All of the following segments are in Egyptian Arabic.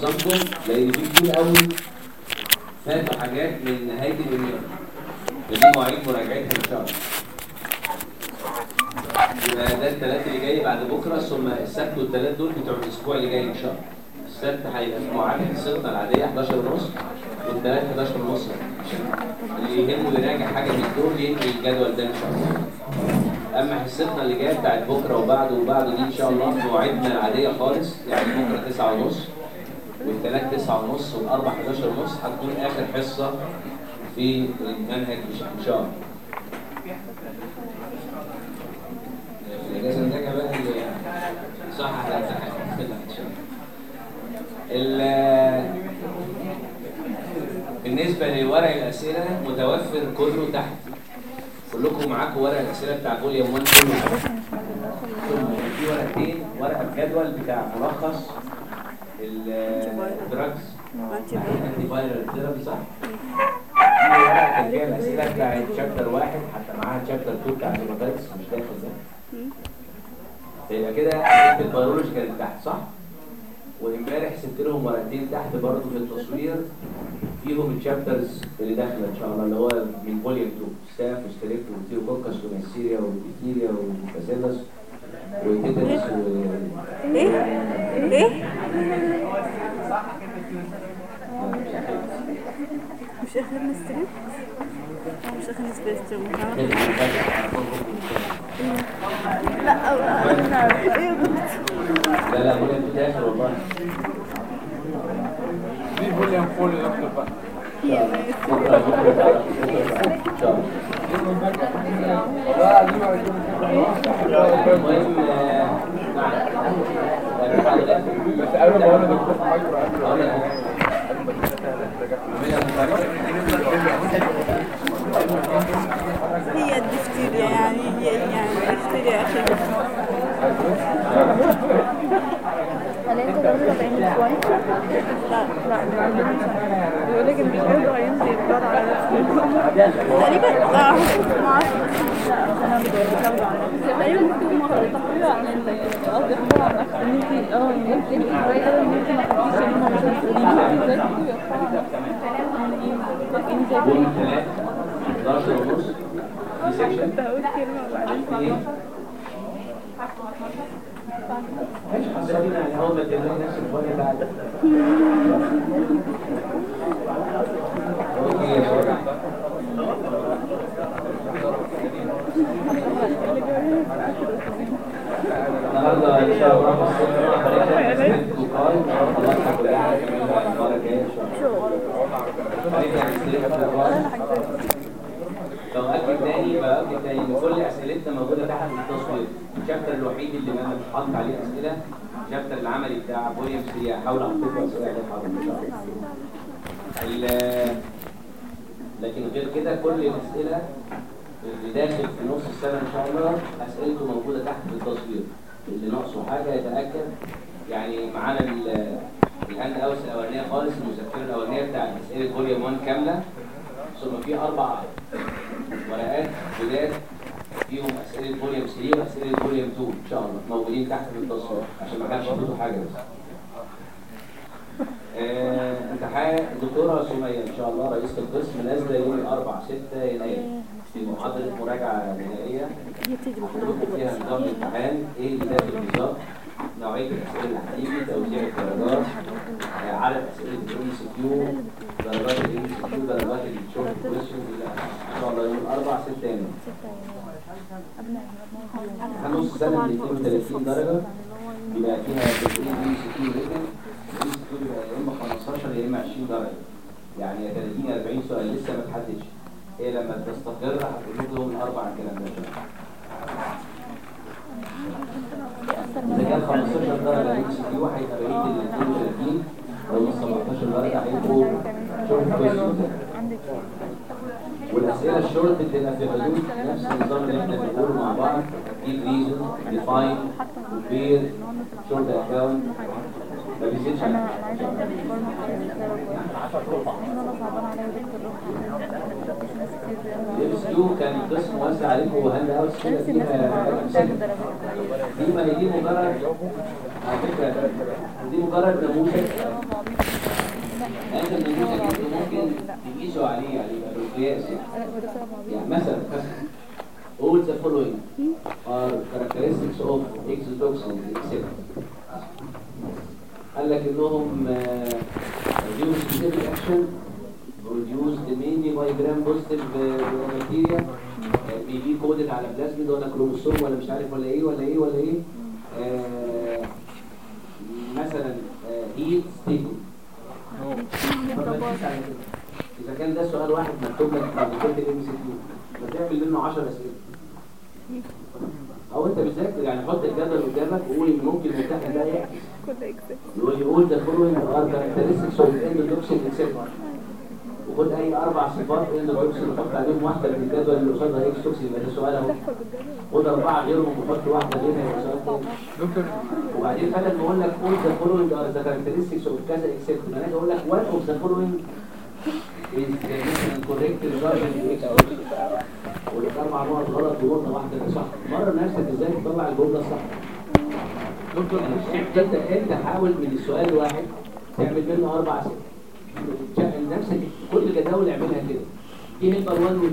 معظمكم لان في كتير قوي فاتوا حاجات من نهايه اليوم ودي مواعيد مراجعتها ان شاء الله يبقى ده الثلاث اللي جاي بعد بكره ثم السبت والثلاث دول بتوع الاسبوع اللي جاي ان شاء الله السبت هيبقى في مواعيد حصتنا العاديه 11 ونص والثلاث 11 ونص اللي يهمه يراجع حاجه من دول ينقل الجدول ده ان شاء الله اما حصتنا اللي جايه بتاعت بكره وبعده وبعده دي ان شاء الله مواعيدنا العاديه خالص يعني بكره 9 ونص والثلاث 9 ونص والاربع 11 ونص هتكون اخر حصه في المنهج ان شاء الله الاجازه الناجحه بقى اللي صح على الامتحان ان شاء الله بالنسبه لورق الاسئله متوفر كله تحت كلكم معاكم ورق الاسئله بتاع فوليوم 1 كله كله في ورقتين ورقه بجدول بتاع ملخص الدراجز انتي فايرال ثيرابي صح؟ في ورقه كان فيها الاسئله بتاعت شابتر واحد حتى معاها شابتر 2 بتاع الهيباتايتس مش داخل ده فيبقى كده اسئله البيولوجي كانت تحت صح؟ وامبارح سبت لهم ورقتين تحت برضه في التصوير فيهم الشابترز اللي داخله ان شاء الله اللي هو من فوليوم 2 ستاف وستريك وتيوكوكس ونيسيريا وبكتيريا وباسيلس وتيتنس و ايه ايه مش اخر ستريب مش اخر ستريب لا انا عارف ايه يا دكتور لا لا فوليوم 2 داخل والله في فوليوم فول يا دكتور بقى هي بكره بكره بكره ان شاء الله المهم آه، نعم بس قبل ما اقول لدكتور مايكرو قبل هي الدفتيريا يعني هي يعني الدفتيريا اخي هل انت ضروري بعين شوية؟ لا بيقول لك مش قادر ينزل يتبرع على نفسه تقريبا لا ما اعرفش انا بتزود على نفسي تقريبا ممكن ما تقريبا عن ال- قصدي حمار عن نفسي ان انت اه ان انت انت صغيره ان انت ما تخافيش ان هم مش مسؤولين ازاي تقولي يوم الثلاث 11 ونص في سيكشن كنت هقول كلمه وبعدين ايه؟ ماشي حصلين يعني اول ما تبني نفس الفوق بعد اوكي يا شباب النهارده ان شاء الله الصبح هنبدا بوقاي خلاص كلها المره الجايه ان شاء الله هنبدا لو اكد تاني باكد تاني ان كل اسئلتنا موجوده تحت في التصوير الشابتر الوحيد اللي انا مش حاطط عليه اسئله الشابتر العملي بتاع فوليوم 3 هحاول احط لكم اسئله عليه حاضر ان شاء الله ال- لكن غير كده كل الاسئله اللي داخل في نص السنه ان شاء الله اسئلته موجوده تحت في التصوير اللي ناقصه حاجه يتاكد يعني معانا ال- الهاند اوس الاولانيه خالص المذكره الاولانيه بتاعت اسئله فوليوم 1 كامله ثم في اربع ورقات جداد فيهم اسئله فوليوم 3 واسئله فوليوم 2 ان شاء الله موجودين تحت في التصوير عشان ما كانش فيه حاجه بس آه، امتحان الدكتوره سميه ان شاء الله رئيسه القسم نازله يوم الاربعاء 6 يناير في محاضره مراجعه نهائيه هتكتب فيها نظام الامتحان ايه اللي داخل بالظبط نوعيه الاسئله اللي هتيجي توزيع الدرجات آه، عدد اسئله الام سي كيو درجات الام سي كيو درجات الشورت كويشن الى ان شاء الله يوم الاربعاء 6 يناير هنص سنه من 32 درجه بيبقى فيها 30 ام سي كيو ريتن ام سي كيو بيبقى يا اما 15 يا اما 20 درجه يعني يا 30 يا 40 سؤال لسه ما اتحددش هي لما تستقر هتقول لكم يوم الاربعاء الكلام ده إن شاء الله. إذا كان 15 درجة ام سي كيو هيبقى بقية ال 32 لو 17 درجة هيبقوا شورت كويشن والأسئلة الشورت بتبقى في حدود نفس النظام اللي احنا بنقوله مع بعض give reason define compare short account ما بيزيدش عن انا انا عايزه ابدا بالفورمه ان انا صعبان عليا دكتور مفيش ناس كتير بيعملوا الام اس كيو كان قسم واسع عليكم وهاند اوت كده نفس الناس اللي فيها بتعمل أمثلة. درجات دي ما هي دي مجرد على فكرة دي مجرد مجرد نموذج هذا النموذج انت ممكن تقيسوا عليه عليه بالقياس يعني يعني مثلا all the following are characteristics of exotoxin except قال لك انهم آه، reduce specific action produced mainly by gram positive آه، bacteria آه، بي بي كودد على بلازميد ولا كروموسوم ولا مش عارف ولا ايه ولا ايه ولا ايه آه، مثلا هيت ستيبل اذا كان ده سؤال واحد مكتوب لك في كتاب الام سي كيو فتعمل منه 10 اسئله او انت بتذاكر يعني حط الجدول قدامك وقول ان ممكن المتاح ده يعكس كل اكسس ويقول ده فولوينج ار كاركترستكس اوف اندوتوكسين اكسبت وخد اي اربع صفات اندوتوكسين وحط عليهم واحده من الجدول اللي قصادها اكس توكسين يبقى ده سؤال اهو خد اربعه غيرهم وحط واحده غيرها يبقى سؤال تاني دكتور وبعدين بدل ما اقول لك all the following are the characteristics of كذا except ما انا اقول لك one of the following is the مثلا correct regarding the x ولك اربع نقط غلط ونقطه واحده اللي صح مره نفسك ازاي تطلع الجمله الصح دكتور يعني انت انت حاول من السؤال الواحد تعمل منه اربع اسئله شغل نفسك كل الجداول اعملها كده دي هيلبر 1 و 2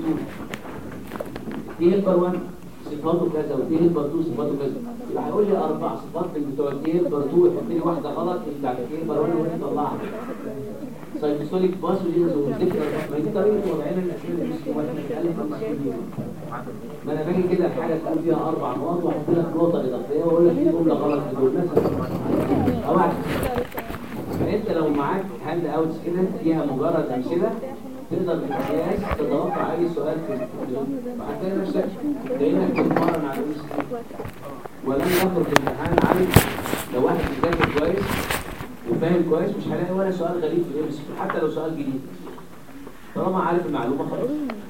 دي هيلبر 1 صفاته كذا ودي هيلبر 2 صفاته كذا يبقى هيقول لي اربع صفات من بتوع دي هيلبر 2 يحط لي واحده غلط بتاعت دي هيلبر 1 وانت طلعها سايتوسوليك باسوجينز وذكر ما دي طريقه وضعنا الاسئله اللي مش واحنا بنتكلم عن المسؤولين ما انا باجي كده الحاجه تقول فيها اربع نقط واحط لك نقطه اضافيه واقول لك دي جمله غلط في دول مثلا او عكس فانت لو معاك هاند اوتس كده فيها مجرد امثله تقدر بالقياس تتوقع اي سؤال في الفيديو وهتلاقي نفسك كانك بتتمرن على الام ولن يخرج الامتحان عن لو واحد بيذاكر كويس وفاهم كويس مش هلاقي ولا سؤال غريب في الام حتى لو سؤال جديد طالما عارف المعلومه خلاص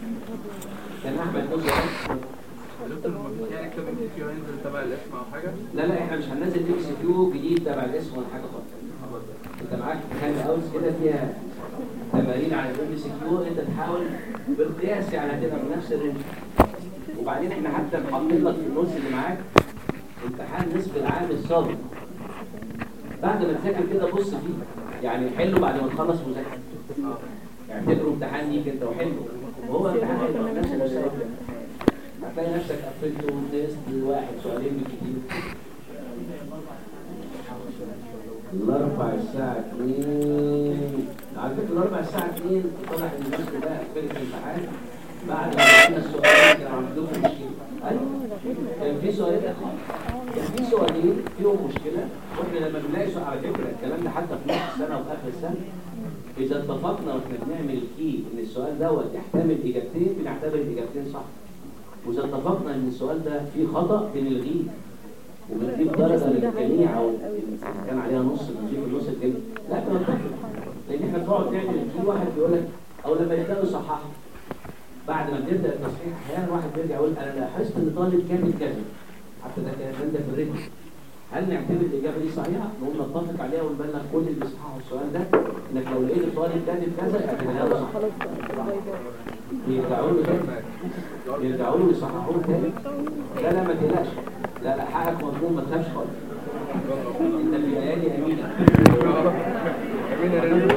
كان احمد نصر دكتور ما فيش يعني كتاب ام كيو هينزل تبع الاسم او حاجه لا لا احنا مش هننزل ام سي كيو جديد تبع الاسم ولا حاجه خالص انت معاك هاند اوتس كده فيها تمارين على الام سي كيو انت تحاول بالقياس يعني هتبقى بنفس الرينج وبعدين احنا حتى محطين لك في النص اللي معاك امتحان نصف العام السابق بعد ما تذاكر كده بص فيه يعني حله بعد ما تخلص مذاكره اعتبره امتحان ليك انت وحله وهو امتحان هيبقى بنفس المستوى هتلاقي نفسك قفلته تيست واحد سؤالين بالكتير الاربع الساعة 2 على فكرة الاربع الساعة 2 طلع ان الناس كلها قفلت الامتحان بعد ما عملنا السؤالين كانوا عندكم مشكلة ايوه كان في سؤالين كان في سؤالين فيهم مشكلة واحنا لما بنلاقي سؤال على فكرة الكلام ده حتى في نص السنة وفي اخر السنة اذا اتفقنا واحنا بنعمل الكي ان السؤال دوت يحتمل اجابتين بنعتبر الاجابتين صح واذا اتفقنا ان السؤال ده فيه خطأ بنلغيه وبنجيب درجة للجميع او كان عليها نص بنجيب النص الجميع لا بنتفق لان احنا بنقعد نعمل في واحد بيقول لك او لما يبداوا يصححوا بعد ما بنبدا التصحيح احيانا واحد بيرجع يقول انا لاحظت ان طالب كاتب كذا حتى ده كان ده في الريتم هل نعتبر الاجابه دي صحيحه؟ نقوم نتفق عليها ونبلغ كل اللي بيصححوا السؤال ده انك لو لقيت الطالب كاتب كذا اعتبرها له صح يرجعوا له تاني يرجعوا له يصححوه تاني لا لا ما تقلقش لا لا حقك مضمون ما تخافش خالص انت في ليالي امينه امين يا ريت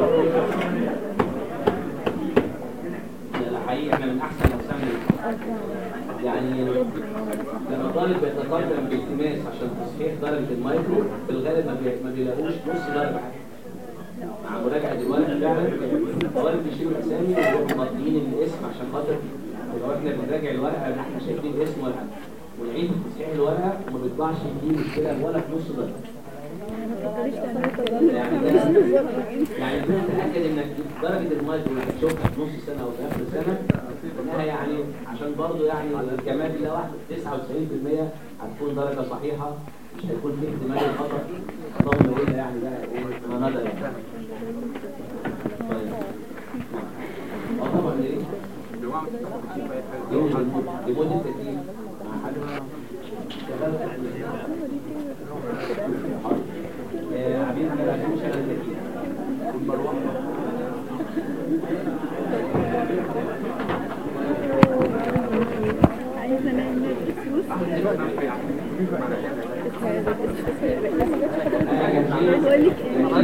لا لا حقيقي احنا من احسن اقسام يعني لما طالب بيتقدم بالتماس عشان تصحيح درجه المايكرو في الغالب ما بي- ما بيلاقوش نص درجه حتى مع مراجعه الورق فعلا الطالب بيشيلوا الاسامي ويروحوا ماضيين الاسم عشان خاطر لو احنا بنراجع الورقه ان احنا شايفين اسم ولا حاجه ونعيد تصحيح الورقه وما بيطلعش فيه مشكله ولا في نص درجه يعني ده يعني انت تتاكد انك درجه المايكرو اللي هتشوفها في نص سنه او في اخر سنه انها يعني عشان برضه يعني الكمال ده واحد 99% هتكون درجه صحيحه مش هيكون في احتمال الخطا اللهم الا يعني بقى ايه ما ندى يعني طيب اه طبعا ليه؟ يوم المدة لمدة تكليف مع حد آه، عبيد ما لازمش على التكليف والمروحة عايزة نعمل فلوس آه، كان في- بقول لك ايه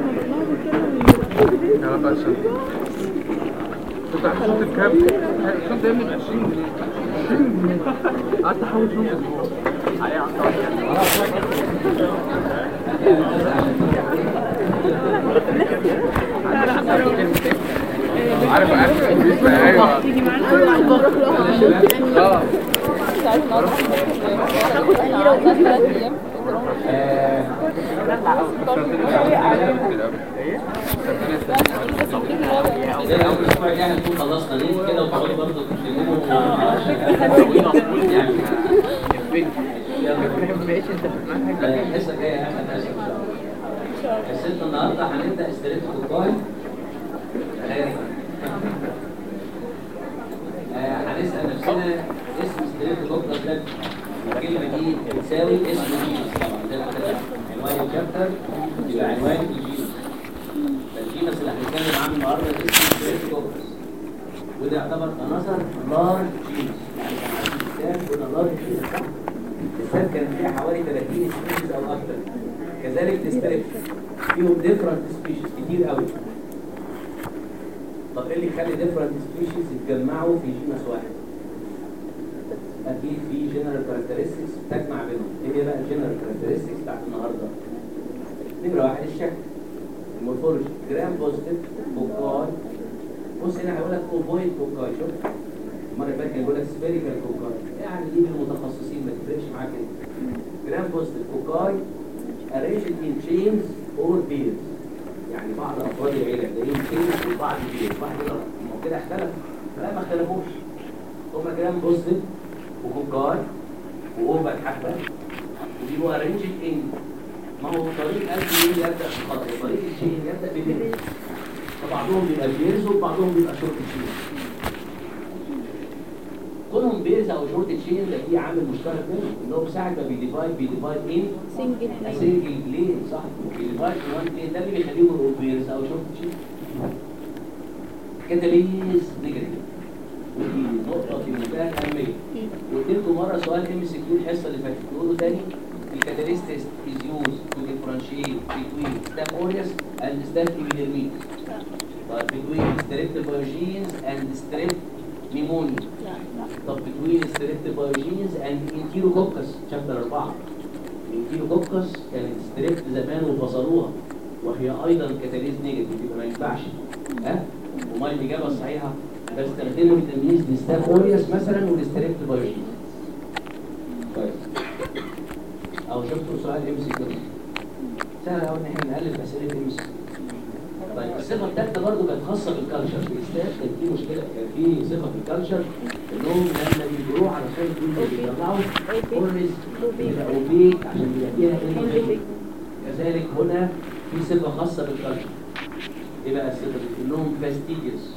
يلا بقى عشان كنت عايز شنطة كام؟ الشنطة يا ابني ب 20 جنيه 20 جنيه قعدت احوش شنطة اسبوع عليها عطاء عارف عارف ايوه تيجي معانا بره اه تاخد أميرة وثلاث أيام آه، زي اول اسبوع يعني نكون خلصنا ليه كده وتقعدوا برضه تتكلموا يعني ماشي انت في المنهج الحصه الجايه اخر حصه ان شاء الله حصتنا النهارده هنبدا استريت كوكاي هنسال نفسنا اسم استريت كوكاي ده الكلمه دي بتساوي اسم الجينس طبعا زي ما كده عنوان الشابتر يبقى عنوان الجينس فالجينس اللي هنتكلم عنه النهارده اسمه استريت كوكاي وده يعتبر عناصر لارج جينس يعني كان عندي مثال قلنا لارج جينس صح؟ السد كان فيها حوالي 30 سبيشيز او اكتر كذلك الستريبس فيهم ديفرنت سبيشيز كتير قوي طب ايه اللي يخلي ديفرنت سبيشيز يتجمعوا في جينس واحد اكيد في جنرال كاركترستكس تجمع بينهم ايه هي بقى الجنرال كاركترستكس بتاعت النهارده نمره واحد الشكل المورفولوجي جرام بوزيتيف كوكاي بص هنا هيقول لك اوفويد كوكاي شوف المره اللي فاتت كان بيقول لك سفيريكال كوكاي يعني دي للمتخصصين ما تفرقش معاك انت جرام بوزيتيف كوكاي arranged in chains or pairs يعني بعض افراد العيله تلاقيهم chains وبعض pairs بعض يقول لك ما هو كده اختلف لا ما اختلفوش هما جرام بوزيتيف وكوكاي واوفر حبه وبيبقوا arranged in ما هو طريق الفين يبدا بالخط وطريق الشين يبدا بالبيرز فبعضهم بيبقى بيرز وبعضهم بيبقى شورت تشين كلهم بيرز او شورت تشين ده في عامل مشترك بينهم ان هو ساعه ما بيديفايد بيديفايد ان سنجل سنجل بلين صح بيديفايد ان وان بلين ده اللي بيخليهم يبقوا بيرز او شورت تشين كاتاليز نيجاتيف ودي نقطه في منتهى الاهميه قلت لكم مره سؤال ام سي كيو الحصه اللي فاتت نقوله تاني الكاتاليست is used to differentiate between staph aureus and staph epidermidis but between streptobiogenes and strep pneumonia طب between streptobiogenes and enterococcus شابتر 4 الانتيروكوكس كانت ستريبت زمان وفصلوها وهي ايضا كاتاليز نيجاتيف يبقى ما ينفعش ها وما الاجابه الصحيحه بستخدمه لتمييز الستاف اوريوس مثلا والستريبتوبيوجينز كويس او شفتوا سؤال ام سي كيو سهل قوي ان احنا نالف اسئله ام سي طيب الصفه الثالثه برضه كانت خاصه بالكالتشر في الاستاذ كان في مشكله كان في صفه في الكالتشر انهم لما بيجروه على شويه دول بيطلعوا اوريز بيبقى اوبيك عشان بيبقى فيها energy. كذلك هنا في صفه خاصه بالكالتشر ايه بقى الصفه دي؟ انهم فاستيجيوس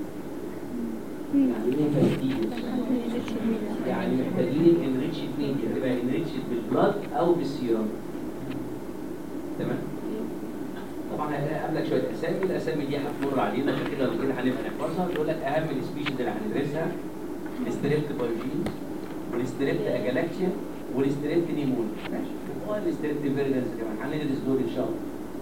يعني ايه فاستيجيوس؟ يعني محتاجين انريتشد ميديا تبقى انريتشد بالبلاد او بالسيرم تمام طبعا هقابلك شويه اسامي الاسامي دي هتمر علينا عشان كده كده هنبقى نحفظها يقول لك اهم السبيشيز اللي هندرسها الستريبت بايوجين والستريبت اجالاكتيا والستريبت نيمون ماشي والستريبت فيرنس كمان هندرس دول ان شاء الله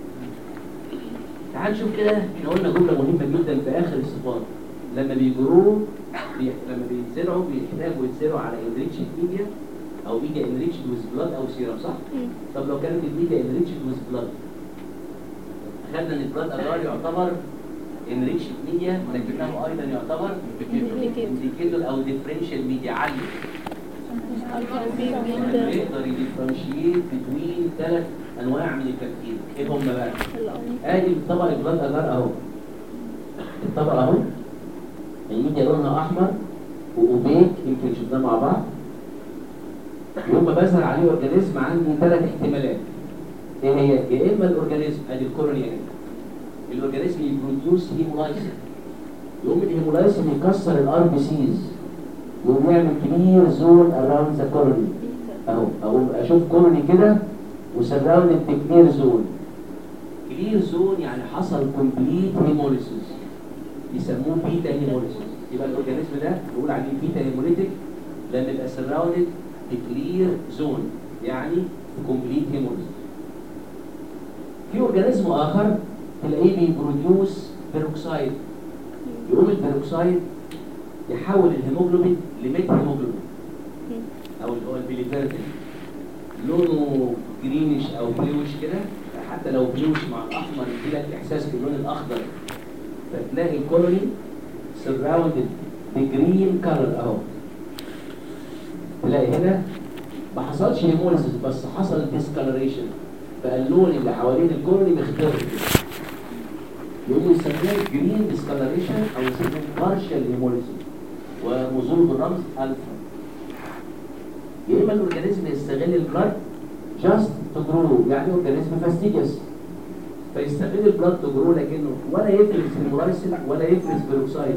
تعال نشوف كده احنا قلنا جمله مهمه جدا في اخر الصفات لما بيجروه بي... لما بيتزرعوا بيحتاجوا يتزرعوا على انريتشد ميديا او ميديا انريتشد ويز بلاد او سيرم صح؟ طب لو كانت الميديا انريتشد ويز بلاد خدنا ان البلاد اجار يعتبر انريتشد ميديا ولكنه ايضا يعتبر انديكيتور او ديفرنشال ميديا عالي يقدر يديفرنشيت بين ثلاث انواع من التفكير ايه هم بقى؟ ادي الطبق البلاد اجار اهو الطبق اهو الميديا لونها احمر واوبيك يمكن شفناه مع بعض يوم ما بظهر عليه اورجانيزم عندي ثلاث احتمالات ايه هي؟ يا اما الاورجانيزم ادي الكورونيا هنا الاورجانيزم يبروديوس هيمولايسين يقوم الهيمولايسين يكسر الار بي سيز يقوم يعمل كبير زون اراوند ذا كوروني اهو اقوم اشوف كوروني كده وسراوند بكلير زون كلير زون يعني حصل كومبليت هيموليسيس يسموه بيتا هيموليسيس يبقى الاورجانيزم ده نقول عليه بيتا هيموليتيك لما يبقى سراوندد بكلير زون يعني كومبليت هيموليسيس في اورجانيزم اخر تلاقيه بيبروديوس بيروكسايد يقوم البيروكسايد يحول الهيموجلوبين لميت هيموجلوبين او اللي هو البيليفيردين لونه جرينش او بلوش كده حتى لو بلوش مع الاحمر يديلك احساس باللون الاخضر فتلاقي الكولوني سراوندد بجرين كلر اهو تلاقي هنا ما حصلش هيموليسيس بس حصل ديسكالريشن بقى اللون اللي حوالين الكولوني مختلف يقوموا يسموه جرين ديسكالريشن او يسموه بارشال هيموليسيس ومظهور بالرمز الفا يا اما الاورجانيزم يستغل البلاد جاست تو جرو يعني اورجانيزم فاستيديوس فيستغل البلاد تو جرو لكنه ولا يفرز هيمولايسين ولا يفرز بيروكسايد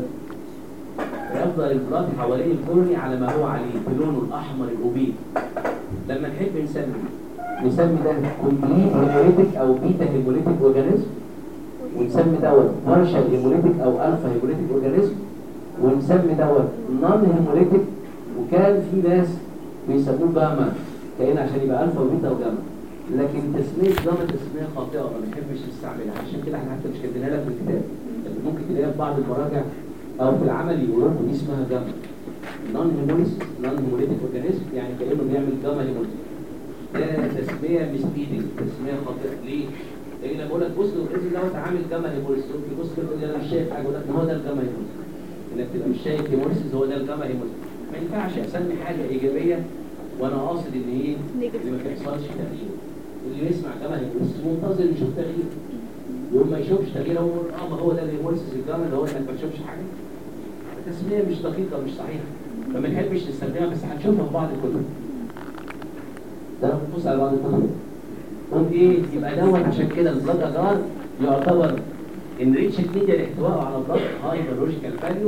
فيفضل البلاد حوالين الكولوني على ما هو عليه بلونه الاحمر الاوبيد لما نحب نسمي نسمي ده كومبليت هيموليتيك او بيتا هيموليتيك اورجانيزم ونسمي دوت بارشال هيموليتيك او الفا هيموليتيك اورجانيزم ونسمي دوت نون هيموليتيك وكان في ناس بيسموه جاما كأن عشان يبقى الفا وبيتا وجاما لكن تسميه جاما تسميه خاطئه ما بنحبش نستعملها عشان كده احنا حتى مش كاتبينها لك في الكتاب لكن ممكن تلاقيها في بعض المراجع او في العمل يقولوا لكم دي اسمها جاما نون هيموليس نون هيموليتيك اورجانيزم يعني كانه بيعمل جاما هيموليتيك ده تسميه مسبيدنج تسميه خاطئه ليه؟ لان انا بقول لك بص الاورجانيزم دوت عامل جاما هيموليس تقول لي بص كده تقول لي انا مش شايف حاجه اقول لك ما هو ده الجاما هيموليس انك تبقى مش شايف هيموليسيس هو ده الجاما هيموليس ما ينفعش اسمي حاجه ايجابيه وانا قاصد ان ايه اللي ما بيحصلش تغيير اللي يسمع جاما هيموليسيس منتظر يشوف تغيير يوم ما يشوفش تغيير هو اه ما هو ده الهيموليسيس الجاما اللي هو انك ما تشوفش حاجه التسميه مش دقيقه مش صحيحه فما نحبش نستخدمها بس هنشوفها في بعض الكتب ده لو بتبص على بعض الكتب قلت ايه يبقى دوت عشان كده البلاد اجار يعتبر انريتش ميديا لاحتوائه على بلاد هاي بيولوجيكال فاليو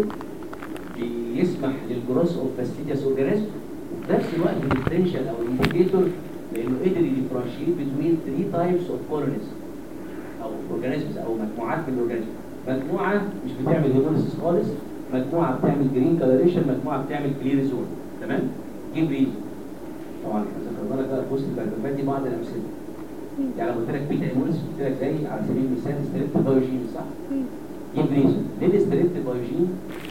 بيسمح للجروس اوف فاستيديوس اورجانيزم وفي نفس الوقت ديفرنشال او انديكيتور لانه قدر يديفرنشيت بين 3 تايبس اوف كولونيز او اورجانيزمز او مجموعات من الاورجانيزم مجموعه مش بتعمل هيموليسيس خالص مجموعه بتعمل جرين كلريشن مجموعه بتعمل كلير زون تمام جيب ريزون طبعا احنا ذكرنا لك بقى في وسط البرنامج دي بعض الامثله يعني لو قلت لك بيتا هيموليسيس قلت لك زي على سبيل المثال ستريبت بايوجين صح؟ جيب ريزون ليه الستريبت بايوجين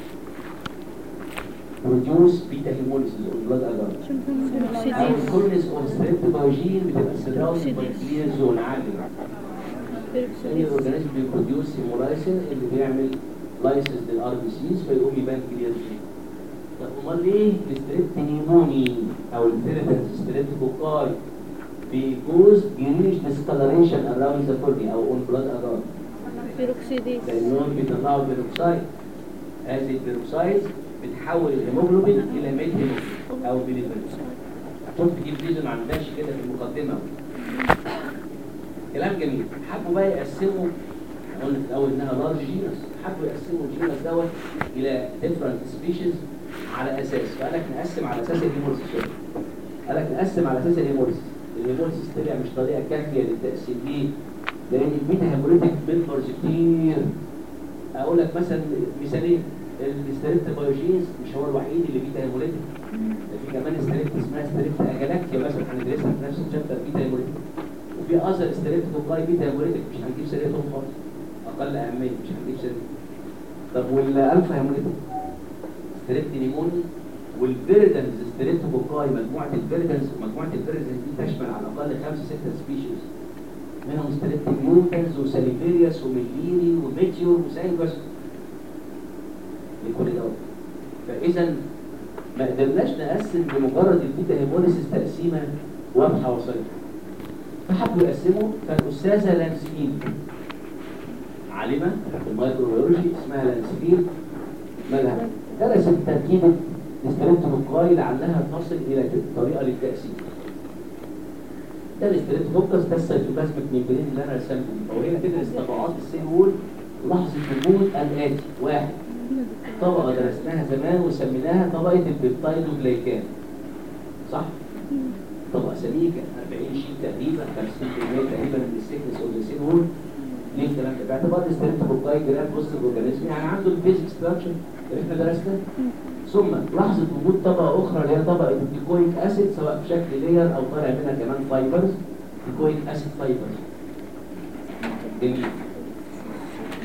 produce beta hemolysis or blood agar او الكولونيز اوف ستريبت بايوجين بتبقى سراوند باي كلير زون عالي لان الاورجانيزم بيبروديوس هيمولايسين اللي بيعمل لايسيس للار بي سيز فيقوم يبان كلير زون طب امال ليه الستريبت نيموني او الفيريتنس ستريبت كوكاي بيجوز جريش ديسكالريشن اراوند ذا كورني او اون بلاد اجار بيروكسيديز لانهم بيطلعوا بيروكسايد هذه البيروكسايد بتحول الهيموجلوبين الى ميل هيموجلوبين او بيليفيرين شفت دي بريزون ما عندهاش كده في المقدمه كلام جميل حبوا بقى يقسموا قلنا في الاول انها لارج جينس حبوا يقسموا الجينس دوت الى ديفرنت سبيشيز على اساس فقال لك نقسم على اساس الهيموليسيس قال لك نقسم على اساس الهيموليسيس الهيموليسيس طلع مش طريقه كافيه للتقسيم ليه؟ لان البيتا هيموليتيك ميمبرز كتير اقول لك مثلا مثالين الستريبت بايوجينز مش هو الوحيد اللي بيتا هيموليتيك ده في كمان ستريبت اسمها ستريبت اجالاكتيا مثلا هندرسها في نفس الشابتر بيتا هيموليتيك وفي اذر ستريبت كوكاي بيتا هيموليتيك مش هنجيب سيرتهم خالص اقل اهميه مش هنجيب سيرتهم طب والالفا هيموليتيك ستريبت نيموني والفيردنز ستريبت كوكاي مجموعه الفيردنز مجموعه الفيردنز دي تشمل على الاقل خمسه سته سبيشيز منهم ستريبت ميوتنز وساليفيريوس وميليري وميتيور وسانجوس لكل دوت فاذا ما قدرناش نقسم بمجرد البيتا هيموليسيس تقسيمه واضحه وصريحه فحبوا يقسموا فالاستاذه لانسفيل عالمه في الميكروبيولوجي اسمها لانسفيل مالها درست تركيبه الستريبتوكوكاي لعلها تصل الى طريقه للتقسيم ده الستريبتوكوكس ده السيتوبلازميك ميمبرين اللي انا رسمته وهي تدرس طبقات السيل وول لحظه وجود الاتي واحد طبقة درسناها زمان وسميناها طبقة البيبتايدوجلايكان صح؟ طبقة سميكة 40 شيء تقريبا 50% تقريبا من السكنس اوف ذا سيل وول ليه الكلام ده؟ باعتبار الستريبتوكوكاي جرام بوست اورجانيزم يعني عنده البيزك ستراكشر اللي احنا درسناه ثم لحظة وجود طبقة أخرى اللي هي طبقة الديكويك أسيد سواء بشكل لير أو طالع منها كمان فايبرز ديكويك أسيد فايبرز جميل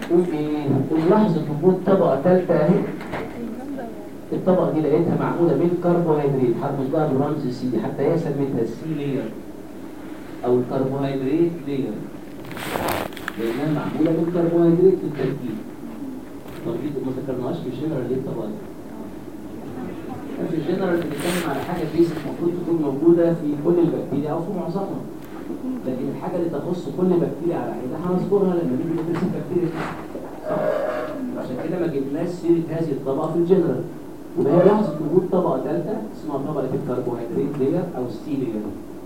قول ايه قول لحظه وجود طبقه ثالثه اهي الطبقه دي لقيتها معموله من كربوهيدرات هرمز بقى بالرمز سي دي حتى هي سميتها سي لير او الكربوهيدرات لير لانها معموله من كربوهيدرات في التركيب طب دي ما ذكرناهاش في الجنرال ليه الطبقه دي في الجنرال بنتكلم على حاجه بيسك المفروض تكون موجوده في كل البكتيريا او في معظمها لكن الحاجه اللي تخص كل بكتيريا على حده هنذكرها لما نيجي ندرس البكتيريا صح عشان كده ما جبناش سيره هذه الطبقه في الجنرال وهي لحظه وجود طبقه ثالثه اسمها طبقه الكربوهيدرات لير او ستي لير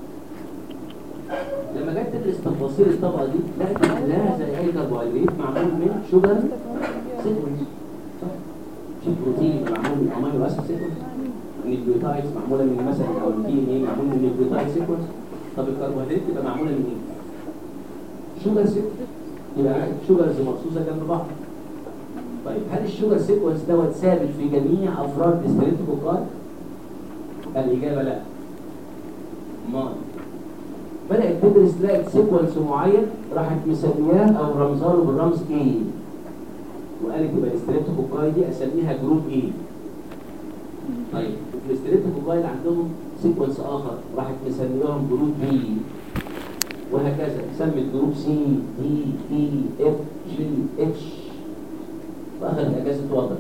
لما جت تدرس تفاصيل الطبقه دي لقيت انها زي اي كربوهيدرات معمول من شوجر سيكونس صح في بروتين معمول من امينو اسيد سيكونس النيوكليوتايدز معموله من مثلا او الدي ان ايه معمول من نيوكليوتايد سيكونس طب الكربوهيدرات تبقى معموله من ايه؟ شوجر سيكونس يبقى شوجرز مرصوصه جنب بعض طيب هل الشوجر سيكونس دوت ثابت في جميع افراد الستريبتوكوكات؟ الاجابه لا ما بدات تدرس لقت سيكونس معين راحت مسمياه او رمزها له بالرمز A وقالت يبقى الستريبتوكوكاي دي اسميها جروب A طيب الستريبتوكوكاي اللي عندهم سيكونس اخر راحت مسميهم جروب B وهكذا سمت جروب C D E F G H واخذت اجازه وضع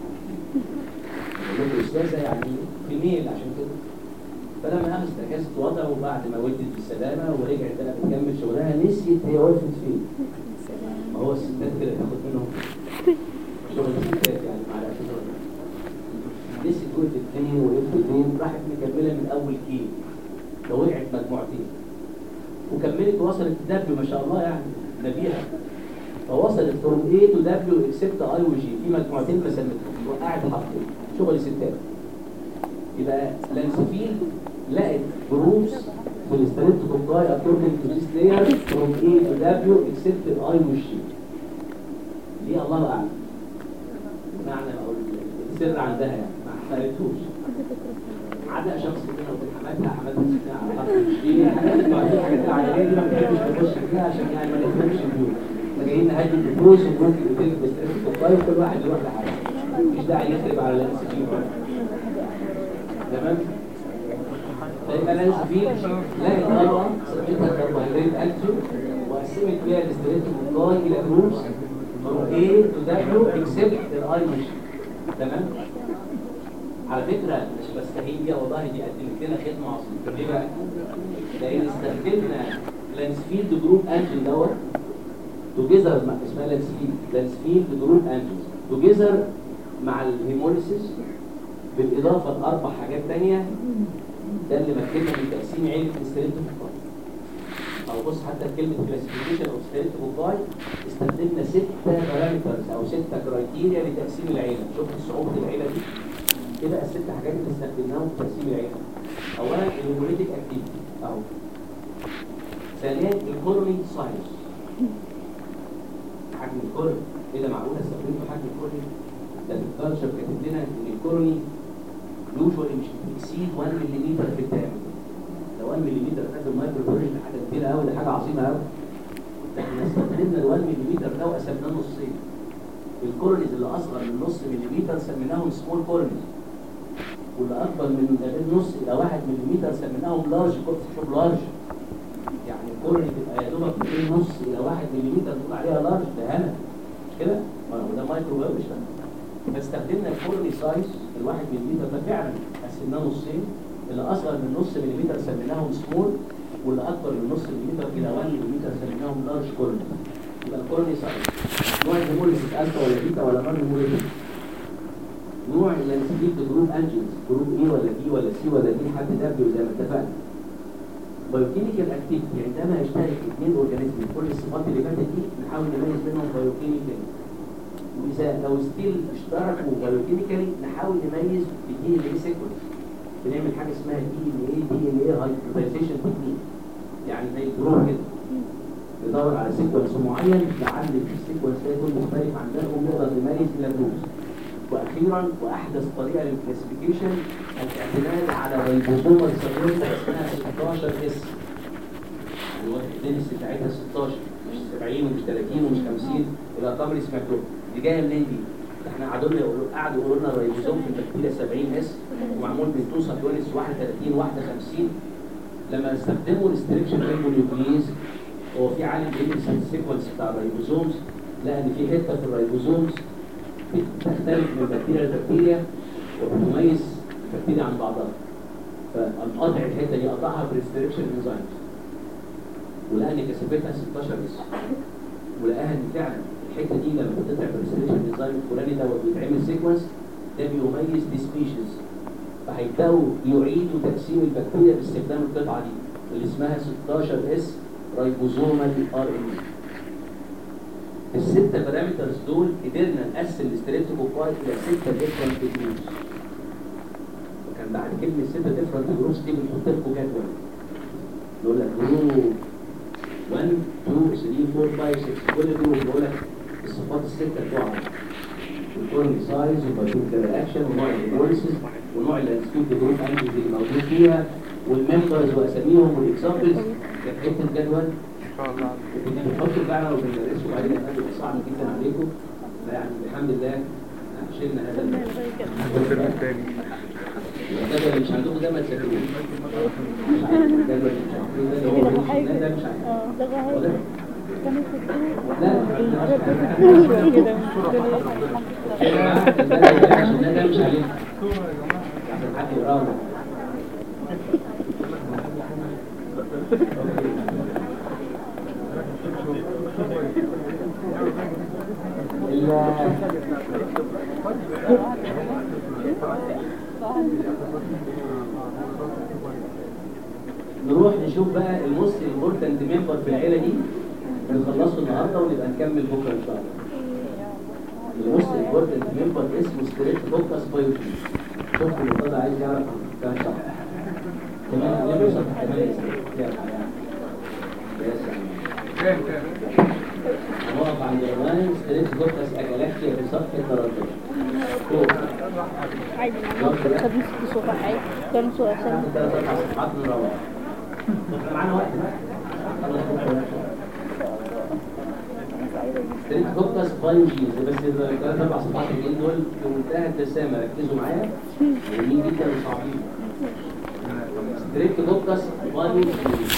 الاستاذه يعني في ميل عشان كده فلما اخذت اجازه وضع وبعد ما ولدت بالسلامه ورجعت بقى بتكمل شغلها نسيت هي وقفت فين ما هو الستات كده تاخد منهم شغل الستات يعني مع الاعتذار نسيت وقفت فين وقفت فين راحت مكمله من اول كيل فوقعت مجموعتين وكملت وصلت دبليو ما شاء الله يعني نبيها فوصلت فروم A to W except I و G في مجموعتين ما سميتهم وقعت حرفين شغل ستات يبقى لانسفيل لقت جروبس في الستريبتوكوكاي according to this layer from A to W except I و G ليه الله اعلم معنى او السر عندها يعني ما حرقتوش عدا شخص كده وكان حماتها حماتها سكتها على حرف الشيء حاجات بعدين حاجات العائليه دي ما بنحبش نخش فيها عشان يعني ما نفهمش البيوت احنا جايين نهدي النفوس وممكن يتم باستخدام وكل واحد يروح لحاله مفيش داعي يخرب على الانسجين تمام فيبقى الانسجين لقت طبعا سميتها كربوهيدرات الكترو وقسمت بيها الاستريتوكوكاي الى جروبس from A to W except الاي مش تمام على فكرة مش بستهين بيها والله دي قدمت لنا خدمة عظيمة ليه بقى؟ لأن استخدمنا لانسفيلد جروب انجل دوت توجيزر اسمها لانسفيلد لانسفيلد جروب انجل توجيزر مع الهيموليسيس بالإضافة لأربع حاجات تانية ده اللي مكتبها من تقسيم عيلة الستريبتوكوكاي أو بص حتى كلمة كلاسيفيكيشن أو ستريبتوكوكاي استخدمنا ستة بارامترز أو ستة كرايتيريا لتقسيم العيلة شفت صعوبة العيلة دي؟ كده الست حاجات اللي استخدمناهم في تقسيم العيله اولا الهيموليتيك اكتيفيتي اهو ثانيا الكولوني سايز حجم الكولوني ايه ده معقول استخدمته حجم الكولوني ده في الكالتشر كاتب لنا ان الكولوني يوجوالي مش بتكسيد 1 ملم في التام ده 1 ملم ده المايكرو فوريشن حاجه كبيره قوي ده حاجه عظيمه قوي احنا استخدمنا ال 1 ملم ده وقسمناه نصين الكولونيز اللي اصغر من نص مليمتر سميناهم سمول كولونيز واللي اكبر من نص الى 1 ملم سميناهم لارج كورس شوف لارج يعني الكورني تبقى يا دوبك من نص الى 1 ملم نقول عليها لارج ده هنا مش كده؟ ما هو ده مايكرو بايو مش فاهم فاستخدمنا الكورني سايز ال 1 ملم ده فعلا قسمناه نصين اللي اصغر من نص ملم سميناهم سمول واللي اكبر من نص ملم الى 1 ملم سميناهم لارج كورني يبقى الكورني سايز نوع الهيموليسيس الفا ولا بيتا ولا نون هيموليسيس نوع اللانسفيد جروب انجلز جروب اي ولا بي ولا سي ولا دي لحد دبليو زي ما اتفقنا بايوكيميكال اكتيفيتي عندما يشترك اثنين اورجانيزم كل الصفات اللي فاتت دي نحاول نميز بينهم بايوكيميكالي واذا لو ستيل اشتركوا بايوكيميكالي نحاول نميز بدي ان اي سيكونس بنعمل حاجه اسمها دي ان اي دي ان اي هايبريزيشن تكنيك يعني زي دروب كده ندور على سيكونس معين لعل السيكونس ده يكون مختلف عن ده ونقدر نميز الى جروبس واخيرا واحدث طريقه للكلاسيفيكيشن الاعتماد على ريبوزوم الصغيره اسمها 16 اس اللي هو الدنس بتاعتها 16 مش 70 ومش 30 ومش 50 الارقام اللي سمعتوها دي جايه منين دي؟ ده احنا قعدوا لنا يقولوا قعدوا يقولوا لنا الريبوزوم في البكتيريا 70 اس ومعمول من تو ساتوينس واحده 30 واحده 50 لما استخدموا الستريكشن ريبونيوكليز هو في عالم بيدرس السيكونس بتاع الريبوزومز لقى ان في حته في الريبوزومز بتختلف من بكتيريا لبكتيريا وبتميز بكتيريا عن بعضها فقام قاطع الحته دي قطعها بريستريكشن انزيمز ولقى ان كثافتها 16 اس ولقاها ان فعلا الحته دي لما بتقطع بريستريكشن انزيم الفلاني دوت ويتعمل سيكونس ده بيميز دي سبيشيز فهيبداوا يعيدوا تقسيم البكتيريا باستخدام القطعه دي اللي اسمها 16 اس رايبوزومال ار ان الستة بارامترز دول قدرنا نقسم الستريبتوكوكاي الى ستة ديفرنت جروبس وكان بعد كلمة ستة ديفرنت جروبس دي بنحط لكم جدول نقول لك جروب 1 2 3 4 5 6 كل جروب بيقول لك الصفات الستة بتوعهم الكورني سايز والبايوكيميكال رياكشن ونوع الهيموليسيس ونوع الانستيوت جروب انتيز اللي موجود فيها والممبرز واساميهم والاكزامبلز كانت حته الجدول ان شاء الله كنا بنحطه فعلا وبندرسه وبعدين كان بيبقى صعب جدا عليكم فيعني الحمد لله شلنا هذا الترم الثاني الجدول اللي مش عندكم ده ما تذاكروش مش عارف الجدول اللي مش عندكم ده اللي هو بيمشي ده مش عارف اه ده هو ده؟ غاية كانت لا كده عشان ده ده مش عليك عشان حد يقراه نروح نشوف بقى الموست امبورتنت ممبر في العيله دي نخلصه النهارده ونبقى نكمل بكره ان شاء الله الموست امبورتنت ممبر اسمه ستريت فوكس بايوتي شوف المرتضى عايز يعرف كام صح كمان ليه صح كمان يا سلام كام كام هنقف عند عنوان ستريت فوكس اجالاكتيا في صفحه 13 فوق عادي خد نص صفحة عادي كان نص تحت عشان ثلاث اربع صفحات نروح احنا معانا وقت ستريت فوكس بايوجيز بس الثلاث اربع صفحات الجايين دول في منتهى الدسامه ركزوا معايا مهمين جدا وصعبين ستريت فوكس بايوجيز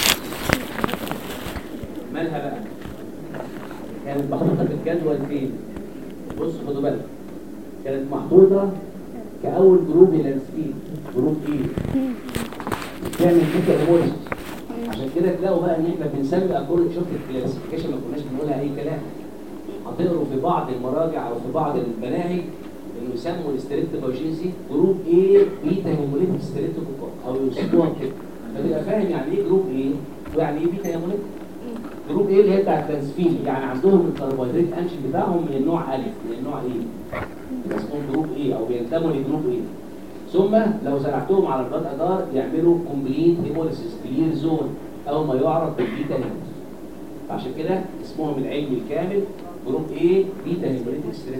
مالها بقى؟ كانت محطوطه في الجدول فين؟ بصوا خدوا بالك كانت محطوطه كاول جروب لانسكيب جروب ايه؟ تعمل فكره ايموجيز عشان كده تلاقوا بقى ان احنا بنسمي كل شفت الكلاسيفيكيشن ما كناش بنقولها اي كلام هتقروا في بعض المراجع او في بعض المناهج انه يسموا الاستريبتوباجينسي جروب ايه بيتا هيموليتيك ستريبتوكوكا او يوصفوها كده فتبقى فاهم يعني ايه جروب ايه ويعني ايه بيتا هيموليتيك جروب ايه اللي هي بتاع التنسفين يعني عندهم الكربوهيدرات انشن بتاعهم من النوع الف من النوع ايه يبقى اسمهم جروب ايه او بينتموا لجروب ايه ثم لو زرعتهم على البلاد اجار يعملوا كومبليت هيموليسيس كلير زون او ما يعرف بالبيتا هيموليسيس فعشان كده اسمهم العلمي الكامل جروب ايه بيتا هيموليتيك ستريس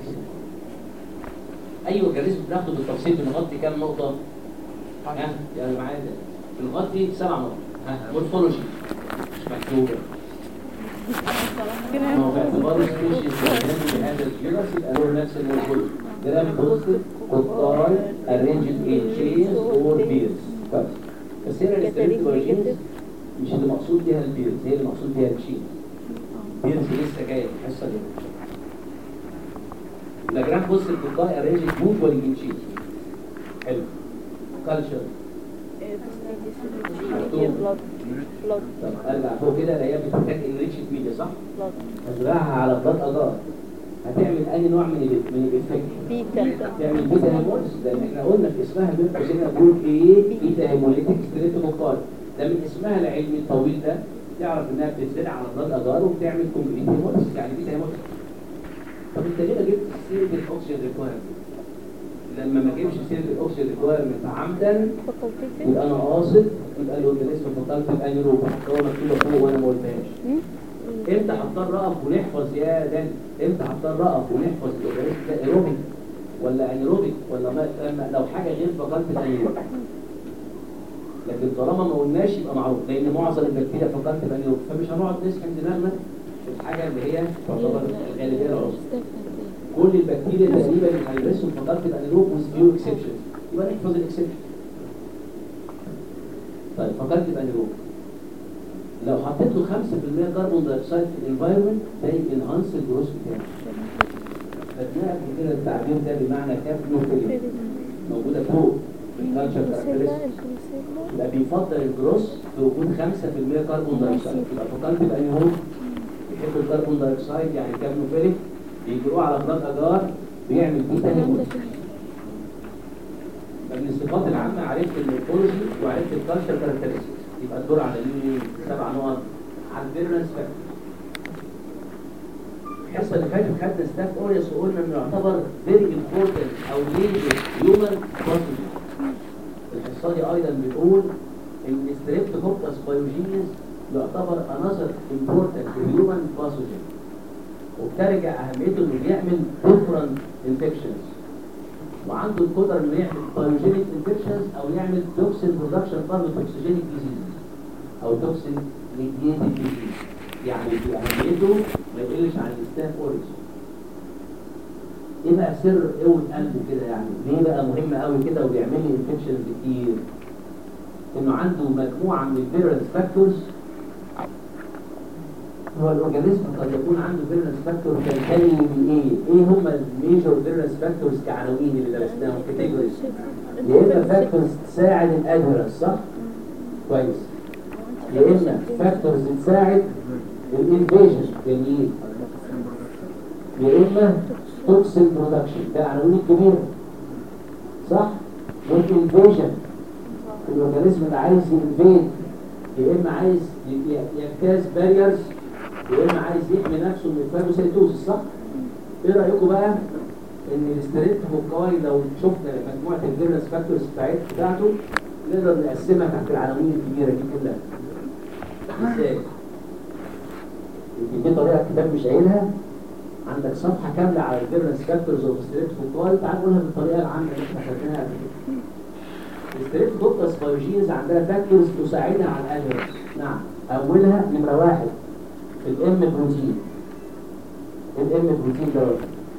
اي اورجانيزم بناخده بالتفصيل بنغطي كام نقطه ها يا معايا بنغطي سبع نقط ها مورفولوجي مش مكتوبه ما هو باعتباره سبيشيز بهذا الجنس يبقى له نفس المورفولوجي جرام بوزيتيف كوتاي ارينجد ان تشينز اور بيرز كويس بس هنا الاستريبتوجينز مش اللي مقصود بيها البيرز هي اللي مقصود بيها التشينز بيرز لسه جايه في الحصه دي الجرام بوزيتيف كوتاي ارينجد موفولي ان تشينز حلو كالتشر بلاد بلاد طب ارجع فوق كده هي بتحتاج انريتشد ميديا صح؟ بلاد هزرعها على بلاد اجار هتعمل اي نوع من ال من الافكت بيتا تعمل بيتا هيموليس لان احنا قلنا في اسمها بين قوسين جروب ايه بيتا هيموليتيك ستريبتوكوكاي ده من اسمها العلمي الطويل ده تعرف انها بتتزرع على بلاد اجار وبتعمل كومبليت هيموليس يعني بيتا هيموليس طب انت ليه ما جبت سيره الاكسجين ريكوايرمنت لما ما اجيبش سيره الاكسجين ريكوايرمنت عمدا فاكولتيتيف يبقى انا قاصد يبقى الاورجانيزم فضلت الانيروب هو مكتوبه فوق وانا ما قلتهاش امتى هضطر اقف ونحفظ يا داني امتى هضطر اقف ونحفظ الاورجانيزم ده ايروبيك ولا انيروبيك ولا ما لما لو حاجه غير فقره الانيروبيك لكن طالما ما قلناش يبقى معروف لان معظم البكتيريا فقره الانيروبيك فمش هنقعد نسحب دماغنا الحاجه اللي هي تعتبر الغالبيه العظمى كل البكتيريا تقريبا اللي هيدرسوا فقط تبقى نلوب وذ فيو اكسبشن يبقى نحفظ الاكسبشن طيب فقط تبقى نلوب لو حطيت له 5% كربون دايوكسيد في الانفايرمنت ده ينهانس الجروس بتاعه خدناها قبل كده التعبير ده بمعنى كابنوفيليا موجوده فوق في الكالتشر كاركترستكس يبقى بيفضل الجروس بوجود 5% كربون دايوكسيد يبقى فقط تبقى نلوب يحب الكربون دايوكسيد يعني كابنوفيليك بيجروه على فراغ اجار بيعمل بيتا هيموت فمن الصفات العامة عرفت المورفولوجي وعرفت الكالتشر كاركترستكس يبقى الدور على مين سبع نقط على الفيرنس فاكتور الحصة اللي فاتت خدنا ستاف اوريوس وقلنا انه يعتبر فيري امبورتنت او ليجر هيومن باثوجين الحصة دي ايضا بتقول ان ستريبتوكوكس بايوجينيز يعتبر انذر امبورتنت هيومن باثوجين وبترجع اهميته انه بيعمل different infections وعنده القدره انه يعمل بايوجينيك انفكشنز او يعمل توكسين برودكشن فارم توكسيجينيك ديزيز او توكسين ميديتد ديزيز يعني في اهميته ما يقلش عن الستاف اوريس ايه بقى سر قوه قلبه كده يعني ليه بقى مهم قوي كده وبيعمل لي انفكشنز كتير انه عنده مجموعه من الفيرنس فاكتورز هو الاورجانيزم قد يكون عنده فيرنس فاكتور تنتمي من ايه؟ ايه هم الميجور فيرنس فاكتورز كعناوين اللي درسناهم كاتيجوريز؟ يا اما فاكتورز تساعد الادهرنس صح؟ كويس يا اما فاكتورز تساعد الانفيجن جميل يا اما توكسين برودكشن ده عناوين كبيره صح؟ والانفيجن الاورجانيزم اللي عايز ينفيد يا اما عايز ي- ي- يجتاز باريرز يا اما عايز يحمي نفسه من الفاجوسيتوزس صح؟ ايه رايكم بقى ان الاستريت فوكاي لو شفنا مجموعه الفيرنس فاكتورز بتاعت بتاعته نقدر نقسمها تحت العناوين الكبيره دي كلها ازاي؟ يمكن دي طريقه الكتاب مش قايلها عندك صفحه كامله على الفيرنس فاكتورز اوف ستريت فوكاي تعال نقولها بالطريقه العامه اللي احنا خدناها قبل كده الستريت دوكتاس بايوجينز عندها فاكتورز تساعدها على الادهرنس نعم اولها نمره واحد الام بروتين الام بروتين دوت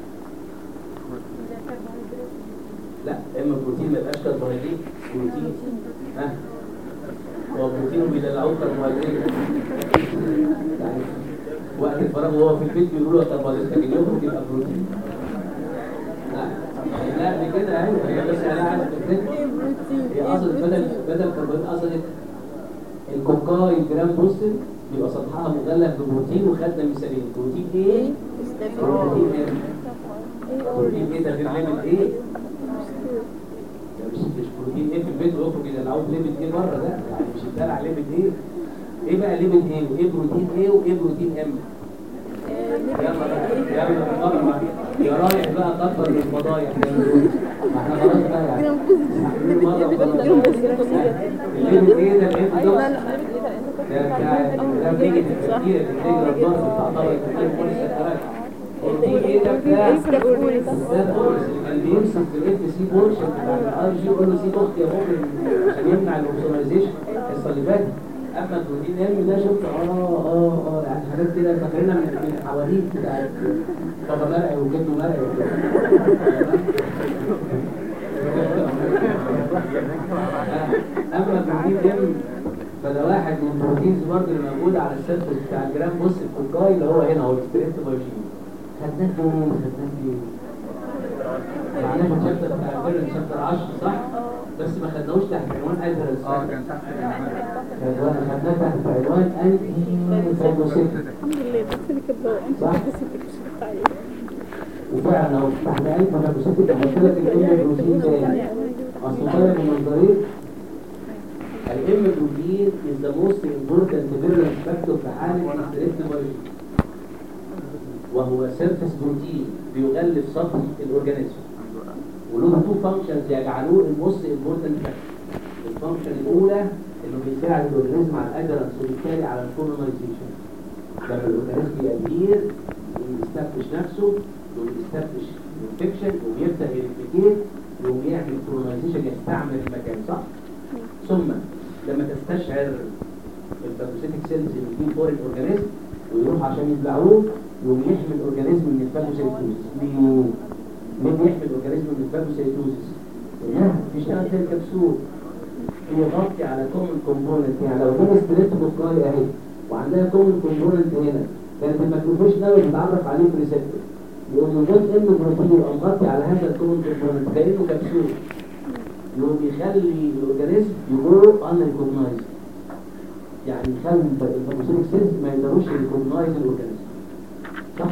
لا ام بروتين ما يبقاش كربوهيدرات بروتين ها هو بروتين بيدلعوه كربوهيدرات يعني وقت الفراغ وهو في البيت بيقولوا له كربوهيدرات لكن يخرج يبقى بروتين لا لا قبل كده ايوه هي بس انا عايز تفتكر هي قصدت بدل بدل كربوهيدرات قصدت الكوكاي جرام بوستن بيبقى سطحها مغلف ببروتين وخدنا مثالين بروتين ايه بروتين ايه بروتين ايه ده غير ليميت ايه ده مش مش بروتين ايه في البيت ويخرج يدلعوه ليميت ايه بره ده يعني مش يتدلع ليميت ايه ايه بقى ليميت ايه وايه بروتين ايه وايه بروتين ام يلا بقى يلا بقى مرة. يا رايح بقى كتر من الفضايح زي ما بيقولوا. ما احنا خلاص بقى يعني مرة وخلاص. الليميت ايه ده ايه بالظبط ده بتاع ده بيجي في التفكير اللي بتيجي الضغط بتاع طبق التفكير كل السكرات والدي ايه ده بتاع ده فورس اللي كان بيمسك في الاف سي بورشن بتاع الار جي يقول له سي ضغط يا مؤمن عشان يمنع الاوبسونايزيشن الحصه اللي فاتت اما البروتين ام ده شفت اه اه اه يعني حاجات كده فاكرينها من من الحواديت بتاعت بابا مرعي وجده مرعي وكده اما البروتين ام فده واحد من البروتينز برضه اللي موجود على السيرفس بتاع الجرام بص الكوكاي اللي هو هنا هو الستريبت بايوجين خدناه فين خدناه فين معناه في الشابتر بتاع الفيرن شابتر 10 صح بس ما خدناهوش تحت عنوان ادرس اه كان تحت خدناه خدناه تحت عنوان انتي فاجوسيت الحمد لله بس اللي كانت بقى انت صح. بس اللي كشفت عليه وفعلا لو تحت انتي فاجوسيت قلت لك الام بروتين تاني اصل طالع من منظرين الام بروتين is the most important virulent factor في حالة الستريبت بايوجين وهو سيرفس بروتين بيغلف سطح الاورجانيزم وله تو فانكشنز يجعلوه الموست امبورتنت فاكتور الفانكشن الاولى انه بيساعد الاورجانيزم على الادرنس وبالتالي على الكولونايزيشن لما الاورجانيزم يدير ويستفش نفسه ويستفش الانفكشن ويبدا يريبليكيت يقوم يعمل كولونايزيشن يستعمر المكان صح؟ ثم لما تستشعر الفاجوسيتك سيلز اللي في فور الاورجانيزم ويروح عشان يبلعوه يقوم يحمي الاورجانيزم من الفاجوسيتوزيس ليه؟ ليه بيحمي الاورجانيزم من الفاجوسيتوزيس؟ لانها بتشتغل زي الكبسول بيغطي على كومن كومبوننت يعني لو دي ستريبتوكوكاي اهي وعندها كومن كومبوننت هنا كانت الماكروفاج ناوي بتتعرف عليه في ريسبتور يقوم يوجد ام بروتين يبقى مغطي على هذا الكومن كومبوننت كانه كبسول يقوم يخلي الاورجانيزم يجرو ان ريكوجنايز يعني يخلي الفاجوسيتك سيلز ما يقدروش يريكوجنايز الاورجانيزم صح؟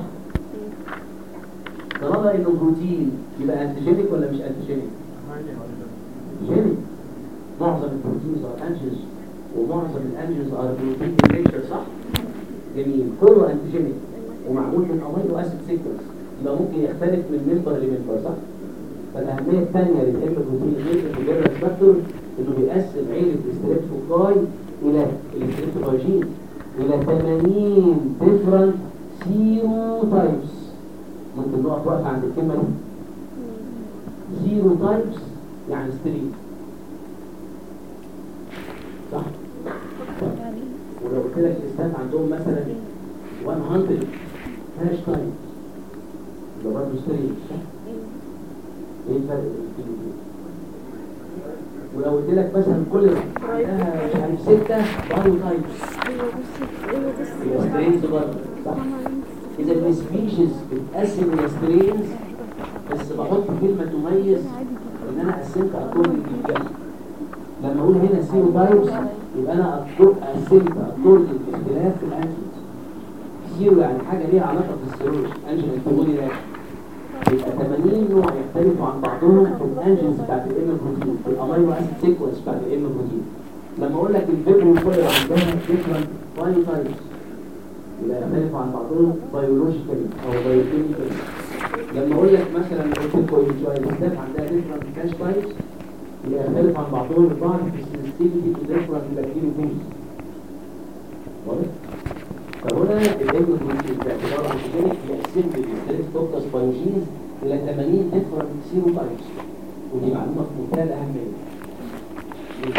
طالما انه بروتين يبقى انتيجينيك ولا مش انتيجينيك؟ انتيجينيك معظم البروتينز ار انجنز ومعظم الانجنز ار بروتين نيتشر صح؟ جميل كله انتيجينيك ومعمول من امينو اسيد سيكونس يبقى ممكن يختلف من ممبر لممبر صح؟ فالاهميه الثانيه للام بروتين الانتيجينيك فاكتور انه بيقسم عيله الستريبتوكاي الى الستريبتوكايجين الى 80 ديفرنت سيرو تايبس ممكن نقف وقفه عند الكلمه دي زيرو تايبس يعني ستريم صح يعني ولو قلت لك الاستاذ عندهم مثلا 100 هاش تايب يبقى برضه ستريم صح ايه الفرق بين الاثنين ولو قلت لك مثلا كل عندها مش عارف ستة بايو تايبس ايوه بصي ايوه بصي يبقى سترينز برضه صح اذا السبيشيز بتقسم الى سترينز بس بحط كلمه تميز ان انا قسمت اكوردنج للجسم لما اقول هنا سيرو تايبس يبقى انا أكو- قسمت اكوردنج لاختلاف الانجنز سيرو يعني حاجه ليها علاقه بالسيروش انجن انتيبودي رياكشن يبقى 80 نوع يختلفوا عن بعضهم في الانجنز بتاعت الام بروتين في الامينو اسيد سيكونس بتاعت الام بروتين لما اقول لك الفيبرو كل عندها ديفرنت بايو تايبس يبقى يختلفوا عن بعضهم بيولوجيكالي او بايوكيميكالي لما اقول لك مثلا قلت لكم من شويه الاستاف عندها ديفرنت كاش تايبس يبقى يختلف عن بعضهم البعض في السنسيتيفيتي تو ديفرنت بكتيريو فيز واضح؟ فهنا الابن بروتين باعتباره انتيجينيك بيقسم لي الستريبتوكوكس بايوجينز الى 80 ديفرنت سيرو تايبس ودي معلومه في منتهى الاهميه ليه؟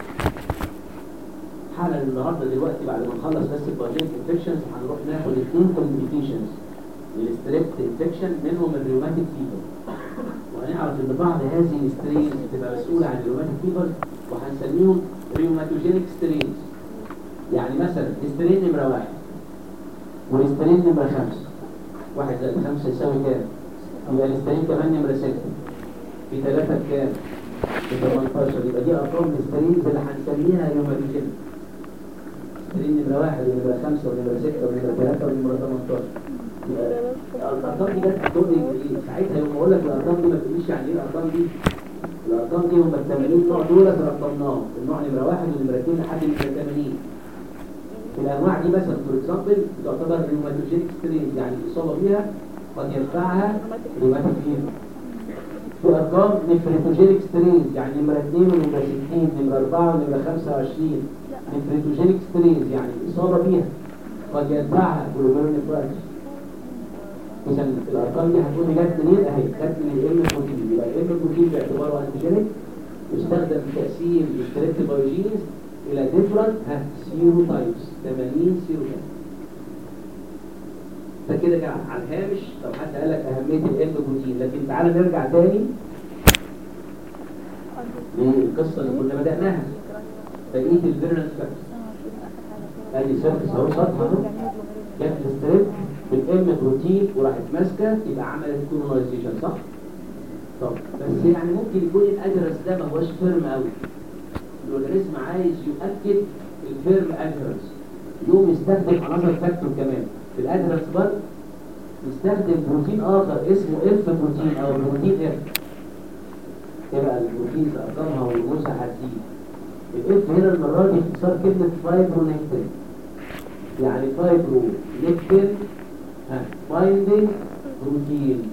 حالا النهارده دلوقتي بعد ما نخلص بس البايوجينيك انفكشنز هنروح ناخد اثنين كومبليكيشنز للستريبت انفكشن منهم الريوماتيك فيفر وهنعرف ان بعض هذه السترينز بتبقى مسؤوله عن الريوماتيك فيفر وهنسميهم ريوماتوجينيك سترينز يعني مثلا سترين نمره واحد والسترين نمره خمسه واحد زائد خمسه يساوي كام؟ يبقى السترين كمان نمره سته في ثلاثه بكام؟ في 18 يبقى دي ارقام السترينز اللي هنسميها ريوماتوجينيك سترين نمره واحد ونمره خمسه ونمره سته ونمره ثلاثه ونمره 18 يبقى الارقام دي جت هتقول لي ايه؟ ساعتها يوم اقول لك الارقام دي ما تقوليش يعني ايه الارقام دي؟ الارقام دي هم ال 80 نوع دول رقمناهم النوع نمره واحد ونمره اثنين لحد نمره 80 الانواع دي مثلا فور اكزامبل تعتبر ريوماتوجينيك سترينز يعني الاصابه بيها قد يدفعها روماتيك فيفر في ارقام نفريتوجينيك سترينز يعني نمره 2 ونمره 60 نمره 4 ونمره 25 نفريتوجينيك سترينز يعني الاصابه بيها قد يدفعها جلوميرونيفرايتس اذا الارقام دي هتقول لي جت منين اهي جت من الام بروتين يبقى الام بروتين باعتباره انتيجينيك يستخدم في تقسيم الستريبت بايوجينز الى ديفرنت ها سيرو تايبس 80 سيرو تايبس ده كده كده على الهامش لو حد قال لك اهميه الام بروتين لكن تعالى نرجع تاني للقصه اللي كنا بداناها بقيه الفيرنس فاكتور ادي سيرفس اهو سطح اهو جت الستريب بالام بروتين وراحت ماسكه يبقى عملت كولونايزيشن صح؟ طب بس يعني ممكن يكون الادرس ده ما هوش فيرم قوي الاورجانيزم عايز يؤكد الفيرم ادرس يقوم يستخدم عناصر فاكتور كمان في الادرس برضه يستخدم بروتين اخر اسمه اف بروتين او بروتين اف يبقى البروتين ارقامها والرموزها هتزيد الاف هنا المره دي اختصار كلمه فايبرونكتين يعني فايبرو نكتين فايندنج بروتين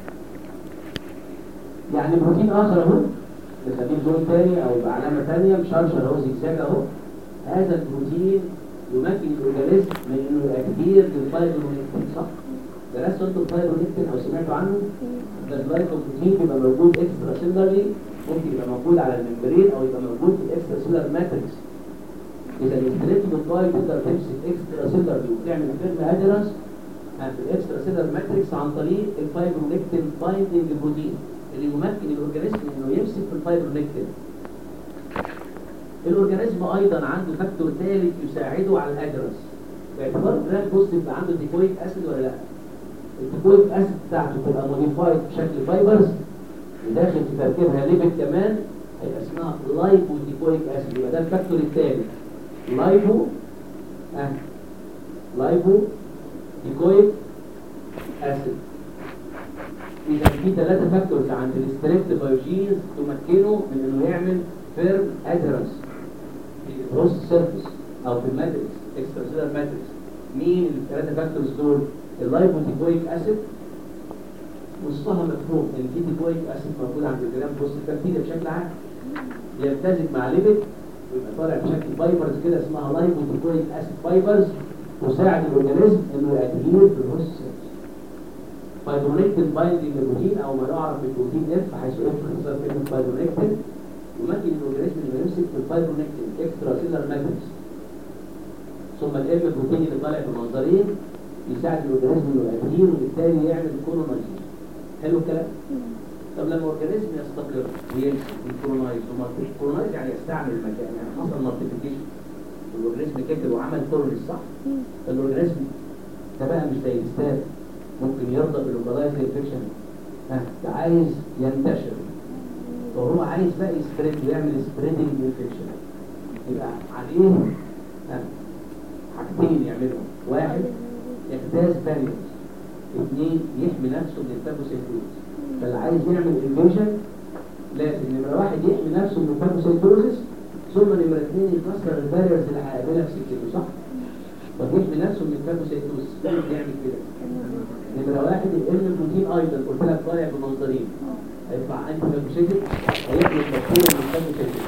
يعني بروتين اخر اهو نخليه لون تاني او بعلامه تانيه مشرشر اهو زجزاج اهو هذا البروتين يمكن الاورجانيزم من انه يبقى كتير للفايبرونكتين صح؟ درستوا انتوا الفايبرونكتين او سمعتوا عنه؟ ده الجلايكوبروتين بيبقى موجود اكسترا سيلولرلي ممكن يبقى موجود على الممبرين او يبقى موجود في الاكسترا سيلولر ماتريكس اذا الاستريت بالباي تقدر تمسك اكسترا سيلر وتعمل فيرم ادرس في الاكسترا سيلر ماتريكس عن طريق الفايبرونكتين بايندنج بروتين اللي يمكن الاورجانيزم انه يمسك في الفايبرونكتين الاورجانيزم ايضا عنده فاكتور ثالث يساعده على الادرس باعتبار جرام بوزيتيف عنده ديكويك اسيد ولا لا الديكويك اسيد بتاعته تبقى موديفايد بشكل فايبرز وداخل في تركيبها ليبيد كمان هيبقى اسمها لايبو ديكويك اسيد يبقى ده الفاكتور الثالث لايبو اه لايبو ديكويك اسيد اذا في ثلاثه فاكتورز عند الستريبت بايوجينز تمكنه من انه يعمل فيرم ادهرنس في الهوست سيرفيس او في الماتريكس اكسترا سيلر ماتريكس مين الثلاثه فاكتورز دول اللايبو ديكويك اسيد وسطها مفهوم ان في ديكويك اسيد موجود عند الجرام بوست البكتيريا بشكل عام يمتزج مع ليبيد ويبقى طالع بشكل فايبرز كده اسمها لايبو ديكويك اسيد فايبرز تساعد الاورجانيزم انه يأدهير في الهوست سيرفيس فايبرونكتين بايندنج بروتين او ما يعرف بالبروتين اف حيث اف اختصار كلمه فايبرونكتين يمكن الاورجانيزم انه يمسك في الفايبرونكتين اكسترا سيلر ماتريكس ثم الام بروتين اللي طالع بمنظرين يساعد الاورجانيزم انه يأدهير وبالتالي يعمل كولونايزيشن حلو الكلام؟ طب لما الاورجانيزم يستقر ويمسك ويكولونايز كولونايز يعني يستعمل المكان يعني حصل مالتيبيكيشن الاورجانيزم كتر وعمل كولونيز صح؟ الاورجانيزم ده بقى مش زي الاستاذ ممكن يرضى باللوكالايز انفكشن ها ده عايز ينتشر فهو عايز بقى يسبريد ويعمل سبريدنج انفكشن يبقى عليه ها حاجتين يعملهم واحد يجتاز باريرز اثنين يحمي نفسه من الفاجوسيتوز فاللي عايز يعمل انفكشن لازم نمرة واحد يحمي نفسه من الفاجوسيتوزس ثم نمرة اثنين يكسر الباريرز اللي هيقابلها في سكته صح؟ فيحمي نفسه من الفاجوسيتوزس يعمل كده نمرة واحد الام بروتين ايضا قلت لك طالع بمنظرين هيطلع انتي فاجوسيتك هيحمي البكتيريا من الفاجوسيتك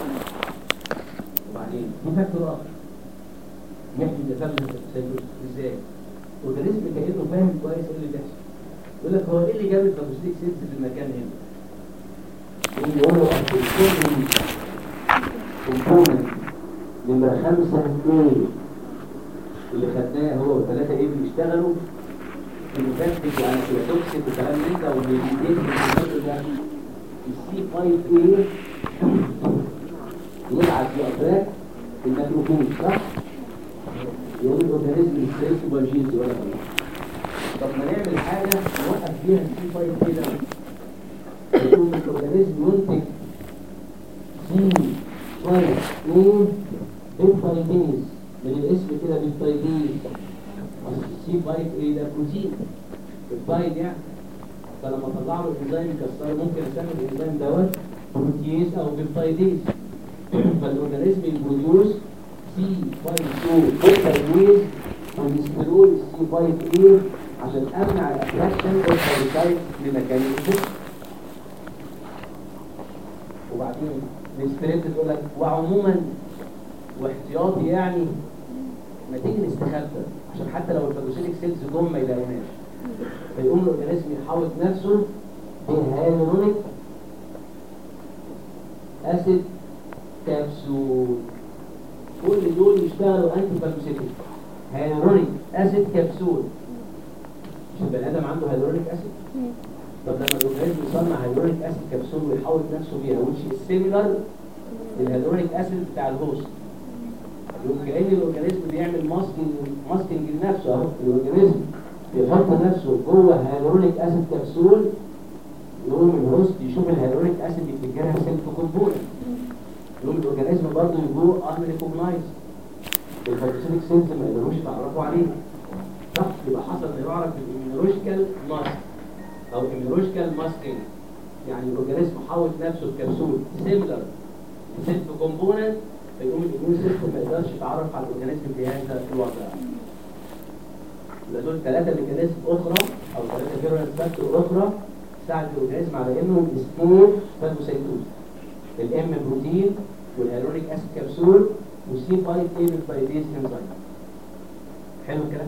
وبعدين في فاكتور اخر يحمي من الفاجوسيتك ازاي؟ الاورجانيزم كانه فاهم كويس ايه اللي بيحصل يقول لك هو ايه اللي جاب الفاجوسيتك سيلز في المكان هنا؟ يقول له كومبوننت نمرة خمسة ايه اللي خدناه هو وثلاثة ايه بيشتغلوا المفسد يعني توكسيك وكلام من ده واللي بيدين ده السي 5 ايه يبعت لأدراك الميكروفون صح؟ يقول الاورجانيزم ستريس بايجيز ولا لا طب ما نعمل حاجة نوقف بيها السي 5 ايه ده يقول الاورجانيزم ينتج سي 5 ايه بيبتايديز من الاسم كده بيبتايديز السي بايت ايه ده بروتين البايت يعني فلما اطلع له الانزيم يكسره ممكن اسمي الانزيم دوت بروتيز او بيبتايديز فالاورجانيزم يبروديوس سي بايت 2 بيبتايديز ونسترول السي بايت ايه عشان امنع الاتراكشن والبايتايد لمكان الجسم وبعدين السبريت تقول لك وعموما واحتياطي يعني ما تيجي نستخبى عشان حتى لو الفاجوسيتك سيلز جم ما يلاقوناش فيقوم الاورجانيزم يحوط نفسه بهالورونيك اسيد كبسول كل دول يشتغلوا انتي فاجوسيتك هالورونيك اسيد كبسول مش البني ادم عنده هالورونيك اسيد طب لما الاورجانيزم يصنع هالورونيك اسيد كبسول ويحوط نفسه بيها وش السيميلر للهالورونيك اسيد بتاع الهوست يبقى كأن الأورجانيزم بيعمل ماسكينج ماسكينج لنفسه أهو الأورجانيزم بيحط نفسه جوه هيالورونيك أسيد كبسول يقوم الهوست يشوف الهيالورونيك أسيد اللي بتتجرح سيلف كومبوننت يقوم الأورجانيزم برضه يقول أن ريكوجنايز الفاجوسيتك سيلز ما يقدروش يتعرفوا عليه صح يبقى حصل ما يعرف بالإيميولوجيكال ماسك أو إيميولوجيكال ماسكينج يعني الأورجانيزم حاول نفسه بكبسول سيميلر سيلف كومبوننت فيقوم الاميون سيستم ما يقدرش يتعرف على الاورجانيزم في هذا الوضع يبقى دول ثلاثه ميكانيزم اخرى او ثلاثه فيرولنت فاكتور اخرى تساعد الاورجانيزم على انه يسكور فاجوسيتوز الام بروتين والهيالورونيك اسيد كبسول والسي 5 اي بالفايديز انزيم حلو الكلام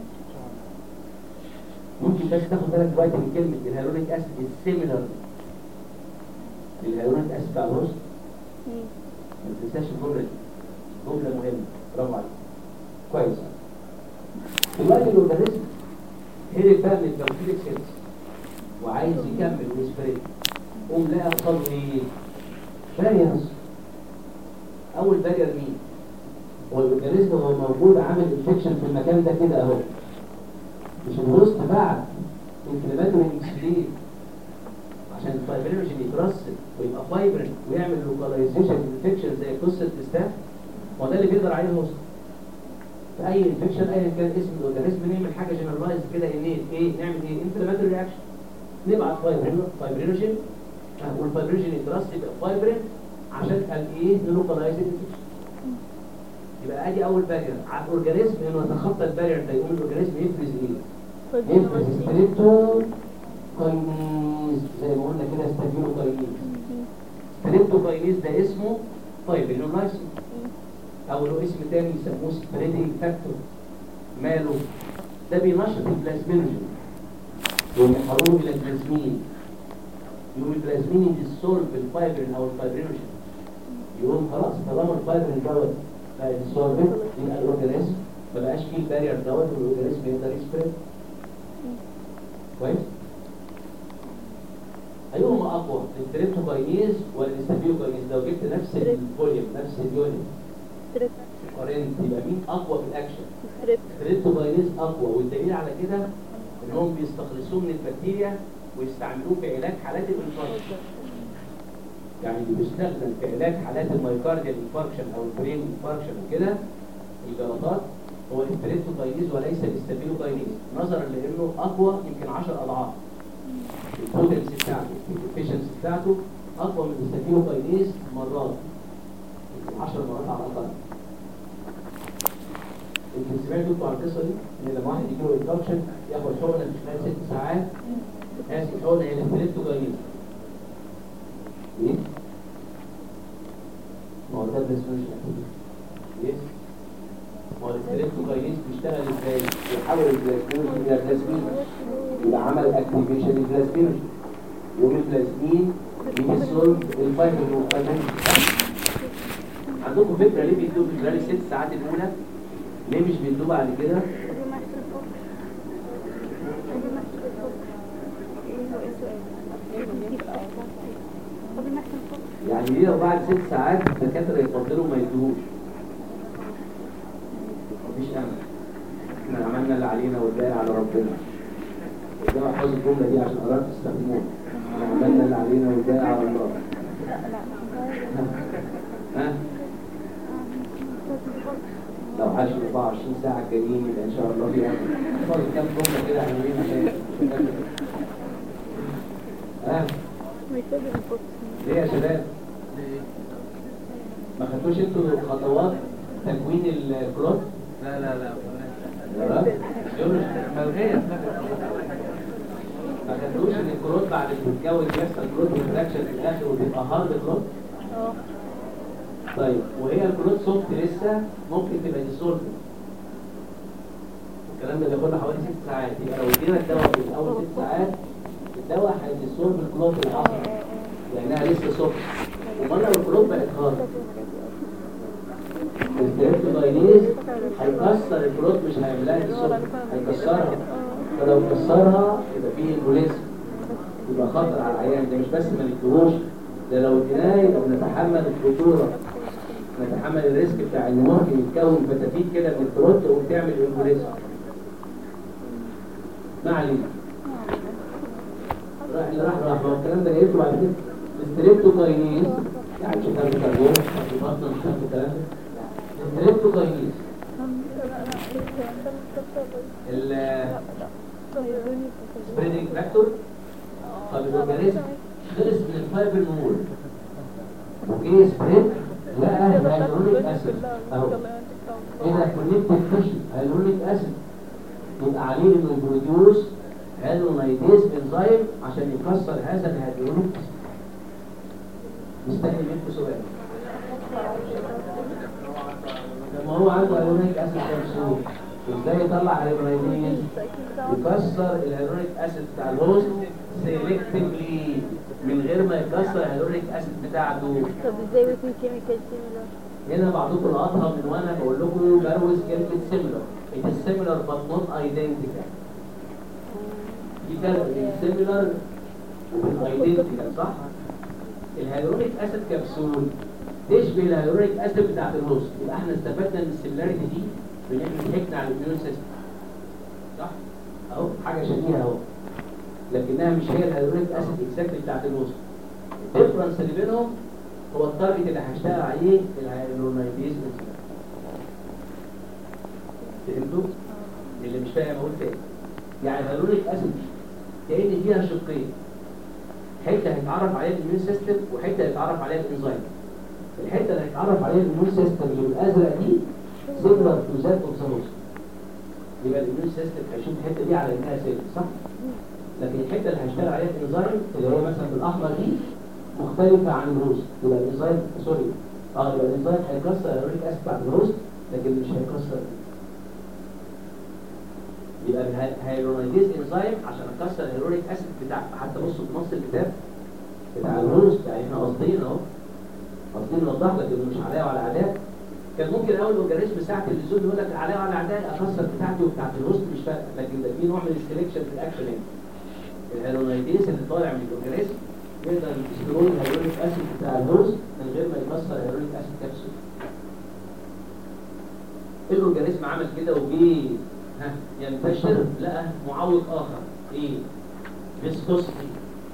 ممكن بس تاخد بالك دلوقتي من كلمه الهيالورونيك اسيد السيميلر للهيالورونيك اسيد بتاع الهوست ما تنساش الجمله دي جمله مهمه برافو عليك كويس دلوقتي الاورجانيزم هرب بقى من التوكيل سيلز وعايز يكمل ويسبريد قوم لقى قصاده ايه؟ باريرز اول بارير مين؟ هو الاورجانيزم هو موجود عامل انفكشن في المكان ده كده اهو مش الهوست بعد انفلاماتوري اكسليت عشان الفايبرينوجين يترسب ويبقى فايبرين ويعمل لوكاليزيشن انفكشن زي قصه الاستاف هو ده اللي بيقدر عليه الهوست في اي انفكشن ايا كان اسم الاورجانيزم نعمل حاجه جنرالايز كده انيت ايه نعمل ايه انفلاماتوري رياكشن نبعت فايبرين فايبرينوجين آه، والفايبرينوجين يترسب يبقى فايبرين عشان قال ايه نلوكاليز الانفكشن يبقى ادي اول بارير على الاورجانيزم انه يتخطى البارير ده يقوم الاورجانيزم يفرز ايه؟ يفرز ستريبتو كاينيز زي ما قلنا كده ستابيلو كاينيز ستريبتو كاينيز ده اسمه فايبرينولايسين او له اسم تاني يسموه سبريدنج فاكتور ماله ده بينشط البلازمينوجين يقوم يحولوه الى بلازمين يقوم البلازمين يديسولف الفايبرين او الفايبرينوجين يقوم خلاص طالما الفايبرين دوت بقى ديسولف يبقى الاورجانيزم ما بقاش فيه البارير دوت والاورجانيزم يقدر يسبريد كويس ايهما اقوى التريبتوكاينيز ولا الاستابيلوكاينيز لو جبت نفس الفوليوم نفس اليونت قارنت يبقى مين اقوى في الاكشن التريبتوكاينيز اقوى والدليل على كده انهم بيستخلصوه من البكتيريا ويستعملوه في علاج حالات الانفاركشن يعني اللي بيستخدم في علاج حالات المايكارديال انفاركشن او البرين انفاركشن وكده الجلطات هو التريبتوكاينيز وليس الاستابيلوكاينيز نظرا لانه اقوى يمكن 10 اضعاف البوتنسي بتاعته الافشنسي بتاعته اقوى من الاستابيلوكاينيز مرات 10 مرات على الاقل انتوا سمعتوا انتوا عن القصه دي ان لما واحد يجي له انفكشن ياخد حقنه في خلال ست ساعات هذه الحقنه هي التريبتوكاينيز ايه؟ ما هو ده بلازمينوجين يس ما هو التريبتوكاينيز بيشتغل ازاي؟ بيحول البلازمينوجين الى بلازمين يبقى عمل اكتيفيشن للبلازمينوجين يوم البلازمين يديسولف الفايبر والفايبرين عندكم فكره ليه بيدوب في خلال الست ساعات الاولى؟ ليه مش بيدوب بعد كده؟ يعني ليه لو بعد ست ساعات الدكاتره يفضلوا ما يدوش؟ مفيش امل احنا عملنا اللي علينا والباقي على ربنا ده احفظ الجمله دي عشان قررت تستخدموها احنا عملنا اللي علينا والباقي على الله ها لو عاش 24 ساعه الجايين يبقى ان شاء الله في امل احفظ كام جمله كده حلوين عشان ها ليه يا شباب ما خدتوش انتوا خطوات تكوين الكلوت لا لا لا يا رب يقولوا ملغية ما خدتوش ان الكلوت بعد ما تتكون بيحصل كلوت ريفراكشن في الاخر وبيبقى هارد كلوت طيب وهي الكلوت سوفت لسه ممكن تبقى ديسولف الكلام ده بياخد له حوالي ست ساعات يبقى لو ادينا الدواء في اول ست ساعات الدواء هيديسولف الكلوت اللي حصل لانها لسه سوفت امال لو الكلوت بقت هارد التريبتوكاينيز هيكسر الكلوت مش هيعملها ديسولف هيكسرها فلو كسرها يبقى فيه امبوليزم يبقى خطر على العيان ده مش بس ما نديهوش ده لو اديناه يبقى بنتحمل الخطوره نتحمل الريسك بتاع ان ممكن يتكون فتافيت كده من الكلوت وتعمل امبوليزم ما علينا راح اللي راح راح ما هو الكلام ده جايبته بعد كده الستريبتوكاينيز يعني مش هتعمل كارديو مش هتبطل مش هتعمل الكلام ده الستريبتوكاينيز السبريدنج فاكتور طب الاورجانيزم خلص من الفايبر مول وجه سبريد لقى هيلورونيك اسيد اهو اذا كونكتد تيشن هيلورونيك اسيد يبقى عليه انه يبروديوس هيلونايديز انزيم عشان يكسر هذا الهيلورونيك اسيد مستني منكم سؤال لما هو عنده هيلورونيك اسيد كبسول ازاي يطلع هيلورونيديز يكسر الهيلورونيك اسيد بتاع الهوست سيلكتفلي من غير ما يكسر الهيلورونيك اسيد بتاعته طب ازاي ويكون كيميكال سيميلر هنا بعضكم لقطها من وانا بقول لكم بروز كلمه سيميلر it is similar but not identical في فرق بين سيميلر وبين identical صح؟ الهيالوريك اسيد كبسول تشبه الهيالوريك اسيد بتاعت الهوست يبقى احنا استفدنا من السيميلاريتي دي بان احنا ضحكنا على الاميون سيستم صح؟ اهو حاجه شبيهه اهو لكنها مش هي الهيالوريك اسيد اكزاكتلي بتاعت الهوست الديفرنس اللي بينهم هو التارجت اللي هشتغل عليه الهيالورونيديز فهمتوا؟ اللي مش فاهم اقول تاني يعني الهيالوريك اسيد كأن فيها شقين حته هيتعرف عليها الاميون سيستم وحته هيتعرف عليها الانزيم الحته اللي هيتعرف عليها الاميون سيستم اللي بالازرق دي سيميلر تو ذات اوف ذا يبقى الاميون سيستم هيشوف الحته دي على انها سيل صح؟ لكن الحته اللي هيشتغل عليها الانزيم اللي هي مثلا بالاحمر دي مختلفه عن الهوست يبقى الانزيم سوري اه يبقى الانزيم هيكسر الهيروريك اسيد بتاع الهوست لكن مش هيكسر يبقى الهيرونيديز انزيم عشان اكسر الهيروريك اسيد بتاع حتى بصوا في نص الكتاب بتاع الهوست يعني احنا قاصدين اهو قاصدين نوضح لك انه مش عليا وعلى اعداء كان ممكن اول اورجانيزم ساعه اللزوم يقول لك عليا وعلى اعداء اكسر بتاعتي وبتاعت الهوست مش فارقه لكن ده في نوع من السلكشن في الاكشن هنا الهيرونيديز اللي طالع من الاورجانيزم يقدر يسترول الهيروريك اسيد بتاع الهوست من غير ما يكسر الهيروريك اسيد كبسول الاورجانيزم عمل كده وجه ها ينتشر لقى معوق اخر ايه فيسكوستي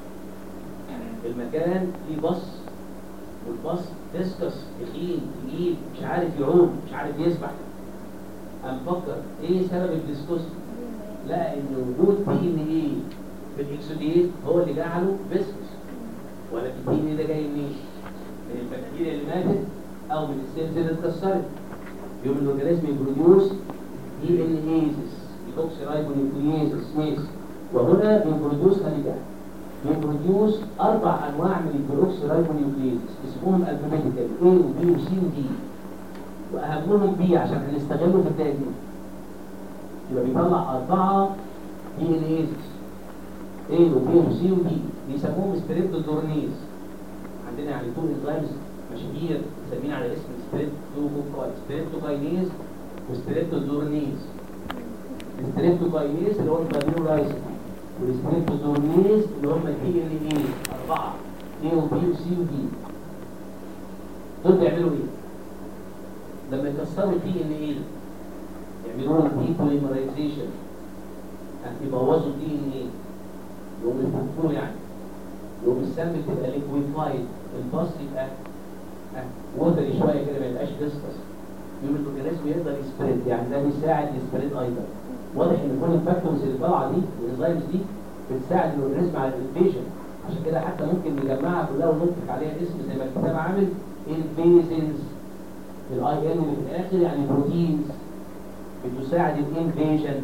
المكان فيه بص والبص فيسكس تخين تقيل مش عارف يعوم مش عارف يسبح قام فكر ايه سبب الفيسكوستي لقى ان وجود دي ان ايه في الاكسوديت هو اللي جعله فيسكس ولا في الدي ان ده جاي منين من البكتيريا اللي ماتت او من السيلز اللي اتكسرت يوم الاورجانيزم يبروديوس دي ان ايزس ديكوكسيرايبونيوكلييزس ميس وهنا بيبروديوس خليجة بيبروديوس اربع انواع من الديكوكسيرايبونيوكلييزس اسمهم الفابيتيكال A وبي وسي ودي واهمهم بي عشان هنستغله في التقديم يبقى بيطلع اربعه دي ان ايزس A وبي وسي ودي بيسموهم ستريبتودورنيز عندنا يعني تو انزيمز مشاهير مسمين على اسم ستريبتوكاينيز وستريبتودورنيز الستريبتوكاينيز اللي هو الفابيولايزر والستريبتودورنيز اللي هم الدي ان اي اربعه A وبي وسي ودي دول بيعملوا ايه؟ لما يكسروا الدي ان اي يعملوا لك دي بوليمرايزيشن يبوظوا الدي ان اي يقوم يفكوه يعني يقوم السم تبقى ليكويفايد الباص يبقى ووتري شويه كده ما يبقاش فيسكس يوم الاورجانيزم يقدر يسبريد يعني ده بيساعد يسبريد ايضا واضح ان كل الفاكتورز اللي طالعه دي والانزيمز دي بتساعد الاورجانيزم على الانفيجن عشان كده حتى ممكن نجمعها كلها ونطلق عليها اسم زي ما الكتاب عامل انفيزنز الاي ان اللي في الاخر يعني بروتينز بتساعد الانفيجن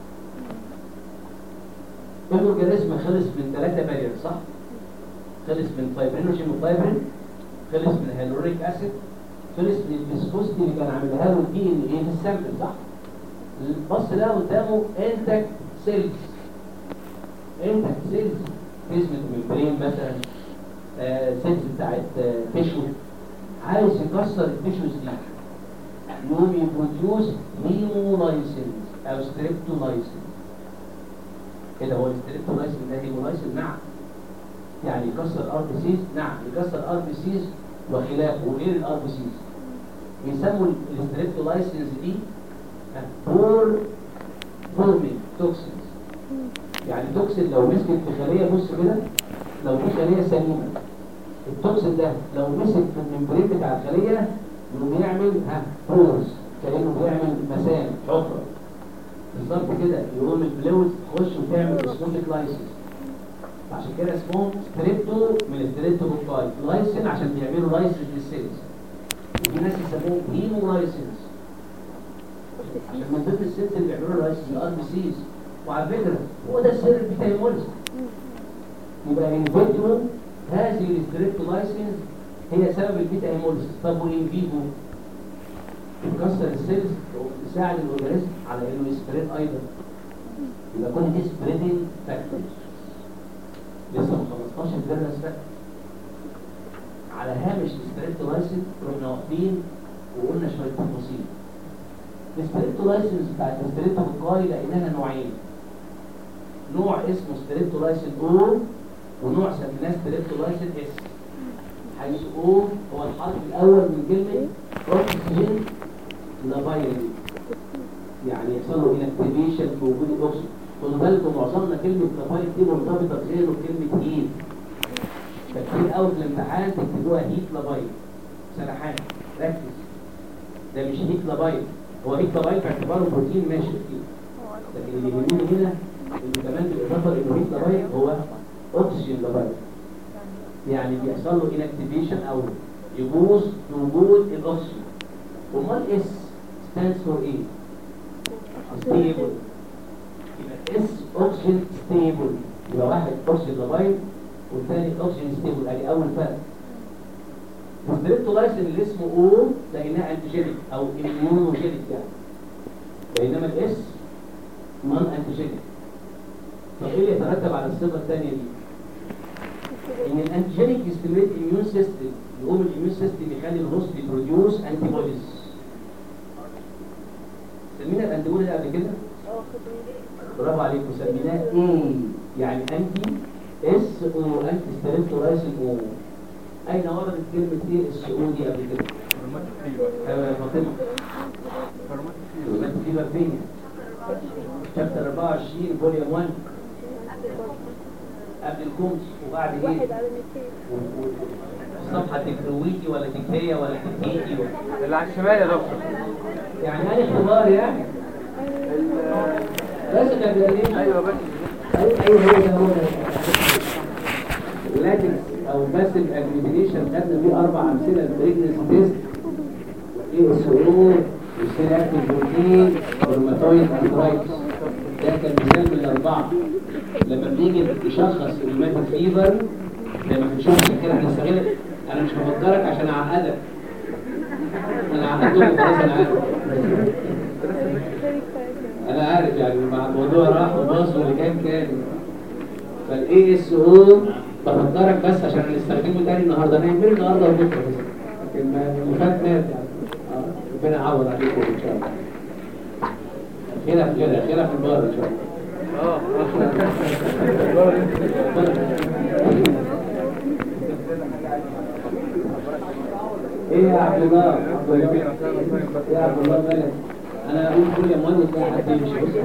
الاورجانيزم خلص من ثلاثه بارير صح؟ خلص من فايبرينوجين وفايبرين خلص من الهيالوريك اسيد خلص من الفيسكوستي اللي كان عاملها له الدي ان ايه في السامبل صح؟ البص ده قدامه انتك سيلز انتك سيلز بيزمنت ممبرين مثلا آه سيلز بتاعت آه تيشو عايز يكسر التيشوز دي يقوم يبروديوس هيمولايسنز او ستريبتولايسنز كده هو الستريبتولايسن ده هيمولايسن نعم يعني يكسر ار بي سيز نعم يكسر ار بي سيز وخلافه وغير الار بي سيز بيسموا الستريبتولايسنز دي بور فورمينج توكسينز يعني توكسين لو مسكت في خليه بص كده لو في خليه سليمه التوكسين ده لو مسك في الممبرين بتاع الخليه يقوم يعمل ها بورز كانه بيعمل مسام حفره بالظبط كده يقوم الفلويد تخش وتعمل اسموتيك لايسيس عشان كده اسمهم ستريبتو من الستريبتو بوكاي لايسين عشان بيعملوا لايسيس للسيلز وفي ناس يسموهم هيمو لايسينز عشان من ضمن السيلز اللي بيعملوا لايسيس الار بي سيز وعلى فكره هو ده السر بتاع المولز يبقى ان فيترو هذه الستريبتو لايسينز هي سبب البيتا هيموليسيس طب وان فيفو تكسر السيلز وتساعد الاورجانيزم على انه يسبريد ايضا يبقى كل دي سبريدنج فاكتورز لسه ما خلصناش الفيرنس فاكتور على هامش الستريبتولايسين رحنا واخدين وقلنا شويه تفاصيل الستريبتولايسنس بتاعت الستريبتوكوكاي لقيناها نوعين نوع اسمه ستريبتولايسن او ونوع سميناه ستريبتولايسن اس حيث او هو الحرف الاول من كلمه اوكسجين لافايرين يعني يحصل له انكتيفيشن في وجود الاكسجين خدوا بالكم معظمنا كلمه لافايرين دي مرتبطه بغيره بكلمه هيت فكتير قوي في الامتحان تكتبوها هيت لافايرين سرحان ركز ده مش هيت لافايرين هو هيت لافايرين باعتباره بروتين ماشي فيه لكن اللي يهمني هنا انه كمان بالاضافه انه هيت لافايرين هو اوكسجين لافايرين يعني بيحصل له انكتيفيشن او يبوظ بوجود الاكسجين امال اس stands for ايه stable يبقى اس اوكسجين ستيبل يبقى واحد اوكسجين لافايل والثاني اوكسجين ستيبل ادي اول فرق الستريبتولايسين اللي اسمه او لقيناه انتيجينيك او اميونوجينيك يعني بينما الاس نون انتيجينيك طب ايه اللي يترتب على الصفه الثانيه دي؟ ان الانتيجينيك يستميت الاميون سيستم يقوم الاميون سيستم يخلي الهوست يبروديوس انتي بوديز سمينا الانتي بودي قبل كده؟ برافو عليكم سميناه ايه يعني انتي اس او انتي ستريبتولايسين او اين وردت كلمه ايه اس او دي قبل كده؟ ايوه يا فاطمه روماتيك فيبر فين؟ شابتر 24 فوليوم 1 قبل الكومس وبعد ايه؟ واحد على 200 و- و- الصفحه تكرويتي ولا تكتيه ولا تكتيكي ولا اللي على الشمال يا دكتور يعني هل اختبار يعني بس كان بيقول ايوه بس ايوه ايوه هو ده هو ده لاتكس او باسل اجريجيشن خدنا فيه اربع امثله البريجنس تيست ايه اس او والسيلاكتيف بروتين والروماتويد ارثرايتس ده كان مثال من الاربعه لما بنيجي نشخص الروماتيك فيفر لما بنشوف كده هنستغل انا مش بفكرك عشان اعقدك انا عقدتك خلاص انا عارف انا عارف يعني مع الموضوع راح وباص واللي كان كان فالاي اس او بفكرك بس عشان نستخدمه تاني النهارده انا يهمني النهارده وبكره بس لكن ما- اللي فات مات يعني آه، ربنا يعوض عليكم ان شاء الله خيرها في خيرها خيرها في البار ان شاء الله اه ايه يا عبد الله عبد الله ايه يا عبد الله مالك انا اقول كل يوم وانا تلاقي حد يمشي بص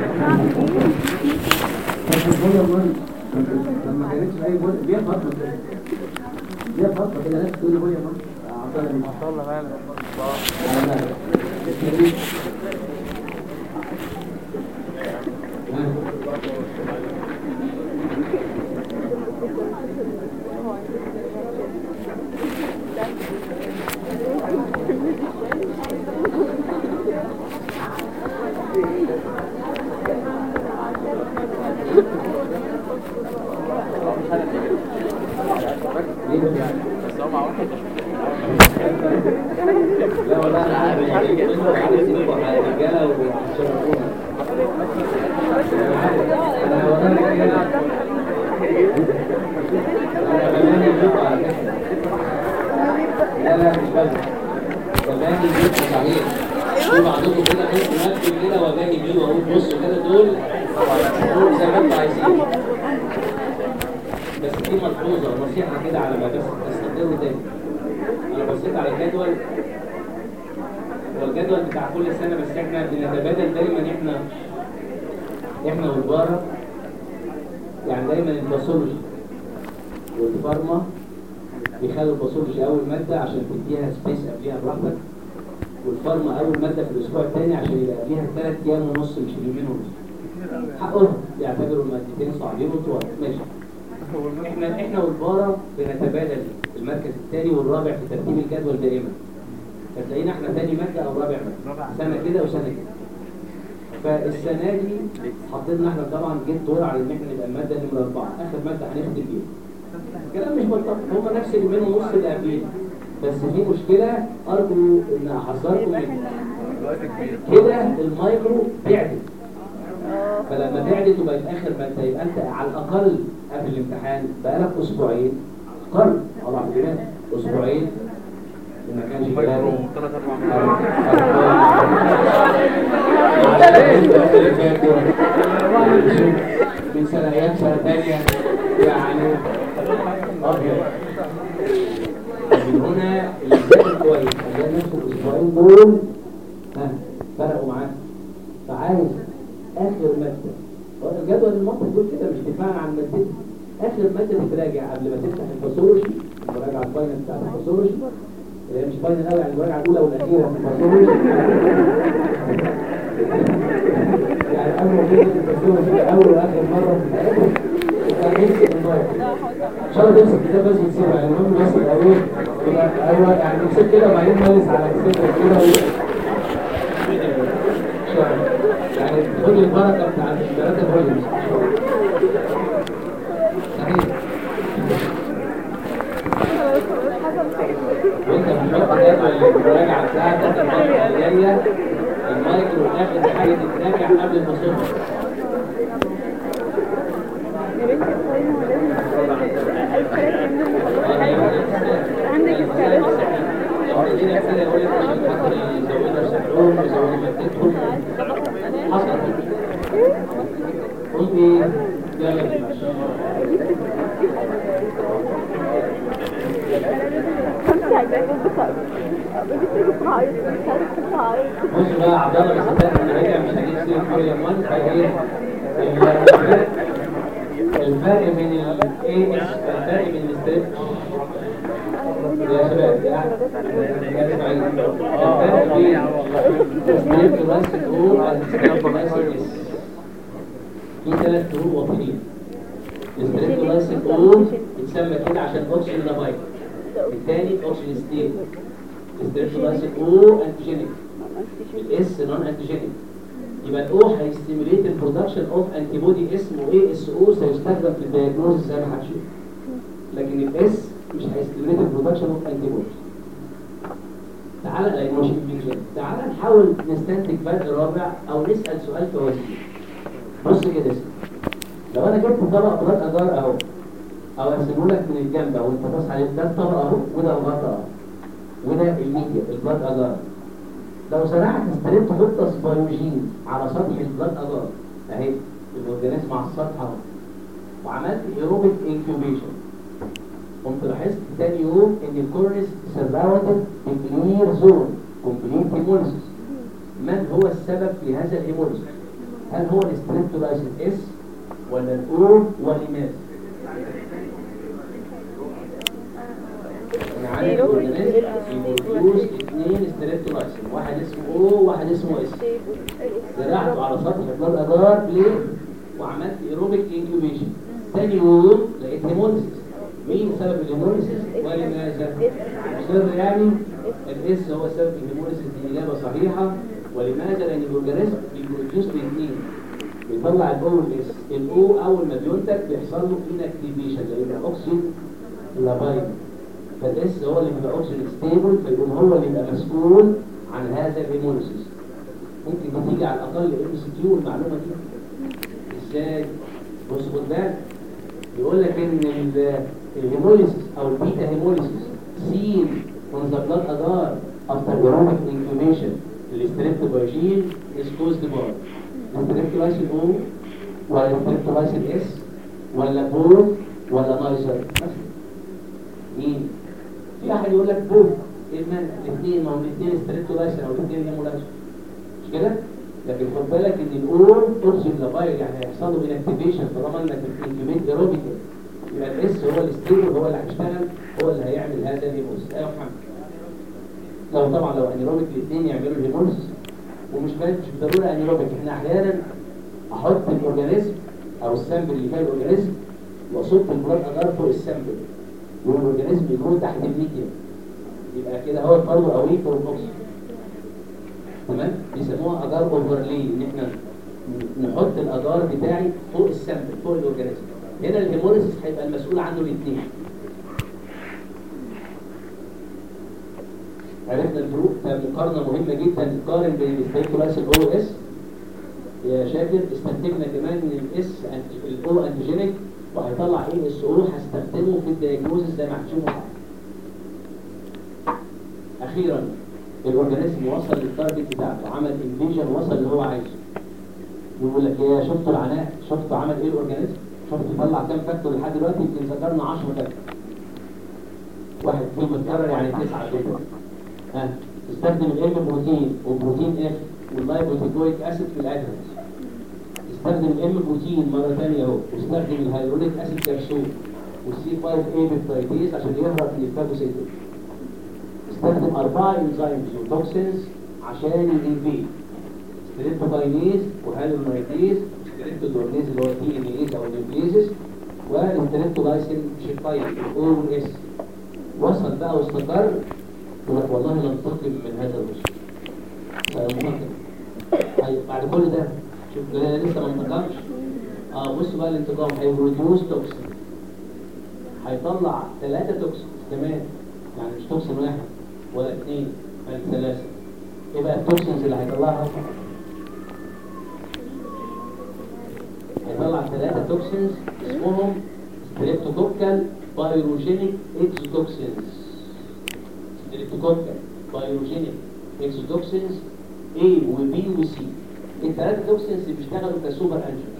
بس كل يوم وانا لما كانتش اي بول ليه فتره كده ليه فتره كده ناس تقول لي كل يوم وانا عطاني ما شاء الله فعلا على مالك اسمه بس هو معروف لا والله انا عارف الرجاله والشباب انا والله كده انا بماني الجوع على فكره لا لا مش بس بماني الجوع عليه في بعضكم كده حس نفسي كده وباجي بيه واقول بصوا كده دول دول زي ما انتوا عايزين بس في ملحوظه نصيحه كده على ما بس استخدمه تاني انا بصيت على الجدول هو الجدول بتاع كل سنه بس احنا بنتبادل دايما احنا احنا والبارة يعني دايما الباثولوجي والفارما بيخلوا الباثولوجي اول ماده عشان تديها سبيس قبليها براحتك والفارما اول ماده في الاسبوع الثاني عشان يبقى قبليها ثلاث ايام ونص مش اليومين ونص حقهم يعتبروا المادتين صعبين وطوال ماشي احنا احنا والبارة بنتبادل المركز الثاني والرابع في ترتيب الجدول دائما فتلاقينا احنا ثاني ماده او رابع ماده سنه كده وسنه كده فالسنه دي حطينا احنا طبعا جه الدور على ان احنا نبقى الماده نمره اربعه اخر ماده هنختم بيها الكلام مش منطقي هم نفس اليومين ونص اللي قبلين بس في مشكله ارجو ان احذركم منها الوقت كبير كده المايكرو بعدت فلما بعدت وبقت اخر ماده يبقى انت على الاقل قبل الامتحان بقالك اسبوعين اقل طبعا كمان اسبوعين ما كانش مايكرو كلامي ثلاث اربع من سنة أيام سنة تانية يعني أبيض من هنا الإنسان كويس خلينا ندخل الأسبوعين دول ها فرقوا معاك فعايز آخر مادة هو الجدول المنطق دول كده مش دفاعا عن مادتي آخر مادة تتراجع قبل ما تفتح الباثولوجي المراجعة الفاينل بتاعت الباثولوجي اللي هي مش فاينل قوي يعني المراجعة الأولى والأخيرة في الباثولوجي يعني أول ما تيجي الباثولوجي أول وآخر مرة في حياتك يبقى نمسك الموبايل ان شاء الله تمسك كتاب بس وتسيبها يعني المهم بس الاول يبقى ايوه يعني تمسك كده وبعدين مارس على كتابك كده و... إن شاء الله. يعني خد البركه بتاعت الثلاثه فوليومز صحيح وانت بتحط جدول المراجعه بتاعتك المره الجايه المايكرو اخر حاجه تتراجع قبل الفصول يا بنتي القايمة لازم الثلاث منهم مخلصة عندك الثلاث خمسة عجبات بصعب بجيب بصعب مش عارف بصعب بص بقى عبد الله بس ده انا راجع مش هجيب سيره فوليوم 1 فهي الفرق الفرق بين الاي اس الفرق بين الستريب يا شباب يعني يا اسماعيل الفرق بين الستريب كلاسيك او والستريب كلاسيك اس في ثلاث فروق واضحين الستريب كلاسيك او اتسمى كده عشان اوكسجين دافايت الثاني اوكسجين ستيبل الستريب كلاسيك او انتيجينيك الاس نون انتيجينيك يبقى الاو هيستيميليت البرودكشن اوف انتي بودي اسمه اي اس او سيستخدم في الدايجنوز زي ما هتشوف لكن الاس مش هيستيميليت البرودكشن اوف انتي بودي تعالى لا مش الفيجن تعالى نحاول نستنتج فرق رابع او نسال سؤال توازي بص كده اسمع لو انا جبت طبق بلاد اجار اهو او ارسمه لك من الجنب او انت باص عليه ده الطبق اهو وده الغطا اهو وده الميديا البلاد اجار لو زرعت ستريب فوتس بايوجين على سطح البلاد اجار اهي الاورجانيزم على السطح اهو وعملت ايروبيك انكيوبيشن قمت لاحظت تاني يوم ان الكورنس سراوندد بكلير زون كومبليت هيموليسيس من هو السبب في هذا الهيموليسيس؟ هل هو الستريبتولايسيس اس ولا الاو ولماذا؟ انا عارف الاورجانيزم بيبروديوس اثنين ستريبتولايسيس واحد اسمه او وواحد اسمه اس زرعته على سطح البلاد اجار ليه؟ وعملت ايروبيك انكيوبيشن تاني يوم لقيت هيموليسيس مين سبب الهيموليسيس ولماذا؟ سر يعني الاس هو سبب الهيموليسيس دي اجابه صحيحه ولماذا؟ لان الاورجانيزم بيبروديوس الاثنين بيطلع الاو والاس الاو اول ما بينتج بيحصل له انكتيفيشن لان الاكسجين لابايد فالاس هو اللي بيبقى اوكسجين ستيبل فيقوم هو اللي يبقى مسؤول عن هذا الهيموليسيس ممكن تيجي على الاقل ام سي كيو المعلومه دي ازاي بص خد بالك يقول لك ان ال- الهيموليسيس او البيتا هيموليسيس seen on the blood agar after aerobic incubation الستريبتوبايجين is caused by الستريبتولايسين O ولا الستريبتولايسين S ولا بور ولا نايزر مثلا مين؟ في واحد يقول لك بور ايه المانع؟ الاثنين ما هم الاثنين ستريبتولايسين او الاثنين هيمولايسين مش كده؟ لكن خد بالك ان الاور اورجن لافايل يعني هيحصل له انكتيفيشن طالما انك بتنكيبيت ايروبيكال يبقى الاس هو الستيبل هو اللي هيشتغل هو اللي هيعمل هذا الهيموليسيس ايوه يا محمد لو طبعا لو انيروبيك الاثنين يعملوا الهيموليسيس ومش بس مش بالضروره انيروبيك احنا احيانا احط الاورجانيزم او السامبل اللي فيها الاورجانيزم واصب البلاد اجار فوق السامبل والاورجانيزم يكون تحت الميديا يبقى كده هو برضه اويك والاوكسجين تمام بيسموها اجار اوفرلي ان احنا نحط الاجار بتاعي فوق السامبل فوق الاورجانيزم هنا الهيموليسيس هيبقى المسؤول عنه الاثنين عرفنا الفروق مقارنه مهمه جدا تقارن بين الستيكولاس الاو اس يا شاكر استنتجنا كمان ان الاس الاو انتيجينيك وهيطلع ايه اس او هستخدمه في الدياجنوزس زي ما هتشوفوا اخيرا الاورجانيزم وصل للتارجت بتاعته عمل انفيجن وصل اللي هو عايزه يقول لك يا شفتوا العناء شفتوا عمل ايه الاورجانيزم شفتوا طلع كام فاكتور لحد دلوقتي يمكن ذكرنا 10 فاكتور واحد فيهم متكرر يعني تسعه كده ها استخدم الام بروتين وبروتين اف واللايبوتيكويك اسيد في الادرس استخدم الام بروتين مره ثانيه اهو واستخدم الهيالورونيك اسيد كبسول والسي 5 اي بيبتايديز عشان يهرب من الفاجوسيتوس استخدم اربعه انزيمز وتوكسينز عشان الانفيد ستريبتوكاينيز وهالونايتيز ستريبتودورنيز اللي هو تي ان ايز او نيوكليزيس والستريبتولايسين شيباين الاو والاس وصل بقى واستقر يقول لك والله ننتقم من هذا الرسل فمنتقم طيب بعد كل ده شوف ده لسه ما انتقمش اه بصوا بقى الانتقام هيبروديوس توكسين هيطلع ثلاثة توكسين كمان يعني مش توكسين واحد ولا اثنين بل ثلاثة ايه بقى التوكسينز اللي هيطلعها؟ هيطلع ثلاثة توكسينز اسمهم ستريبتوكوكال بايروجينيك اكزوتوكسينز ستريبتوكوكال بايروجينيك اكزوتوكسينز A و B و C الثلاثة توكسينز بيشتغلوا كسوبر انجل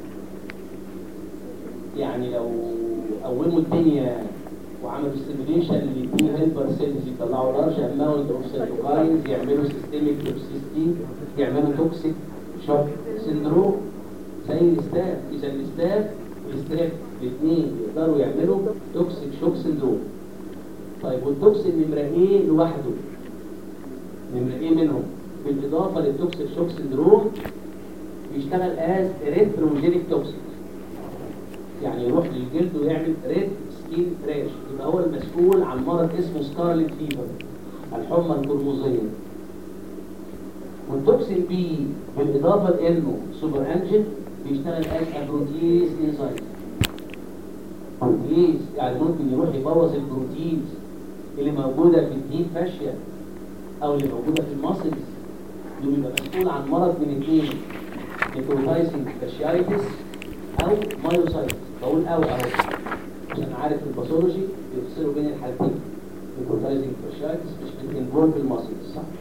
يعني لو قوموا الدنيا وعملوا ستيميليشن للبي هيلبر سيلز يطلعوا لارج اماونت اوف سيتوكاينز يعملوا سيستميك توكسيستي يعملوا توكسيك شوك سندروم زي الاستاف اذا الاستاف والستريب الاثنين يقدروا يعملوا توكسيك شوك سندروم طيب والتوكسين نمره ايه لوحده نمره ايه منهم بالاضافه للتوكسيك شوك سندروم بيشتغل از ريتروجينيك توكسيك يعني يروح للجلد ويعمل ريد سكين راش يبقى هو المسؤول عن مرض اسمه سكارلت فيفر الحمى القرمزيه والتوكسين بي بالاضافه لانه سوبر انجن بيشتغل از ابروتيز انزايم بروتيز يعني ممكن يروح يبوظ البروتينز اللي موجوده في الديب فاشيا او اللي موجوده في الماسلز اللي بيبقى مسؤول عن مرض من اثنين نيكروتايزنج فاشيايتس او مايوسايتس بقول او اهو عشان عارف الباثولوجي بيفصلوا بين الحالتين نيكروتايزنج فاشيايتس مش بتنفولف الماسلز صح؟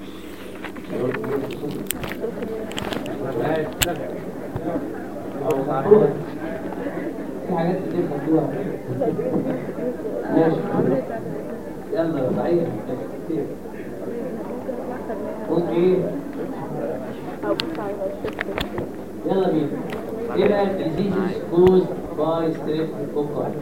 أو معروفة. في حاجات كتير خدوها ماشي يلا صحيح كتير قول ايه يلا بينا ايه بقى diseases caused by streptococci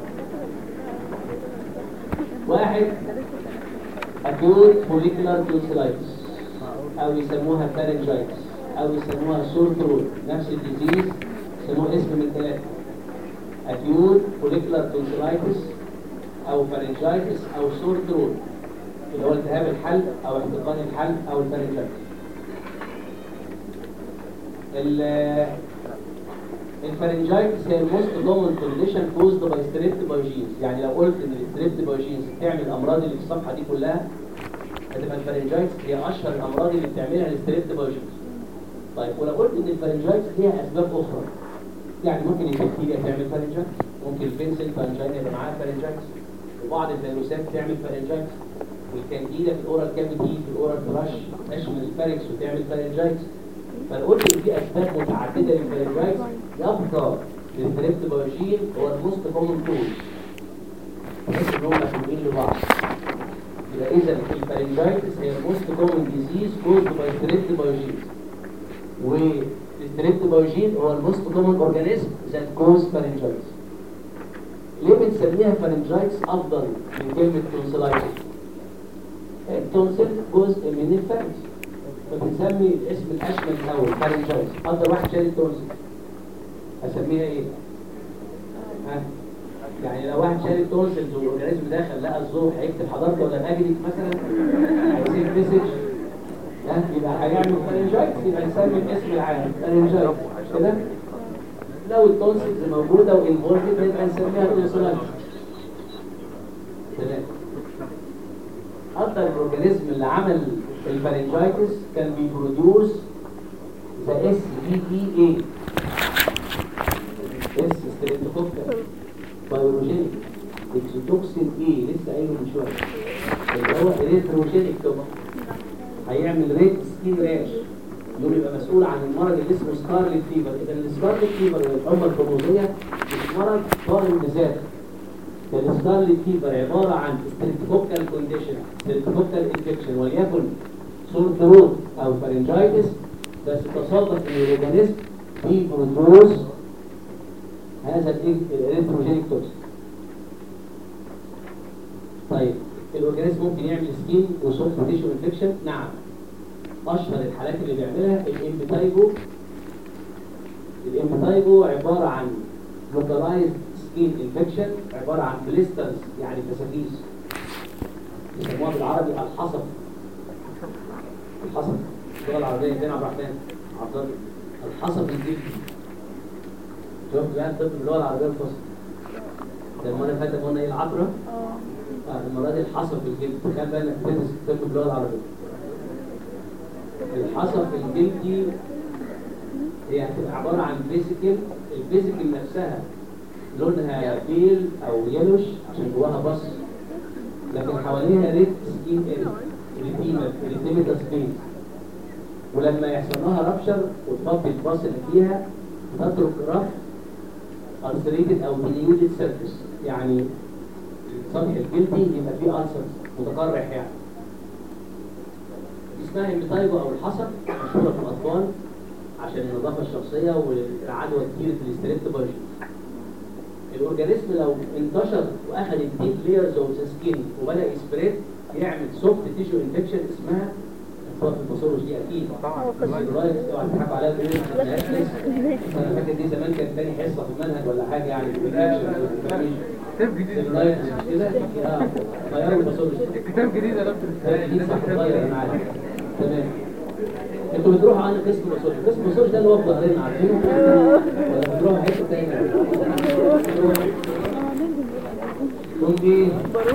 واحد acute follicular tonsillitis او يسموها pharyngitis او يسموها sore throat نفس الديزيز يسموه اسم من ثلاثة acute follicular tonsillitis او pharyngitis او sore throat اللي هو التهاب الحلق او احتقان الحلق او الفارنجايتس الفارنجايتس هي الموست كومن كونديشن كوزد باي ستريبتوبايجينز يعني لو قلت ان الستريبتوبايجينز بتعمل الامراض اللي في الصفحه دي كلها هتبقى الفارنجايتس هي اشهر الامراض اللي بتعملها الستريبتوبايجينز طيب ولو قلت ان الفارنجايتس ليها اسباب اخرى يعني ممكن البكتيريا تعمل فارنجايتس ممكن البنسل فارنجايتس يبقى معاها فارنجايتس وبعض الفيروسات تعمل فارنجايتس والكانديدا في الاورال كافيتي في الاورال فلاش تشمل الفارنكس وتعمل فارنجايتس فلو قلت ان في اسباب متعدده للفارنجايتس يبقى الستريبتوبايجين هو الموست كومن كوز بحيث ان هم مفهومين لبعض يبقى اذا الفارنجايتس هي الموست كومن ديزيز كوزد باي ستريبتوبايجين والستريبتوبايجين هو الموست كومن اورجانيزم ذات كوز فارنجايتس ليه بنسميها فارنجايتس افضل من كلمه تونسلايتس التونسل جزء من الفارنج فبنسمي الاسم الاشمل الاول فارنجايتس افضل واحد شايل التونسل هسميها ايه ها يعني لو واحد شايل التونسل والاورجانيزم داخل لقى الزور هيكتب حضرتك ولا اجري مثلا هيسيب مسج ها يبقى هيعمل فارنجايتس يبقى نسمي الاسم العام فارنجايتس مش كده لو التونسلز موجوده وانفولد يبقى نسميها تونسلايتس تمام اكتر الاورجانيزم اللي عمل الفارنجايتس كان بيبروديوس ذا اس بي بي اي اس ستريبتوكوكال بايولوجينيك اكسوتوكسين اي لسه قايله من شويه اللي هو اريثروجينيك توكسين هيعمل ريد سكين راش يوم يبقى مسؤول عن المرض اللي اسمه سكارلت فيفر اذا السكارلت فيفر والحمى القرمزيه مش مرض قائم بذاته السكارلت فيفر عباره عن ستريبتوكال كونديشن ستريبتوكال انفكشن وليكن سور ثروت او فارنجايتس بس تصادف ان الاورجانيزم فيه برودروز هذا الاريثروجينيك توكسين طيب الاورجانيزم ممكن يعمل سكين وسوفت تيشو انفكشن نعم اشهر الحالات اللي بيعملها الامبيتايجو الامبيتايجو عباره عن لوكالايزد سكين انفكشن عباره عن بليسترز يعني فساتيس يسموها بالعربي الحصف الحصف اللغه العربيه فين عبد الرحمن عبد الله الحصف الجلدي شفت بقى الطب باللغه العربيه الفصحى ده المره اللي فاتت قلنا ايه العطره اه آه، المرة دي الحصف الجلد تخيل بقى انك بتدرس كتاب باللغة العربية الحصف الجلدي هي هتبقى عبارة عن فيزيكال الفيزيكال نفسها لونها بيل او يلوش عشان جواها بص لكن حواليها ريد سكين ريتيما ريتيميتا سبين ولما يحصل لها رابشر وتفضي الباص اللي فيها تترك رف ارسريتد او ديليوتد سيرفيس يعني السطح الجلدي يبقى فيه ألسر متقرح يعني اسمها الميتايجو او الحصى مشهوره في الاطفال عشان النظافه الشخصيه والعدوى كتير في الاستريبتوباجي الاورجانيزم لو انتشر واخد الديب ليرز اوف ذا سكين وبدا يسبريد يعمل سوفت تيشو انفكشن اسمها اطفال الباثولوجي دي اكيد طبعا الرايت اوعى تضحكوا عليها بيقولوا ما خدناهاش لسه انا فاكر دي زمان كانت تاني حصه في المنهج ولا حاجه يعني الرياكشن كتاب جديد الرايت مش كده اه غيروا الباثولوجي كتاب جديد يا دكتور دي صح اتغير انا عارف تمام انتوا بتروحوا عن قسم باسولوجي قسم باسولوجي ده اللي هو في ظهرنا عارفينه ولا بتروحوا حته تانية ممكن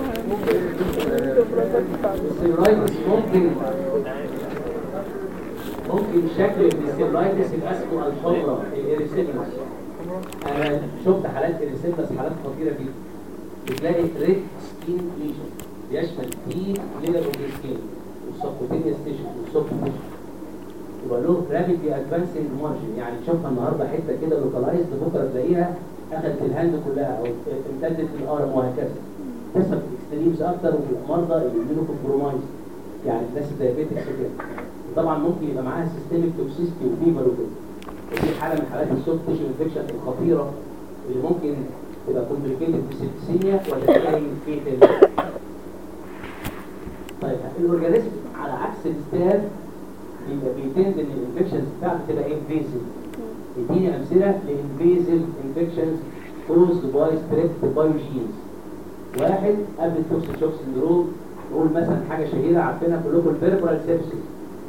السيرايتس ممكن ممكن شكل السيرايتس يبقى اسمه الحمرة الاريسيمس انا شفت حالات اريسيمس حالات خطيره جدا بتلاقي ريد سكين ليجن بيشمل ديب لير اوف سكين والسبكوتينيوس تيشو والسوفت تيشو يبقى له رابيدلي ادفانسنج مارجن يعني تشوفها النهارده حته كده لوكالايزد بكره تلاقيها اخذت الهاند كلها او امتدت في الارم وهكذا تحصل في الاكستريمز اكتر وفي المرضى اللي بيجيلوا كومبرومايز يعني الناس الدايابيتكس وكده وطبعا ممكن يبقى معاها سيستميك توكسيستي وفيبر وكده ودي حاله من حالات السوفت تيشو انفكشن الخطيره اللي ممكن تبقى كومبليكيتد بسيبسيميا وتنتهي فيتال طيب الاورجانيزم على عكس الستاف بيبقى بيتند ان الانفكشنز بتاعته تبقى انفيزيف اديني امثله لانفيزيف انفكشنز كوزد باي ستريبت بايوجينز واحد قبل التوكسيك شوك سندروم نقول مثلا حاجه شهيره عارفينها كلكم البيربرال سيبسيس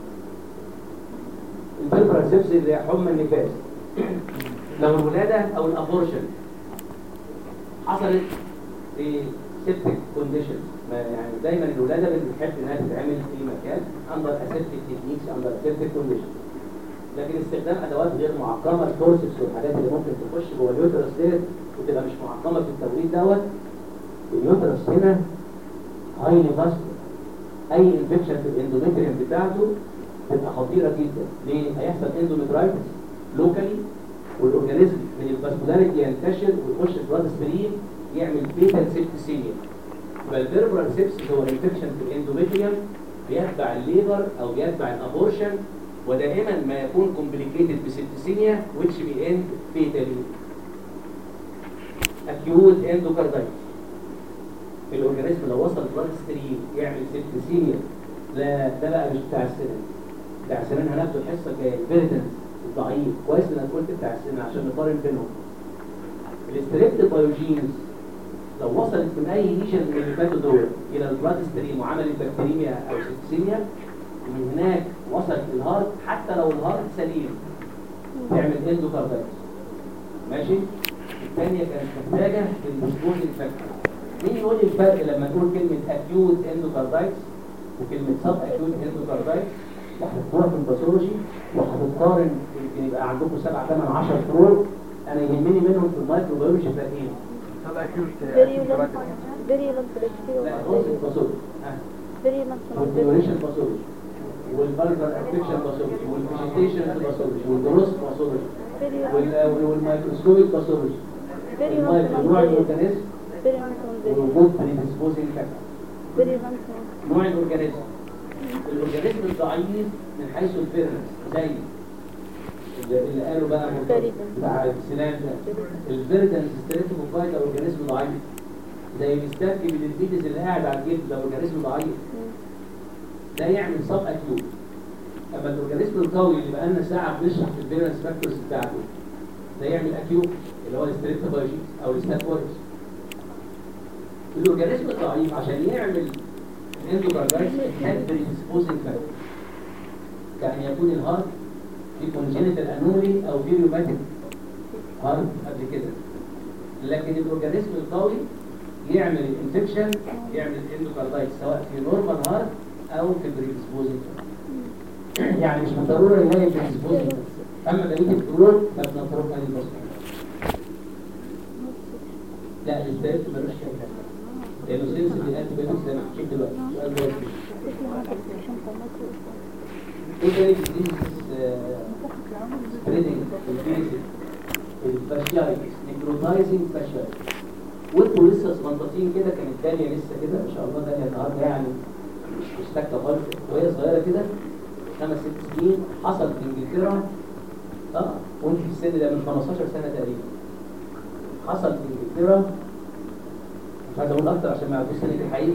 البيربرال سيبسيس اللي هي حمى النفاس لو الولاده او الابورشن حصلت في سيبتك كونديشن يعني دايما الولاده بنحب انها تتعمل في مكان اندر اسيبتك تكنيكس اندر اسيبتك كونديشن لكن استخدام ادوات غير معقمه الفورسبس والحاجات اللي ممكن تخش جوه اليوترس ديت وتبقى مش معقمه في التوليد دوت اليوترس هنا هايلي فاسكولار اي انفكشن في الاندوميتريوم بتاعته تبقى خطيره جدا ليه؟ هيحصل اندوميترايتس لوكالي والاورجانيزم من الفاسكولاريتي ينتشر ويخش البلاد ستريم يعمل بيتال سيبتسيميا يبقى الفيربرال سيبسيس هو انفكشن في الاندوميتريوم بيتبع الليبر او بيتبع الابورشن ودائما ما يكون كومبليكيتد بسيبتسيميا which may end fatally acute endocarditis الاورجانيزم لو وصل بلاد ستريم يعمل سيبتسيميا لا ده بقى مش بتاع السنان بتاع السنان هناخده الحصه الجايه الفيريتنس الضعيف كويس ان انا قلت بتاع السنان عشان نقارن بينهم الاستريبت بايوجينز لو وصلت من اي ليشن من اللي فاتوا دول الى البلاد ستريم وعملت بكتيريميا او سيبتسيميا ومن هناك وصلت للهارت حتى لو الهارت سليم تعمل اندوكاردايتس ماشي الثانيه كانت محتاجه للديسبوزنج فاكتور مين يقول لي الفرق لما تقول كلمه اكيوت اندوكاردايتس وكلمه سب اكيوت اندوكاردايتس وهتحطوها في الباثولوجي وهتقارن يمكن يبقى عندكم 7 8 10 فروق انا يهمني منهم في المايكروبيولوجي فرقين طب اكيد فيريولنت فيريولنت لا بص الباثولوجي ها فيريلانس والديوريشن باثولوجي والفالفر افكشن باثولوجي والفيجيتيشن باثولوجي والجروس باثولوجي وال- والميكروسكوبيك باثولوجي فيريلانس نوع الاورجانيزم فيريلانس ووجود بريديسبوزنج فاكتور فيريلانس نوع الاورجانيزم الاورجانيزم الضعيف من حيث الفيرنس زي اللي اللي قالوا بقى فيريدن. بتاع السنان ده الفيردنس ستريتوفايت اورجانيزم ضعيف زي مستكي من الفيتس اللي قاعد على الجلد ده اورجانيزم ضعيف ده يعمل سب اكيوت اما الاورجانيزم القوي اللي بقالنا ساعه بنشرح في الفيرنس فاكتورز بتاعته ده يعمل اكيوت اللي هو الستريتوفايت او الستاتويرس الاورجانيزم الضعيف عشان يعمل الاندوكاردايتس محتاج بريديسبوزنج فاكتور كأن يكون الهارت في كونجينيتال انوري او في ريوماتيك هارت قبل كده لكن الاورجانيزم القوي يعمل الانفكشن يعمل الاندوكاردايتس سواء في نورمال هارت او في بريديسبوزنج يعني مش بالضروره يلاقي بريديسبوزنج اما بقيه الفروق فبنتركها للبصر لا الثالث ملوش كلام لانه سيلز من الانتي بايوتكس زي ما هنشوف دلوقتي سؤال جوه ايه تاني ديزيز سبريدنج الفيزيك الفاشيايتس نيكروتايزنج فاشيايتس وانتوا لسه صغنطاطين كده كانت داليا لسه كده ما شاء الله داليا النهارده يعني مش مش ساكته خالص وهي صغيره كده خمس ست سنين حصل في انجلترا اه وانت في السن ده من 15 سنه تقريبا حصل في انجلترا مش عايز اقول اكتر عشان ما يعرفوش سنه الحقيقي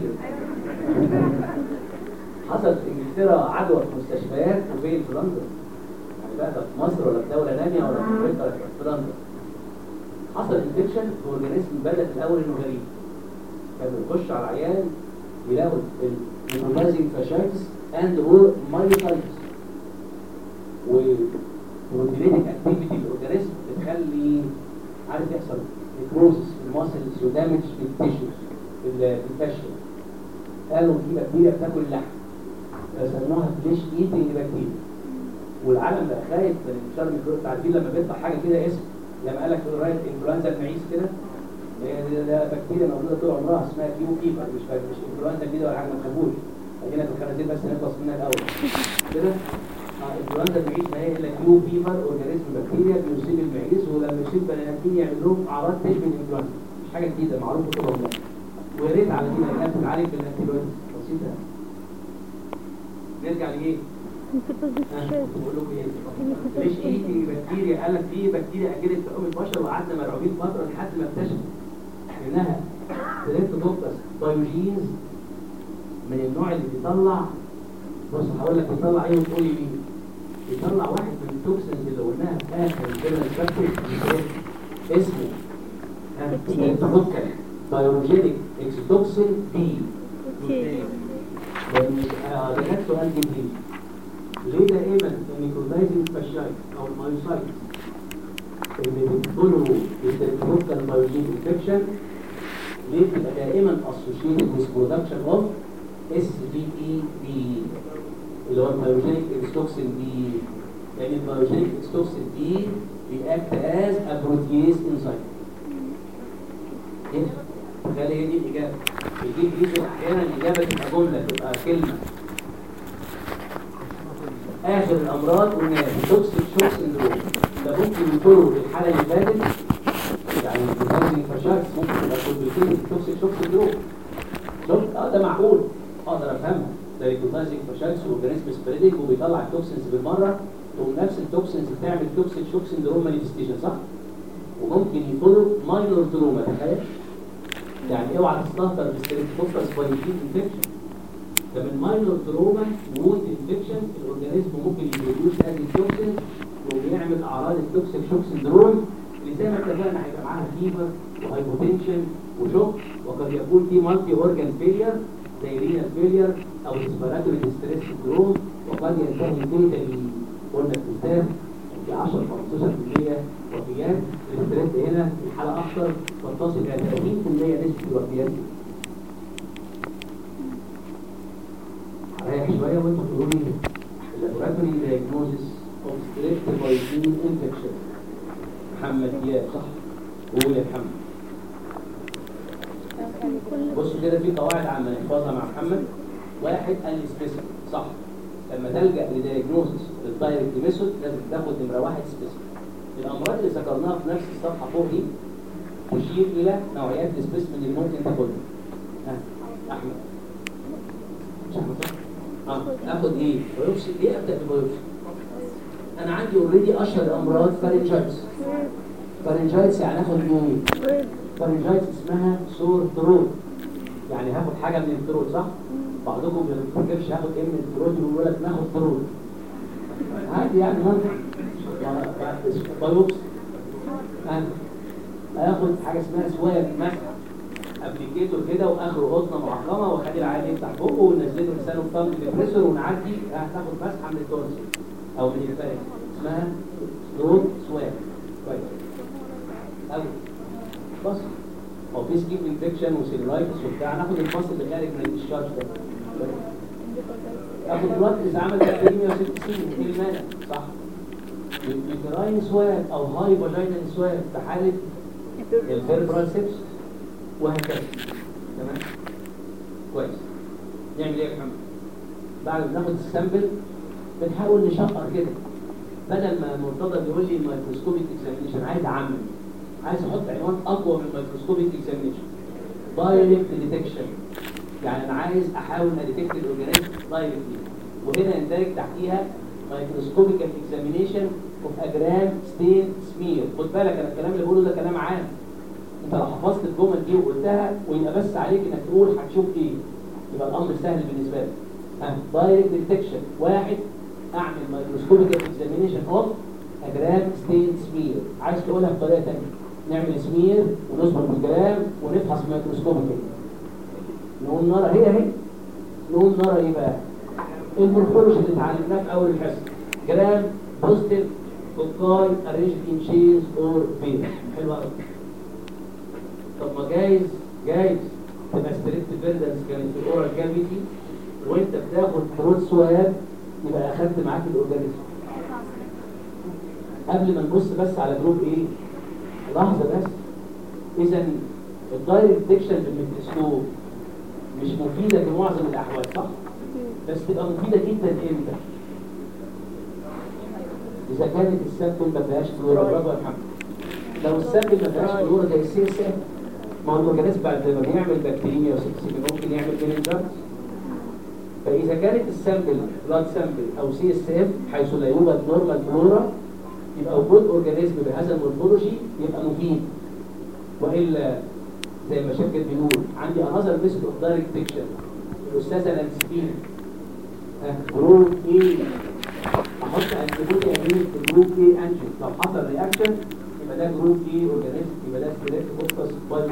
حصل في انجلترا عدوى في مستشفيات وفين في لندن يعني بقى ده في مصر ولا في دوله ثانيه ولا في امريكا ولا في لندن حصل انفكشن في اورجانيزم بدا في الاول انه غريب كانوا يخش على العيان يلاقوا النيكرومازيك فاشايتس اند اور مايوسايتس والجينيتك اكتيفيتي في الاورجانيزم بتخلي عارف يحصل نيكروزس في الماسلز ودامج في التيشوز في ال- في الفاشيا قالوا في بكتيريا بتاكل اللحم سموها فليش ايتنج بكتيريا والعالم بقى خايف من انتشار الميكروب عارفين لما بيطلع حاجه كده اسم لما قال لك رايت انفلونزا المعيز كده هي ده- ده بكتيريا موجوده طول عمرها اسمها كيو فيفر مش فاكر مش انفلونزا جديده ولا حاجه ما تخافوش خلينا في الخنازير بس نخلص منها الاول كده اه انفلونزا المعيز ما هي الا كيو فيفر اورجانيزم بكتيريا بيصيب المعيز ولما يصيب بني ادمين يعمل لهم اعراض تشبه الانفلونزا مش حاجه جديده معروفه طول عمرها ويا ريت على دي لانها بتتعالج بالانتيبيوتكس بسيطه نرجع لايه؟ بقول لكم ايه؟ ليش ايه في بكتيريا قال لك في بكتيريا اجلت في ام البشر وقعدنا مرعوبين فتره لحد ما اكتشفوا انها تريبتوكوكس بايوجينز من النوع اللي بيطلع بص هقول لك بيطلع ايه وتقولي مين بيطلع واحد من التوكسنز اللي قلناها في اخر الفيرنال فاكتور اسمه تريبتوكوكس بايوجينيك اكسيتوكسين بي ده كان سؤال جديد ليه دائما النيكروتايزنج فاشايت او المايوسايت اللي بيدخلوا التريبتوكال بايوجين انفكشن ليه بتبقى دائما اسوشيتد with production of SVEB اللي هو البايوجينيك اكستوكسين بي لان البايوجينيك اكستوكسين بي بيأكت از ا بروتياز انزيم كده تخيل هي دي الاجابه بيجيب يوسف احيانا الاجابه تبقى جمله تبقى كلمه اخر الامراض قلنا توكسيك شوك سندروم ده ممكن يكونوا في الحاله اللي فاتت يعني البروتين فشاكس ممكن تبقى كومبليكيتد توكسيك شوك سندروم شفت اه ده معقول اقدر افهمها ده ريكوتازيك فشاكس واورجانيزم سبريدنج وبيطلع التوكسينز بالمره تقوم نفس التوكسينز بتعمل توكسيك شوك سندروم مانيفستيشن صح؟ وممكن يكونوا ماينور تروما تخيل يعني اوعى تستهتر بالستريبتوكوكس بايوجين انفكشن ده من ماينور تروما وود انفكشن الاورجانيزم ممكن يبروديوس هذه التوكسين وبيعمل اعراض التوكسيك شوك سندروم اللي زي ما اتفقنا هيبقى معاها فيفر وهايبوتنشن وشوك وقد يكون في مالتي اورجان فيلير زي رينال فيلير او ريسبيراتوري ستريس سندروم وقد ينتهي توتالي قلنا في الكتاب في 10 15% وفيات الاستريس هنا الحاله اكثر وتصل الى 30% نسبه الوفيات هريح شويه وانتوا تقولوا لي اللابوراتوري دايجنوزيس اوف ستريس بايزين انفكشن محمد دياب صح قول يا محمد بصوا كده في قواعد عامه نحفظها مع محمد واحد قال لي سبيسيفيك صح لما تلجا لدايجنوزس للدايركت ميثود لازم تاخد نمره واحد سبيسيفيك الامراض اللي ذكرناها في نفس الصفحه فوق دي تشير الى نوعيات السبيسيفيك اللي ممكن تاخدها ها احمد مش احمد صح؟ اه اخد ايه؟ بايوبسي ليه ابدا ببايوبسي؟ انا عندي اوريدي اشهر امراض فارنجايتس فارنجايتس يعني اخد ايه؟ فارنجايتس اسمها سور ثروت يعني هاخد حاجه من الثروت صح؟ بعضكم ما بيفكرش هاخد ايه من الثروت ويقول لك ناخد ثروت عادي يعني منطق بايوبسي انا هاخد حاجه اسمها سواب مسح ابليكيتور كده واخره قطنه معقمه واخلي العيال يفتح بقه وننزله لسانه في فم البريسور ونعدي هتاخد مسحه من التونسل او من الفرق اسمها ثروت سواب كويس قوي بص هو في سكيب انفكشن وسيلولايتس وبتاع ناخد الفصل اللي خارج من الديشارج ده اخد بلاد اذا عمل 160 ايه المانع صح يوتراين سواب او هاي فاجينال سواب في حاله الفيربرال سيبس وهكذا تمام كويس نعمل ايه يا محمد بعد ما ناخد السامبل بنحاول نشقر كده بدل ما مرتضى بيقول لي الميكروسكوبيك اكزامينشن عايز اعمم عايز احط عنوان اقوى من الميكروسكوبيك اكزامينشن دايركت ديتكشن يعني انا عايز احاول اديتكت الاورجانيزم دايركتلي وهنا يندرج تحتيها مايكروسكوبيك اكزامينشن اوف اجرام ستين سمير خد بالك انا الكلام اللي بقوله ده كلام عام انت لو حفظت الجمل دي وقلتها ويبقى بس عليك انك تقول هتشوف ايه يبقى الامر سهل بالنسبه لك ها دايركت ديتكشن واحد اعمل مايكروسكوبيك اكزامينشن اوف اجرام ستين سمير عايز تقولها بطريقه ثانيه نعمل سمير ونصبر بالجرام ونفحص مايكروسكوبيك نقول نرى هي اهي نقول نرى ايه بقى المورفولوجي اللي اتعلمناه في اول الحصه جرام بوزيتيف كوكاي ارينج ان شيز اور بير حلوه قوي طب ما جايز جايز تبقى ستريكت فيردنس كانت في الاورال كافيتي وانت بتاخد تروت سواب يبقى اخدت معاك الاورجانيزم قبل ما نبص بس على جروب ايه لحظه بس اذا الدايركت ديكشن بالميكروسكوب مش مفيده في معظم الاحوال صح بس تبقى مفيده جدا امتى اذا كانت السامبل ما فيهاش فلورا برافو يا محمد لو السامبل ما فيهاش فلورا زي السيسه ما هو الاورجانيزم بعد ما بيعمل بكتيريا وسيكسيك ممكن يعمل مننجات فاذا كانت السامبل بلاد سامبل او سي اس اف حيث لا يوجد نورمال فلورا يبقى وجود اورجانيزم بهذا المورفولوجي يبقى مفيد والا زي ما شكل بيقول عندي انذر ميثود اوف دايركت ديكشن الاستاذه لانسكين جروب ايه احط انتيبودي امين في جروب ايه انجن لو حصل رياكشن يبقى ده جروب ايه اورجانيزم يبقى ده ستريكت فوكس باي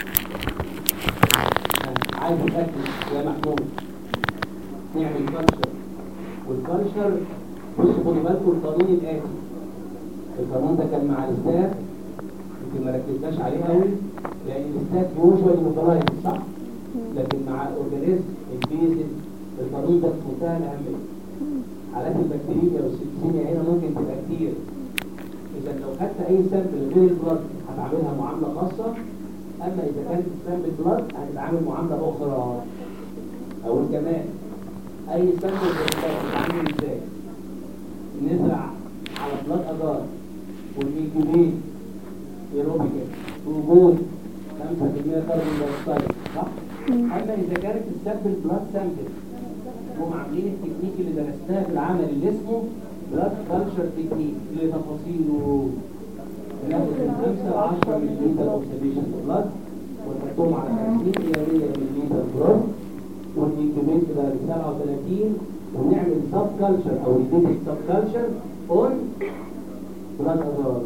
عايز اتاكد يا محمود نعمل كالشر والكالشر بصوا خدوا بالكم القانون الاتي القانون ده كان مع الاستاذ يمكن ما ركزناش عليه قوي لان الاستاذ يوجوالي مترايز صح لكن مع الاورجانيزم البيزل القانون ده في منتهى الاهميه حالات البكتيريا والسيبسيميا هنا ممكن تبقى كتير اذا لو خدت اي سامبل غير البلد هتعاملها معامله خاصه اما اذا كانت السامبل بلد هتتعامل معامله اخرى او كمان اي سامبل غير البلد هتتعامل ازاي نزرع على بلاد اجار والميكروبين ايروبيكال وجود 5% كربون دايوكسيد صح؟ اما اذا كانت السامبل بلاد سامبل هم عاملين التكنيك اللي درسناه في العمل اللي اسمه بلاد كلتشر تكنيك اللي تفاصيله بناخد من 5 ل 10 مللي اوبسرفيشن بلاد ونحطهم على 50 الى 100 مللي بروب والانكيوبيت ده 37 ونعمل سب كلتشر او ريبيتد سب كلتشر اون بلاد اجار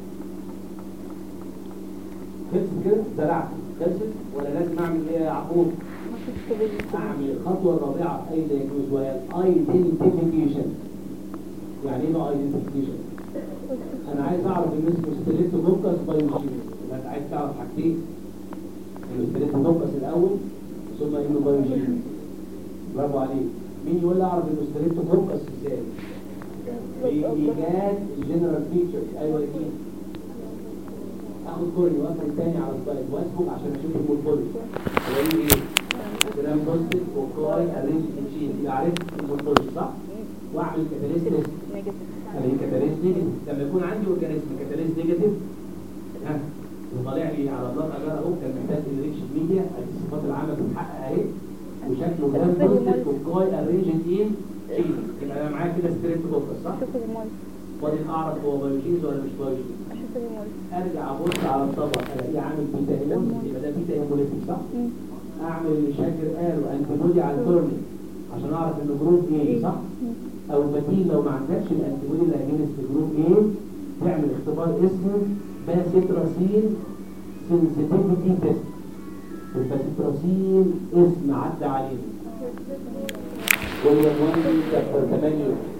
خلصت كده زرعت خلصت ولا لازم اعمل ايه يا عقوب؟ اعمل الخطوه الرابعه في اي دايجنوز وهي الايدنتيفيكيشن يعني ايه بقى ايدنتيفيكيشن؟ انا عايز اعرف ان اسمه ستريبتوكوكس بايوجين يبقى انت عايز تعرف حاجتين انه ستريبتوكوكس الاول ثم انه بايوجين برافو عليك مين يقول لي اعرف انه ستريبتوكوكس ازاي؟ بإيجاد الجنرال فيتشرز ايوه اكيد اخد كوري واقفل تاني على السلايد واسبق عشان اشوف المورفولوجي الاقي ايه؟ جرام بوزيتيف وكلاي جاي ارينج تشين يبقى عرفت المورفولوجي صح؟ واعمل كاتاليست تيست نيجاتيف اعمل كاتاليست نيجاتيف لما يكون عندي اورجانيزم كاتاليست نيجاتيف ها وطالع لي على بلاد اجار اهو كان محتاج انريكش ميديا ادي الصفات العامه بتتحقق اهي وشكله جام بوزيتيف وجاي ارينج ان تشين يبقى انا معايا كده ستريت فوكس صح؟ اشوف المول وبعدين اعرف هو بايوجينز ولا مش بايوجينز اشوف المول ارجع ابص على الطبق الاقيه عامل بيتا هيموليز يبقى ده بيتا هيموليز صح؟ اعمل اللي شاكر قاله انتيبودي على التورني عشان اعرف انه جروب ايه صح؟ او بديل لو ما عندكش الانتيبودي اللي اجينست جروب ايه تعمل اختبار اسمه باسيتراسين سنسيتيفيتي تيست الباسيتراسين اسم عدى علينا ويليام وانجي شابتر 8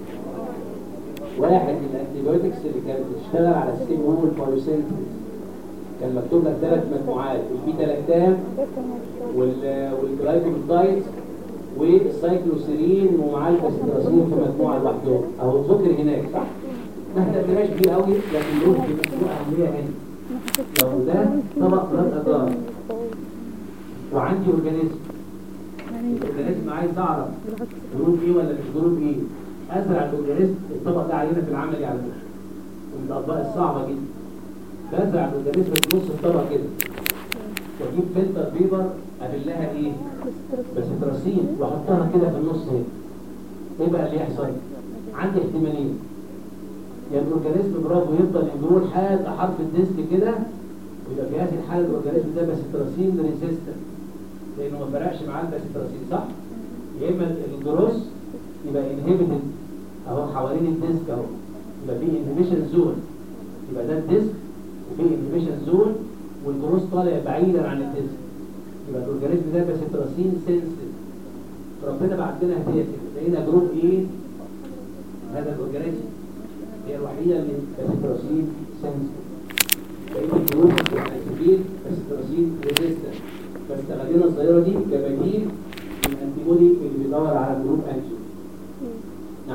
واحد من الانتيبيوتكس اللي كانت بتشتغل على السيل وول بايوسينثيز كان مكتوب لك ثلاث مجموعات البيتا لاكتام وال والجلايكوبيتايد والسايكلوسيرين ومعاه الباسيتراسين في مجموعه لوحدهم اهو ذكر هناك صح؟ ما احنا قلناش كبير قوي لكن له له اهميه هنا لو ده طبق بلاد اجار وعندي اورجانيزم الاورجانيزم عايز اعرف جروب ايه ولا مش جروب ايه ازرع الاورجانيزم الطبق ده علينا في العملي على فكره ومن الاطباق الصعبه جدا بزرع الاورجانيزم في نص الطبق كده واجيب فلتر بيبر ابلها ايه باسيتراسين واحطها كده في النص هنا ايه بقى اللي يحصل عندي احتمالين يا الاورجانيزم برافو يفضل يجروا لحد حرف الديسك كده ويبقى في هذه الحاله الاورجانيزم ده باسيتراسين ريزيستنت لانه ما فرقش معاه الباسيتراسين صح؟ يا اما الجروس يبقى انهبيتد اهو حوالين الديسك اهو يبقى في انهبيشن زون يبقى ده الديسك وفي انهبيشن زون والجروس طالع بعيدا عن الديسك يبقى الاورجانيزم ده باسيتراسين سنسيتيف ربنا بعت لنا هديه كده لقينا جروب ايه هذا الاورجانيزم هي الوحيده اللي باسيتراسين سنسيتيف بقيه الجروب الاسيتين باسيتراسين ريزيستنت فاستخدمنا الظاهره دي كبديل للانتيبودي اللي بيدور على جروب انتي نعم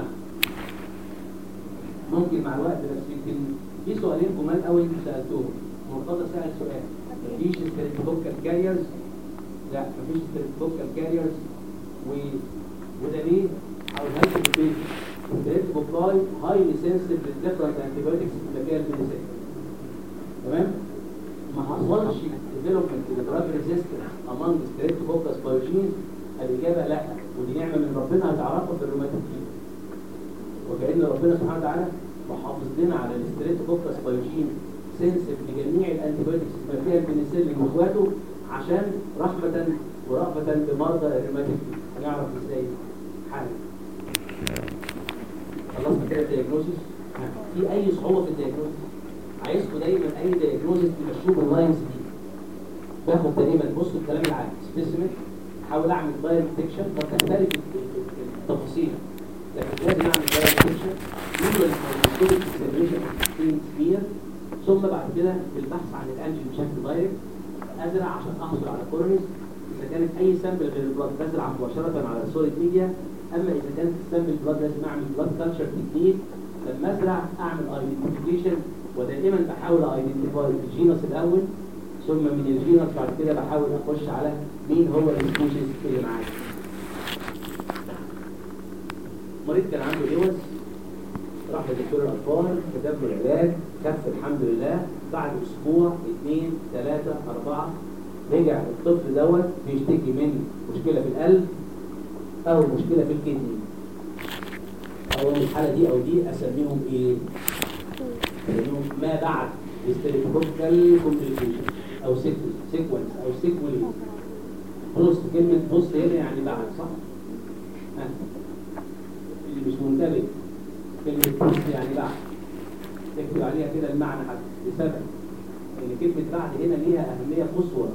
ممكن مع الوقت بس يمكن في سؤالين جمال قوي انتوا سالتوهم مرتضى سال سؤال مفيش ستريبتوكال كاريرز لا مفيش ستريبتوكال كاريرز و... وده ليه؟ هقولها لكم في البيت ستريبتوكاي هايلي سنسيتيف للديفرنت انتيبيوتكس اللي فيها البنسلين تمام؟ ما حصلش ديفلوبمنت لدراج ريزيستنس امونج ستريبتوكوكس بايوجينز الاجابه لا ودي نعمه من ربنا هتعرفها في الروماتيك فيبر وكأن ربنا سبحانه وتعالى محافظ لنا على الستريبتوكوكس بايوجين سنسيف لجميع الانتيبيوتكس بما فيها البنسلين واخواته عشان رحمة ورأفة بمرضى الروماتيك فيبر هنعرف ازاي حالا خلصنا كده الدياجنوستس في اي صعوبة في الدياجنوستس عايزكم دايما اي دياجنوستس تمشوه باللاينز دي باخد دايما بصوا الكلام العادي سبيسيمنت احاول اعمل دايركت ديكشن وتختلف التفاصيل لكن لازم اعمل دايركت ديكشن يوجد الميكروسكوبيك اكسبريشن سبير ثم بعد كده البحث عن الانجين بشكل دايركت ازرع عشان احصل على كورنيز اذا كانت اي سامبل غير البلاد بزرع مباشره على السوليد ميديا اما اذا كانت السامبل بلاد لازم اعمل بلاد كلتشر تكنيك لما ازرع اعمل ايدنتيفيكيشن ودائما بحاول ايدنتيفاي الجينس الاول ثم من الجينس بعد كده بحاول اخش على مين هو السبيشيز اللي معايا مريض كان عنده لوز راح لدكتور الاطفال كتب له العلاج خف الحمد لله بعد اسبوع اثنين ثلاثة اربعة رجع الطفل دوت بيشتكي من مشكلة في القلب او مشكلة في الكدني او الحالة دي او دي اسميهم ايه؟ اسميهم ما بعد هيستريكوكال كومبليكيشن او سيكونس او سيكولي بوست كلمة بوست هنا يعني بعد صح؟ ها. اللي مش منتبه كلمة بوست يعني بعد اكتب عليها كده المعنى حتى لسبب ان كلمة بعد هنا ليها أهمية قصوى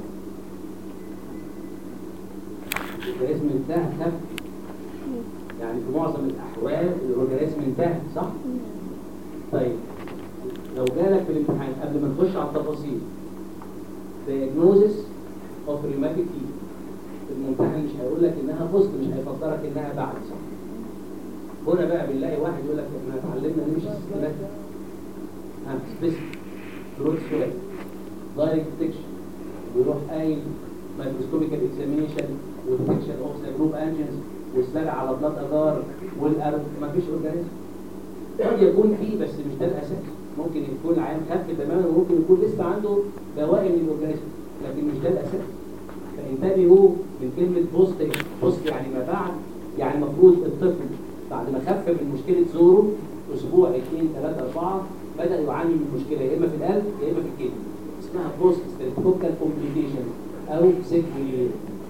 الأورجانيزم انتهى خف يعني في معظم الأحوال الأورجانيزم انتهى صح؟ طيب لو جالك في الامتحان قبل ما نخش على التفاصيل diagnosis of rheumatic fever الممتحن مش هيقول لك انها بوست مش هيفكرك انها بعد صح هنا بقى بنلاقي واحد يقول لك احنا اتعلمنا نمشي سيستمات ها سبيسيفيك جروث سويت دايركت ديكشن ويروح قايل مايكروسكوبيكال اكزامينيشن وديتكشن اوف ذا جروب انجنز وسلاج على بلاد اجار والارض مفيش اورجانيزم قد يكون فيه بس مش ده الاساس ممكن يكون عين خف تماما وممكن يكون لسه عنده بواقي من الاورجانيزم لكن مش ده الاساس فانتبهوا من كلمه بوست بوست يعني ما بعد يعني المفروض الطفل بعد ما خف من مشكله زوره اسبوع اثنين ثلاثه اربعه بدا يعاني من مشكله يا اما في القلب يا اما في الكلى اسمها بوست ستريبتوكال كومبليكيشن او سيكولي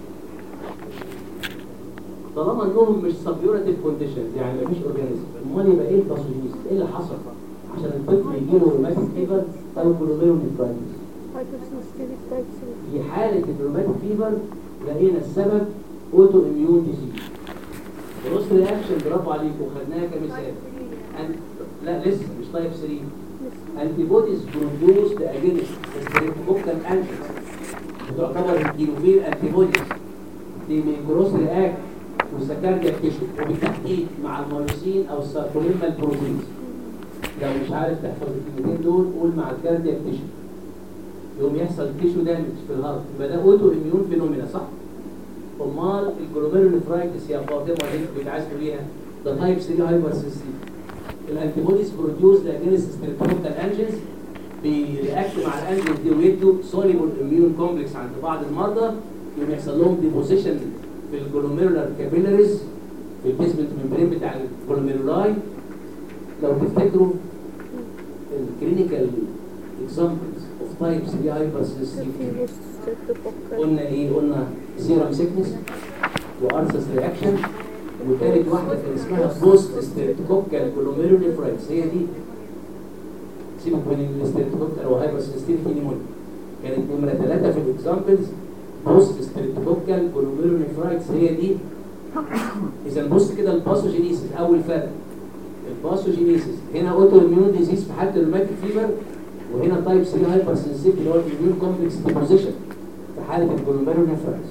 طالما انهم مش سبيورتيف كونديشنز يعني مفيش اورجانيزم امال يبقى ايه الباثوجينيز ايه اللي حصل عشان الطفل يجي له روماتيك فيفر او كولوميرونيفرايتس هايبرسنسيتيف تايب 3 في حالة الروماتيك فيفر لقينا السبب اوتو اميون ديزيز بروس رياكشن برافو عليكم خدناها كمثال أن... لا لسه مش تايب 3 انتي بوديز برودوسد اجينست ستريبتوكوكال انجنز بتعتبر الكيلوفيل انتي بوديز دي من كروس رياكت والسكاردياك تيشو وبالتحديد مع المايوسين او الساركوليما بروتينز لو مش عارف تحفظ الكلمتين دول قول مع الكاردياك تيشو يقوم يحصل تيشو دامج في الهارت يبقى ده اوتو اميون فينومينا صح؟ امال الجلوميرونيفرايتس يا فاطمه اللي انتوا بتعالجوا بيها ده تايب 3 هايبر سيستيم الانتي بوديز بروديوس اجينست ستريبتوكال انجنز بيرياكت مع الانجنز دي ويدوا سوليبل اميون كومبلكس عند بعض المرضى يقوم يحصل لهم ديبوزيشن في الجلوميرولار كابيلاريز في البيزمنت ممبرين بتاع الجلوميرولاي لو تفتكروا الكلينيكال اكزامبلز اوف تايب 3 هايبر سيستيم في بوست ستريبتوكوكال قلنا ايه قلنا سيرم سيكنس وارثس رياكشن وثالث واحده كان اسمها بوست ستريبتوكوكال جلوميروليفرايتس هي دي سيبك من الستريبتوكوكال وهايبر سيستيميك نيمونيا كانت نمره ثلاثه في الاكزامبلز بوست ستريبتوكوكال جلوميروليفرايتس هي دي اذا بص كده الباثوجينيسيس اول فرق الباثوجينيسيس هنا اوتو اميون ديزيز في حاله الروماتيك فيفر وهنا تايب 3 هايبر سنسيتيف اللي هو الاميون كومبلكس ديبوزيشن في حاله الجلوميروليفرايتس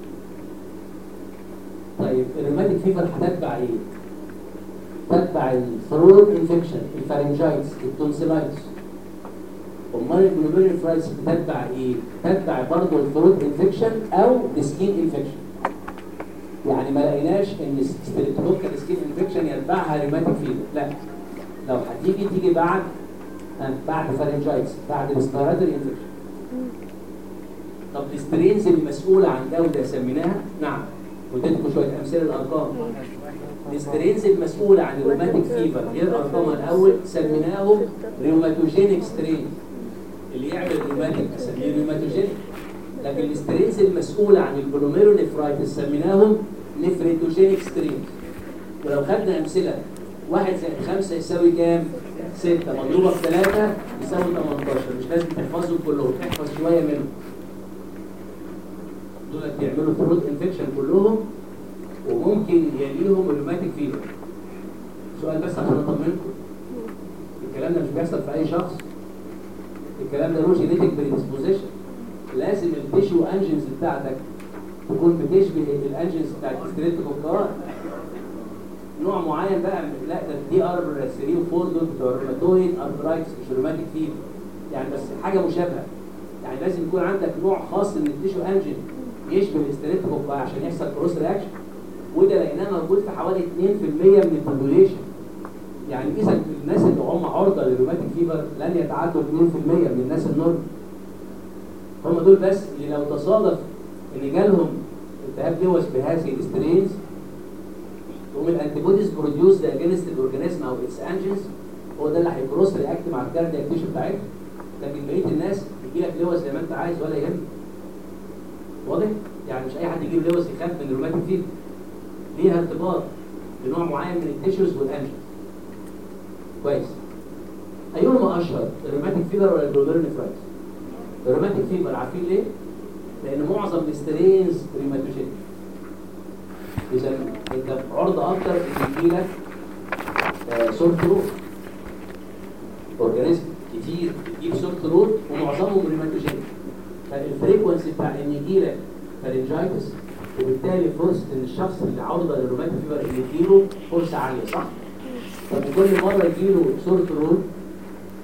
طيب الروماتيك فيفر هتتبع ايه؟ تتبع الثرول انفكشن الفارنجايتس التونسيلايتس امال الجلوميروليفرايتس بتتبع ايه؟ تتبع برضه الثرول انفكشن او السكين انفكشن يعني ما لقيناش ان ستريبتوكوكال سكين انفكشن يتبعها روماتيك فيفر لا لو هتيجي تيجي بعد آه، بعد فارنجايتس بعد الريسبيراتوري انفكشن طب السترينز المسؤولة عن ده وده سميناها نعم اديتكم شوية أمثلة الأرقام السترينز المسؤولة عن الروماتيك فيفر هي الأرقام الأول سميناهم ريوماتوجينيك سترينز اللي يعمل روماتيك أسميه ريوماتوجينيك لكن السترينز المسؤولة عن الجلوميرونيفرايتس سميناهم نفريتوجينيك سترينز ولو خدنا أمثلة واحد زائد خمسة يساوي كام؟ ستة مضروبة في ثلاثة يساوي 18 مش لازم تحفظهم كلهم احفظ شوية منهم دول بيعملوا ثروت انفكشن كلهم وممكن يليهم الروماتيك فيفر سؤال بس عشان اطمنكم الكلام ده مش بيحصل في اي شخص الكلام ده له جينيتك بريدisposition لازم التيشو انجنز بتاعتك تكون بتشبه الانجنز بتاعت الستريبتوكوكار نوع معين بقى من- لا ده دي ار 3 و4 دول بتوع الروماتويد ارثرايتس مش روماتيك فيفر يعني بس حاجه مشابهه يعني لازم يكون عندك نوع خاص من التيشو انجن يشبه الستريبتوكوكار عشان يحصل كروس رياكشن وده لقيناه موجود في حوالي 2% من البوبوليشن يعني اذا الناس اللي هم عرضه للروماتيك فيفر لن يتعدوا 2% من الناس النورمال هم دول بس اللي لو تصادف ان جالهم التهاب لوز بهذه السترينز تقوم الانتي بوديز بروديوس اجينست الاورجانيزم او اتس انجنز هو ده اللي هيكروس رياكت مع الكاردياك تيشو بتاعتهم لكن بقيه الناس يجي لك لوز زي ما انت عايز ولا يهمك واضح؟ يعني مش اي حد يجيب لوز يخاف من الروماتيك فيفر ليها ارتباط بنوع معين من التيشوز والانجنز كويس ايهما اشهر الروماتيك فيفر ولا الجلوميرونيفرايتس الروماتيك فيفر عارفين ليه؟ لان معظم السترينز ريماتوجينيك اذا انت عرضه اكتر ان يجيلك آه، سور ثروت اورجانيزم كتير بتجيب سور ثروت ومعظمهم ريماتوجينيك فالفريكونسي بتاع ان يجيلك فارنجايتس وبالتالي فرصه ان الشخص اللي عرضه للروماتيك فيفر ان يجيله فرصه عاليه صح؟ طب كل مره يجيله سور ثروت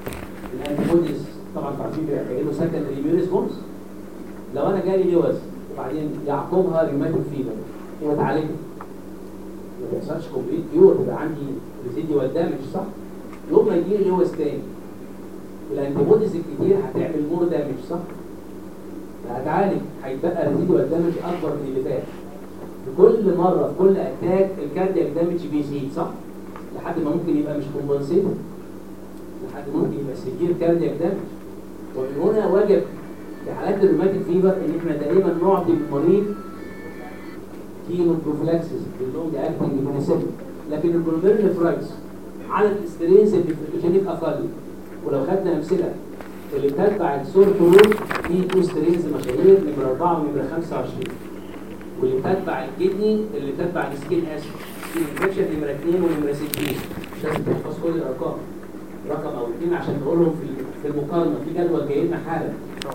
الانتي بوديز طبعا انتوا عارفين بيبقى له سكندري اميون ريسبونس لو انا جالي لوز وبعدين يعقبها ريوماتيك فيبر واتعالجت ما بيحصلش كومبليت كيور يبقى عندي ريزيديوال دامج صح؟ يوم ما يجي لي لوز تاني الانتيبوديز الكتير هتعمل مور دامج صح؟ هتعالج هيتبقى ريزيديوال دامج اكبر من اللي فات في كل مره في كل اتاك الكاردياك دامج بيزيد صح؟ لحد ما ممكن يبقى مش كومبنسيتد لحد ممكن يبقى سيفير كاردياك دامج ومن هنا وجب في حالات الروماتيك فيبر ان احنا دائما نعطي المريض كيمو بروفلاكسس باللونج اكتنج بنسبه لكن البروميرن فرايتس عدد الاسترينز اللي في الجينيك اقل ولو خدنا امثله اللي بتتبع السور فلور في تو سترينز مشاهير نمره 4 ونمره 25 واللي بتتبع الكدني اللي بتتبع السكين اسيد في انفكشن نمره 2 ونمره 60 مش لازم تحفظ كل الارقام رقم او اثنين عشان تقولهم في في المقارنه في جدول جاي لنا حالا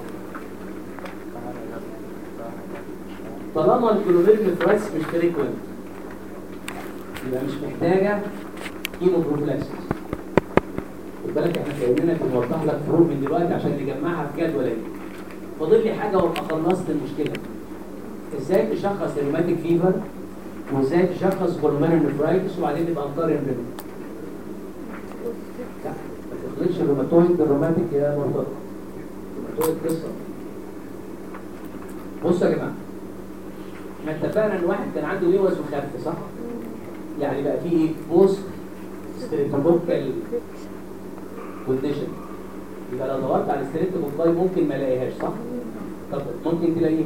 طالما الكلوميرن فرايتس مش فريكوينت يبقى مش محتاجه كيمو بروفلاكسس خد بالك احنا كاننا بنوضح لك فروق من دلوقتي عشان نجمعها في جدول فاضل لي حاجه وابقى خلصت المشكله ازاي تشخص الروماتيك فيفر وازاي تشخص كلوميرن فرايتس وبعدين نبقى نقارن بينهم لا ما تخلطش الروماتويد بالروماتيك يا مرتضى الروماتويد قصه بصوا يا جماعه احنا اتفقنا ان واحد كان عنده لوز وخف صح؟ يعني بقى فيه ايه؟ بوست ستريبتوكوكال كونديشن يبقى لو دورت على الستريبتوكوكاي ممكن ما الاقيهاش صح؟ طب ممكن تلاقيها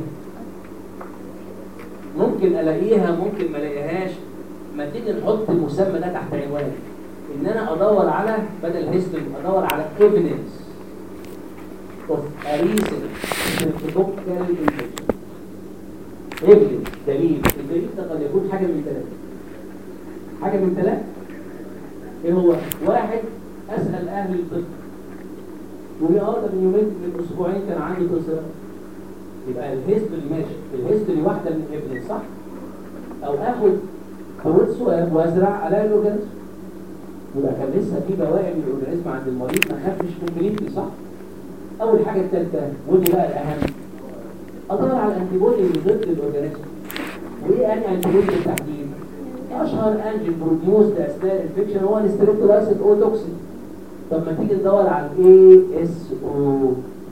ممكن الاقيها ممكن ما الاقيهاش ما تيجي نحط المسمى ده تحت عنوان ان انا ادور على بدل هيستوري ادور على evidence of a recent streptococcal infection evidence دليل الدليل ده قد يكون حاجه من ثلاثه حاجه من ثلاثه ايه هو واحد اسال اهل الطب يقول لي اه ده من يومين من اسبوعين كان عندي طفل يبقى الهيستوري ماشي الهيستوري واحده من الايفيدنس صح او اخد كروت سواب وازرع الاقي الاورجانيزم يبقى كان لسه في بواقي من الاورجانيزم عند المريض ما خفش كومبليتلي صح اول حاجه الثالثه ودي بقى الاهم ادور على الانتي بودي اللي ضد الاورجانيزم وايه انهي انتي بودي بالتحديد اشهر انجين بروديوسد اثناء الانفكشن هو الستريبتولايسيد او توكسين طب ما تيجي ندور على الاي اس او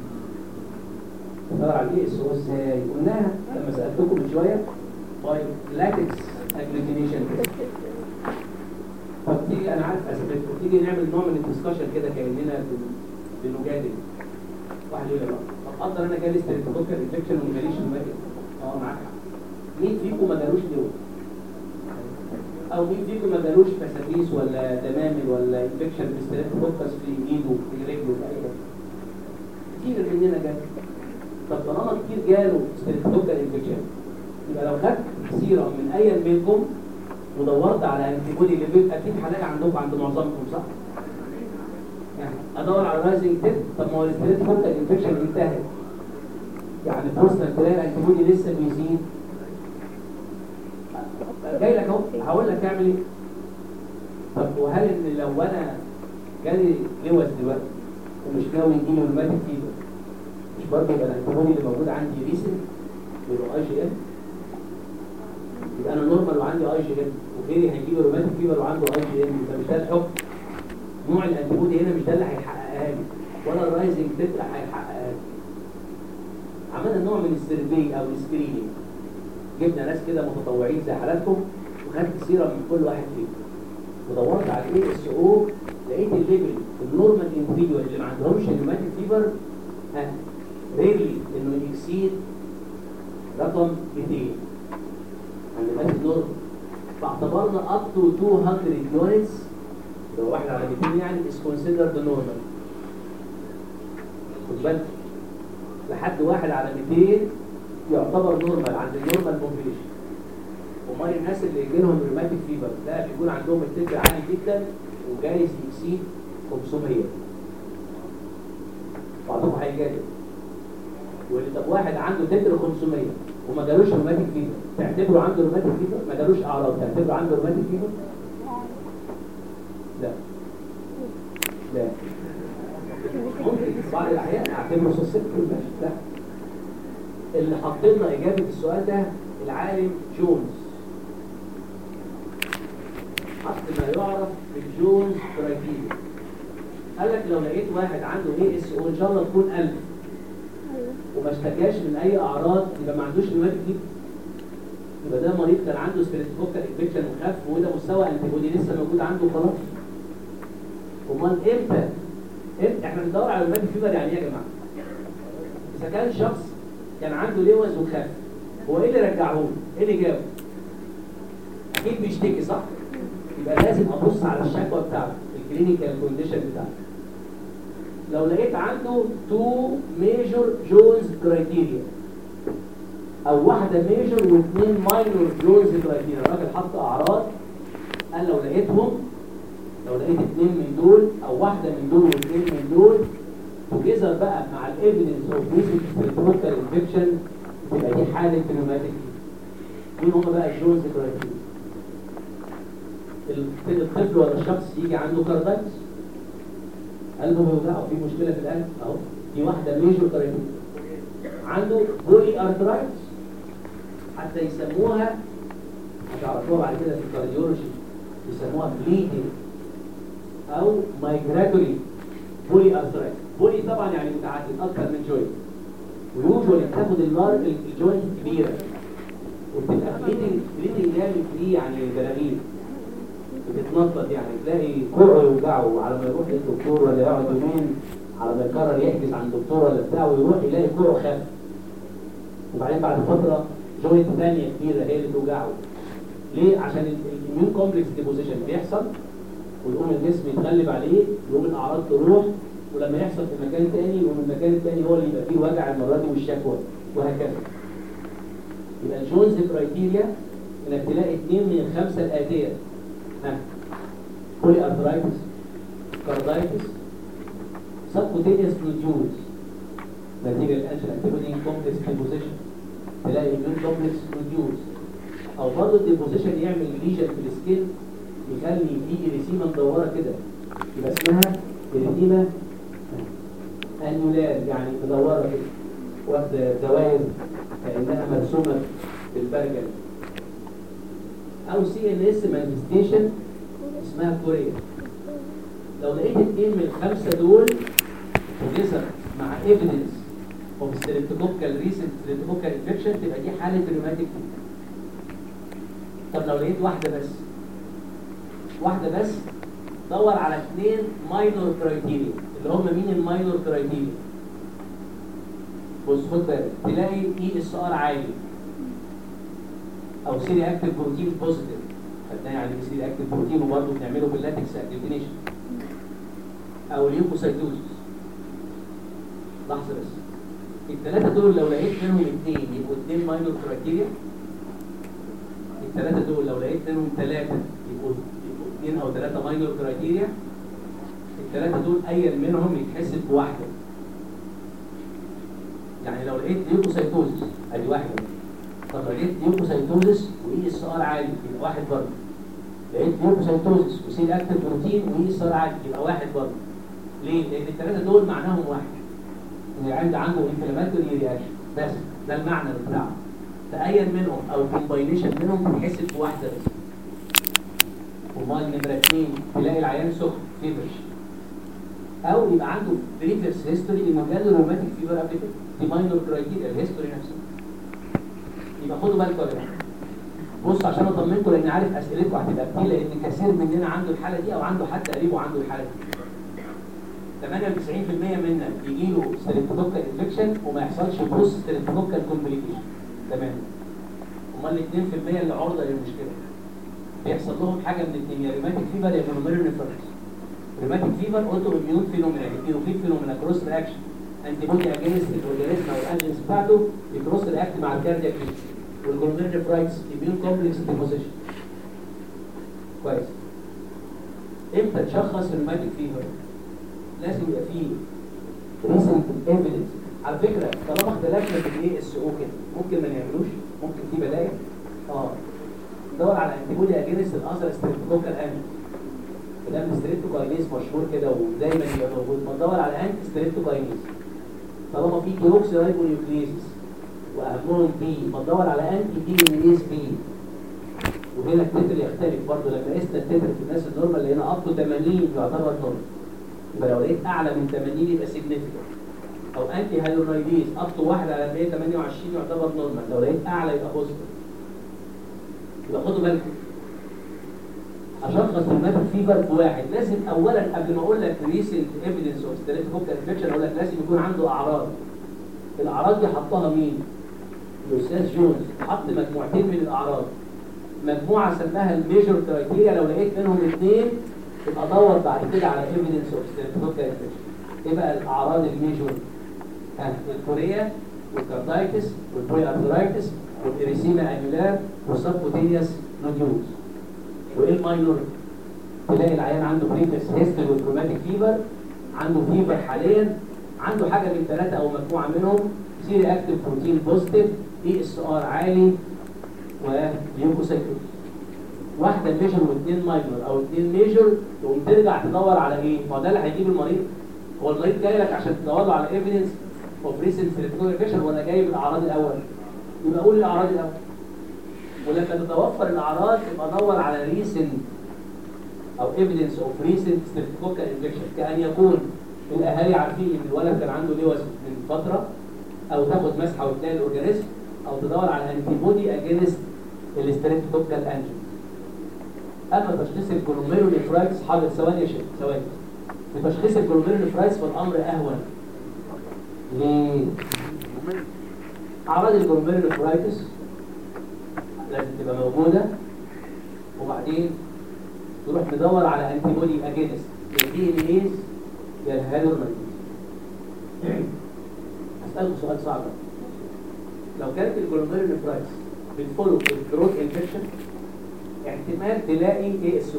ندور على الاي اس او ازاي قلناها لما سالتكم من شويه باي لاتكس اجلوتينيشن طب تيجي انا عارف اثبتكم تيجي نعمل نوع من الدسكشن كده كاننا بن- بنجادل واحد يقول لي بقى طب اقدر انا جالي ستريبتوكوكال انفكشن وما جاليش المادة اه معاك حق مين فيكم ما جالوش ليه او مين فيكم ما جالوش فساتيس ولا دمامل ولا انفكشن بستريبتوكوكس في ايده في رجله في اي حاجه كتير مننا جال طب طالما كتير جاله ستريبتوكوكال انفكشن يبقى لو خدت سيرة من اي منكم ودورت على انتي بودي اللي بيبقى اكيد حالات عندكم عند معظمكم صح؟ يعني ادور على رايزنج تيب طب ما هو الستريبتوكوكال انفكشن انتهت يعني فرصه تلاقي الانتي بودي لسه بيزيد جاي لك اهو هقول لك اعمل ايه طب وهل ان لو انا جالي لوز دلوقتي ومش ناوي يجي لي روماتيك فيبر مش برضه يبقى الانتيبودي اللي موجود عندي ريسنت يبقى اي جي ام يبقى انا نورمال وعندي اي جي ام وغيري هيجي له روماتيك فيبر وعنده اي جي ام يبقى مش ده الحكم نوع الانتيبودي هنا مش ده اللي هيحققها لي ولا الرايزنج تبقى هيحققها لي عملنا نوع من السيرفي او السكريننج جبنا ناس كده متطوعين زي حالاتكم وخدت سيره من كل واحد فيهم ودورت على الاي اس او لقيت الليفل النورمال انديفيدوال اللي ما عندهمش روماتيك فيبر ها ريرلي انه يكسيد رقم 200 عند الناس النورمال فاعتبرنا اب تو 200 يونتس لو واحد على 200 يعني is considered normal خد بالك لحد واحد على 200 يعتبر نورمال عند النورمال بوبيليشن امال الناس اللي يجي لهم روماتيك فيبر ده بيكون عندهم التتر عالي جدا وجايز يكسيد 500 بعضهم هيجادل يقول لي طب واحد عنده تتر 500 وما جالوش روماتيك فيبر تعتبره عنده روماتيك فيبر ما جالوش اعراض تعتبره عنده روماتيك فيبر لا لا ممكن في بعض الاحيان اعتبره سوسيبتيف ماشي لا اللي حط لنا اجابه السؤال ده العالم جونز حط ما يعرف بالجونز كرايتيريا قال لك لو لقيت واحد عنده اي اس او ان شاء الله تكون 1000 وما اشتكاش من اي اعراض يبقى ما عندوش نيوماتيك فيبر يبقى ده مريض كان عنده سبيريتوكوكال انفكشن وخف وده مستوى انتيبودي لسه موجود عنده خلاص امال امتى امتى احنا بندور على نيوماتيك فيبر يعني ايه يا جماعه اذا كان شخص كان عنده لوز وخف هو ايه اللي رجعه له؟ ايه اللي جابه اكيد بيشتكي صح يبقى لازم ابص على الشكوى بتاعته الكلينيكال كونديشن بتاعته لو لقيت عنده تو ميجور جونز كرايتيريا او واحده ميجور واثنين ماينور جونز كرايتيريا الراجل حط اعراض قال لو لقيتهم لو لقيت اثنين من دول او واحده من دول واثنين من دول توجذر بقى مع الايفيدنس اوف ريسنت ستريبتوكال انفكشن تبقى دي حاله نيوماتيك مين هم بقى الجونز كرايتيريا الطفل ولا الشخص يجي عنده كاردايتس قلبه بيوجعه في مشكله في القلب اهو دي واحده ميجور كرايتيريا عنده بولي ارثرايتس حتى يسموها هتعرفوها بعد كده في الكارديولوجي يسموها بليدنج او مايجراتوري بولي ارثرايتس بولي طبعا يعني متعدد اكثر من جوينت ويوجوالي بتاخد النار الجوينت كبيره وبتبقى بليدنج بليدنج جامد دي يعني بلاغير بتتنطط يعني تلاقي كوعه يوجعه على ما يروح للدكتور ولا يقعد يومين على ما يقرر يحجز عند دكتور ولا بتاع ويروح يلاقي كوعه خف وبعدين بعد فتره جوينت ثانيه كبيره هي اللي توجعه ليه؟ عشان الاميون كومبلكس ديبوزيشن بيحصل ويقوم الجسم يتغلب عليه يقوم الاعراض تروح ولما يحصل في مكان تاني يقوم المكان التاني هو اللي يبقى فيه وجع المره دي والشكوى وهكذا يبقى الجونز كرايتيريا انك تلاقي اثنين من الخمسه الاتيه ها بولي ارثرايتس كاردايتس سبكوتينيوس نوديولز نتيجه الانشن انتيبودي كومبلكس ديبوزيشن تلاقي اميون كومبلكس نوديولز او برضه الديبوزيشن يعمل ليجن في السكين يخلي في اريسيما مدوره كده يبقى اسمها اريسيما انيولار يعني مدوره كده واخده دوائر كانها مرسومه بالبرجل او سي ان اس مانيفستيشن اسمها كوريا لو لقيت اثنين من الخمسه دول توجذر مع ايفيدنس اوف ستريبتوكوكال ريسنت ستريبتوكوكال انفكشن تبقى دي حاله روماتيك طب لو لقيت واحده بس واحده بس دور على اثنين ماينور كرايتيريا اللي هم مين الماينور كرايتيريا بص خد بالك تلاقي اي اس ار عالي او سيري اكتيف بروتين بوزيتيف خدناه يعني ايه سيري اكتيف بروتين وبرضه بنعمله باللاتكس اكتيفيشن او اليوكوسايتوزيس لحظه بس الثلاثه دول لو لقيت منهم اثنين يبقوا اثنين ماينور كرايتيريا الثلاثه دول لو لقيت منهم ثلاثه يبقوا يبقوا اثنين او ثلاثه ماينور كرايتيريا الثلاثه دول اي منهم يتحسب بواحده يعني لو لقيت ليوكوسايتوزيس ادي واحده طب لقيت ليوكوسايتوزيس واي اس ار عالي يبقى واحد برضه لقيت ليوكوسايتوزيس وسيل اكتيف بروتين واي اس ار عالي يبقى واحد برضه ليه؟ لان الثلاثه دول معناهم واحد ان العند عنده انفلاماتوري رياكشن بس ده المعنى بتاعه تأين منهم او كومباينيشن منهم تتحسب بواحده بس امال نمره اثنين تلاقي العيان سخن فيفرش او يبقى عنده بريفيرس هيستوري انه جاله روماتيك فيفر قبل كده دي ماينور كرايتيريا الهيستوري نفسه يبقى خدوا بالكم يا جماعه بصوا عشان اطمنكم لان عارف اسئلتكم هتبقى كتير لان كثير مننا عنده الحاله دي او عنده حد قريبه عنده الحاله دي 98% منا يجي له ستريبتوكوكال انفكشن وما يحصلش بروس ستريبتوكوكال كومبليكيشن تمام امال ال 2% اللي عرضه للمشكله بيحصل لهم حاجه من الاثنين يا ريماتيك فيفر يا مونوميرو نيفروتس ريماتيك فيفر اوتو اميون فينومينا الكيروفيت فينومينا كروس رياكشن انتي بودي اجينست الاورجانيزم او الانجنس بتاعته يكروس رياكت مع الكاردياك والجلوميرو نيفرايتس اميون كومبلكس ديبوزيشن كويس امتى تشخص الريماتيك فيفر لازم يبقى فيه ريسنت ايفيدنس على فكره طالما اختلفنا في الاي اس او كده ممكن ما نعملوش ممكن في بدائل اه دور على انتيبودي اجينست الاذر ستريبتوكال انجل ده ستريبتوكاينيز مشهور كده ودايما يبقى موجود ما تدور على انتي ستريبتوكاينيز طالما في كيروكسي رايبونيوكليزيس واهمهم بي بدور على انتي دي ان اس بي وهنا التتر يختلف برضه لما قسنا التتر في الناس النورمال اللي هنا اب تو 80 يعتبر نورمال يبقى لو لقيت اعلى من 80 يبقى سيجنيفيكانت او انتي هايلونايديز اب تو 1 على 128 يعتبر نورمال لو لقيت اعلى يبقى بوزيتيف يبقى خدوا بالكم اشخص الماتر فيفر في واحد لازم اولا قبل ما اقول لك ريسنت ايفيدنس اوف ستريبتوكوكال انفكشن اقول لك لازم يكون عنده اعراض الاعراض دي حطها مين؟ الاستاذ جونز حط مجموعتين من الاعراض مجموعه سماها الميجور كرايتيريا لو لقيت منهم اثنين يبقى دور بعد كده على ايفيدنس اوف ستريبتوكوكال انفكشن ايه بقى الاعراض الميجور؟ ها الكوريا والكاردايتس والبوي ارثرايتس والاريسيما انيولار والسبكوتينيوس نوديولز وايه الماينور تلاقي العيان عنده بريفكس هيستري وكروماتيك فيبر عنده فيبر حاليا عنده حاجه من ثلاثه او مجموعه منهم سيري اكتيف بروتين بوزيتيف اي اس ار عالي وليوكوسايتوز واحده ميجر واثنين ماينور او اثنين ميجر تقوم ترجع تدور على ايه؟ ما هو ده اللي هيجيب المريض هو المريض جاي لك عشان تدور له على ايفيدنس اوف ريسنت سيرتيفيكيشن ولا جاي بالاعراض الاول؟ يبقى قول الاعراض الاول ولما تتوفر الاعراض يبقى دور على ريسنت او ايفيدنس اوف ريسنت ستريبتوكوكال انفكشن كان يكون الاهالي عارفين ان الولد كان عنده لوز من فتره او تاخد مسحه وتلاقي الاورجانيزم او تدور على انتي بودي اجينست الستريبتوكوكال انجن اما تشخيص الكولوميرونيفرايتس حاضر ثواني يا شيخ ثواني في تشخيص الكولوميرونيفرايتس فالامر اهون ليه؟ اعراض الكولوميرونيفرايتس لازم تبقى موجودة وبعدين تروح تدور على انتي بودي اجينست يا دي ان ايز يا الهالورماليز هسألكم سؤال صعب لو كانت الجلوميرو نفرايتس بتفولو الثروت انفكشن احتمال تلاقي اي اس او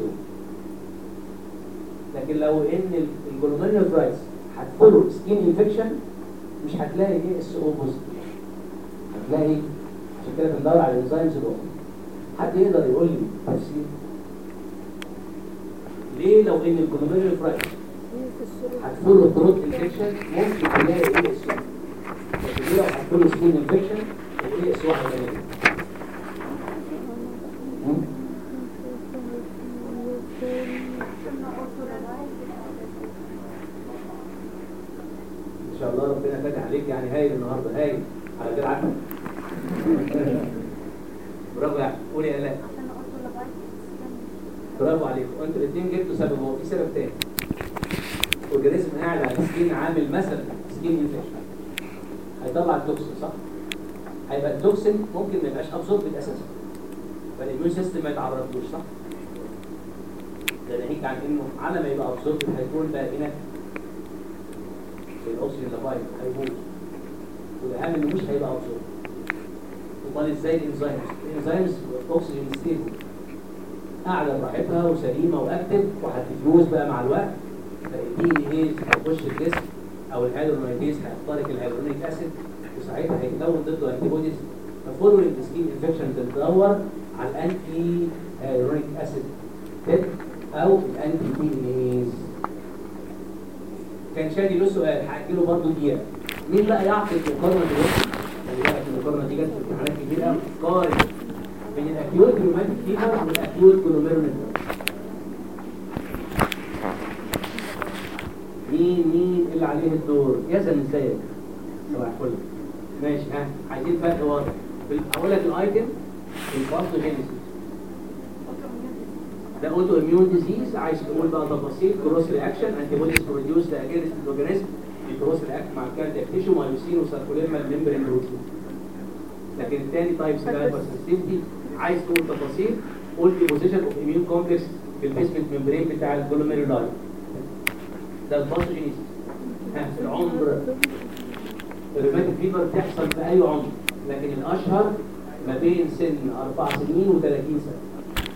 لكن لو ان الجلوميرو نفرايتس هتفولو سكين انفكشن مش هتلاقي اي اس او بوزيتيف هتلاقي عشان كده بندور على الانزيمز الاخرى حد يقدر يقول لي تفسير ليه لو ان الجلوميرو نفرايتس هتفولو ثروت انفكشن ممكن تلاقي اي اس او لكن ليه لو هتفولو سكين انفكشن الاي اس واحد غالبا ان شاء الله ربنا فاتح عليك يعني هايل النهارده هايل على غير عدل برافو يا أحمد. قولي يا الاء برافو عليكم انتوا الاثنين جبتوا سبب هو في سبب تاني اورجانيزم قاعد على سكين عامل مثلا سكين انفكشن هيطلع التوكسين صح؟ هيبقى التوكسين ممكن ما يبقاش ابزوربد اساسا فالاميون سيستم ما يتعرضلوش صح؟ ده ناهيك عن انه على ما يبقى ابزوربد هيكون بقى هنا الاكسجين لابايل هيموت والاهم انه مش هيبقى ابزوربد امال ازاي الانزيمز؟ الانزيمز اكسجين ستيبل قاعده براحتها وسليمه واكتف وهتفيوز بقى مع الوقت فالدي ان ايه هيخش الجسم او الهيدرونيديز هيخترق الهيدرونيك اسيد وساعتها هيتكون ضده انتي بوديز ففولوينج سكين انفكشن بتدور على الانتي هيدرونيك اسيد تيت او الانتي دي ان ايز كان شادي له سؤال هحكي له برضه دقيقه مين بقى يعقد مقارنه دلوقتي؟ خلي بالك المقارنه دي جت في امتحانات كتير قوي قارن بين الاكيوت روماتيك فيبر والاكيوت كولوميرونيفر مين مين اللي عليه الدور يزن ازيك صباح الفل ماشي ها عايزين فرق واضح في- اقول لك الايتم الباثوجينيسيس ده اوتو اميون ديزيز عايز تقول بقى تفاصيل كروس رياكشن انتي بوديز بروديوس اجينست الاورجانيزم الكروس رياكت مع الكاردياك تيشو مايوسين وساركوليرمال ممبرين بروتين لكن الثاني تايب سيستمتي عايز تقول تفاصيل قول ديبوزيشن اوف اميون كومبلكس في البيسمنت ممبرين بتاع الجلوميرولاي ده الباثوجينيسيس ها في العمر الروماتيك فيبر بتحصل في اي عمر لكن الاشهر ما بين سن 4 سنين و30 سنه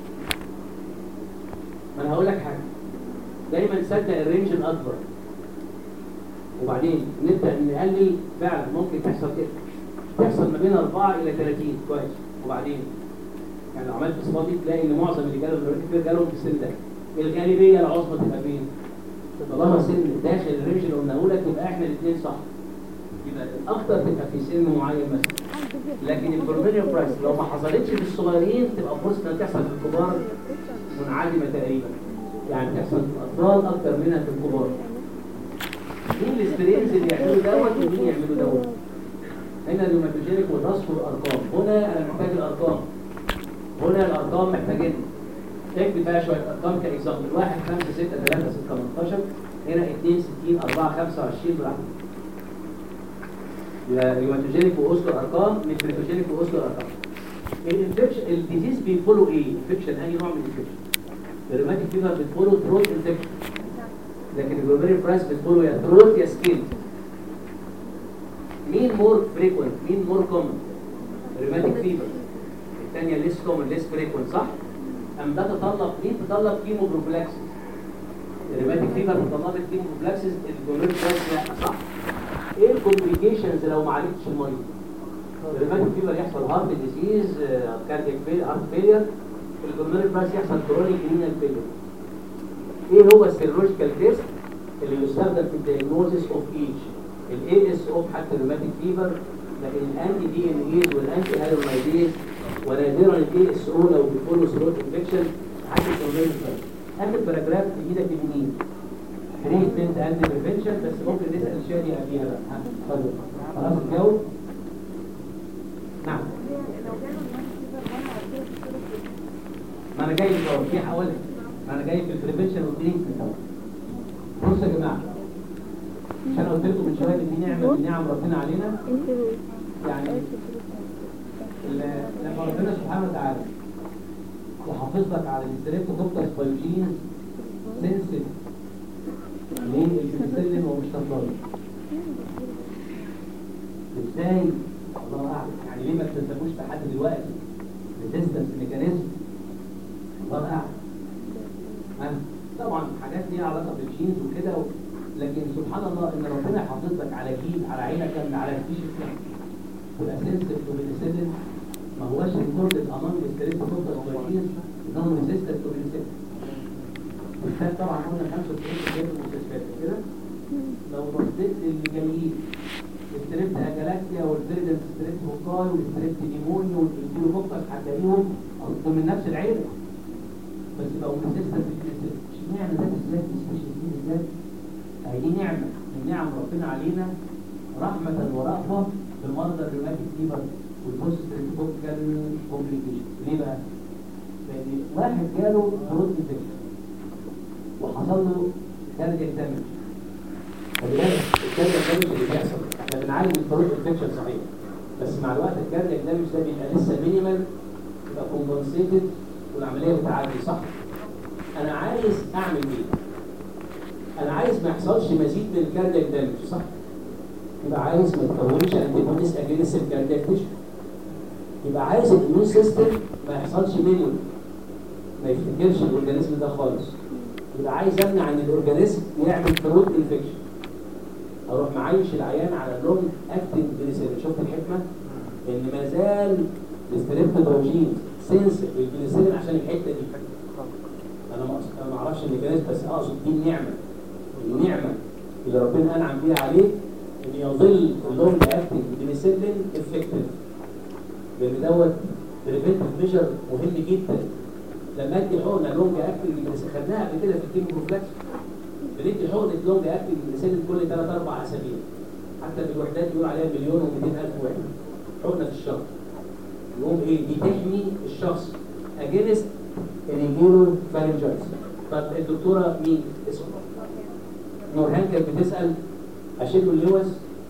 ما انا هقول لك حاجه دايما صدق الرينج الاكبر وبعدين نبدا نقلل فعلا ممكن تحصل كده تحصل ما بين 4 الى 30 كويس وبعدين يعني لو عملت صفاتي تلاقي ان معظم اللي جالهم الروماتيك فيبر جالهم في السن ده الغالبيه العظمى تبقى فين؟ طالما سن داخل الرينج اللي قلناه لك يبقى احنا الاثنين صح يبقى الاكتر تبقى في سن معين مثلا لكن البرومينيوم برايس لو ما حصلتش في الصغيرين تبقى فرصه انها تحصل في الكبار منعدمه تقريبا يعني تحصل في الاطفال اكتر منها في الكبار مين السترينز اللي يعملوا دوت ومين يعملوا دوت هنا الروماتوجينيك وتصفر الارقام هنا انا محتاج الارقام هنا الارقام محتاجين اكتب بقى شويه ارقام كاكزامبل 1 5 6 3 6 18 هنا 2 60 4 25 براحتك يبقى ريوماتوجينيك واوسلو ارقام نيفريتوجينيك واوسلو ارقام الانفكشن الديزيز بيفولو ايه؟ انفكشن اي نوع من الانفكشن الروماتيك فيفر بتفولو ثروت انفكشن لكن الجلوميري برايس بتفولو يا ثروت يا سكين مين مور فريكوينت مين مور كومن روماتيك فيفر الثانيه ليس كومن ليس فريكوينت صح ام ده تطلب مين تطلب كيموبروفلاكسس الروماتيك فيفر تطلبت كيموبروفلاكسس الجلوميري برايس لا صح ايه الكومبليكيشنز لو ما عالجتش المريض الروماتيك فيفر يحصل هارت ديزيز كاردياك فيل هارت فيلير الجلوميري برايس يحصل كرونيك رينال فيلير ايه هو السيرولوجيكال تيست اللي يستخدم في الدياجنوزيس اوف ايتش الاي اس او حتى الروماتيك فيفر لكن الانتي دي ان ايز والانتي هالومايديز ونادرا الاي اس او لو بيفولو سلوت انفكشن حتى الجلوميري برايس اخر باراجراف في ايدك اليمين تريتمنت اند بريفنشن بس ممكن نسال شادي قبليها بقى ها، اتفضل خلاص الجو نعم ما انا جاي للجو في حوالي ما انا جاي في البريفنشن والتريتمنت بصوا يا جماعه مش انا قلت لكم من شويه ان دي نعمه من نعم ربنا علينا يعني ال- لما ربنا سبحانه وتعالى يحافظ لك على الستريبتوكوكس بايوجينز سنسيف للبنسلين ومش تنضرب ازاي الله اعلم يعني ليه ما اكتشفوش لحد دلوقتي ريزيستنس ميكانيزم الله اعلم ها؟ طبعا حاجات ليها علاقه بالجينز وكده و... لكن سبحان الله ان ربنا يحافظ لك على جيل على عيله كامله على سبيشيز كامله والاسنسيف وبنسلين ما هوش ريكوردد امونج ستريبتوكوكس بايوجينز انهم ريزيستنت تو بنسلين بالذات طبعا قلنا 95% في المستشفيات كده لو بصيت للي جايين الستريبت اجالاكتيا والفيردنس ستريبت هوكاي والستريبت نيمونيا والانتيلوكوكس هتلاقيهم اصلا من نفس العيله بس بقوا ريزيستنت للبنسلين اشمعنى ده بالذات السبيشيز دي بالذات هي دي نعمه من نعم ربنا علينا رحمه ورأفه بمرضى الروماتيك فيبر والبوست ستريبتوكال كومبليكيشن ليه بقى؟ لان واحد جاله ثروت انفكشن وحصل له كاردياك دامج خلي بالك الكاردياك دامج اللي بيحصل احنا بنعالج الثروت انفكشن صحيح بس مع الوقت الكاردياك دامج ده بيبقى لسه مينيمال يبقى كومبنسيتد والعمليه بتعدي صح انا عايز اعمل ايه انا عايز ما يحصلش مزيد من الكاردياك دامج صح يبقى عايز ما يتكونش انتيبوديز اجينست الكاردياك تيشو يبقى عايز الاميون سيستم ما يحصلش منه ما يفتكرش الاورجانيزم ده خالص يبقى عايز امنع ان الاورجانيزم يعمل ثروت انفكشن اروح معيش العيان على لونج اكتنج بنسلين شفت الحكمه ان ما زال الستريبتوجين سنسيف للبنسلين عشان الحته دي انا ما أقصد- أنا ما اعرفش الميكانيزم بس اقصد دي النعمه النعمه اللي ربنا انعم بيها عليه ان يظل اللونج اكتنج بنسلين افكتيف لان دوت بريفنتيف ميجر مهم جدا لما ادي حقنه لونج اكتنج بنسلين خدناها قبل كده في الكيمو بروفلاكس بندي حقنه لونج اكتنج بنسلين كل 3 4 اسابيع حتى في الوحدات يقول عليها مليون و200 الف وحده حقنه في الشهر يقوم ايه دي تحمي الشخص اجينست ان يجيله فارنجايتس طب الدكتوره مين اسمها نورهان كانت بتسال اشيل له اللوز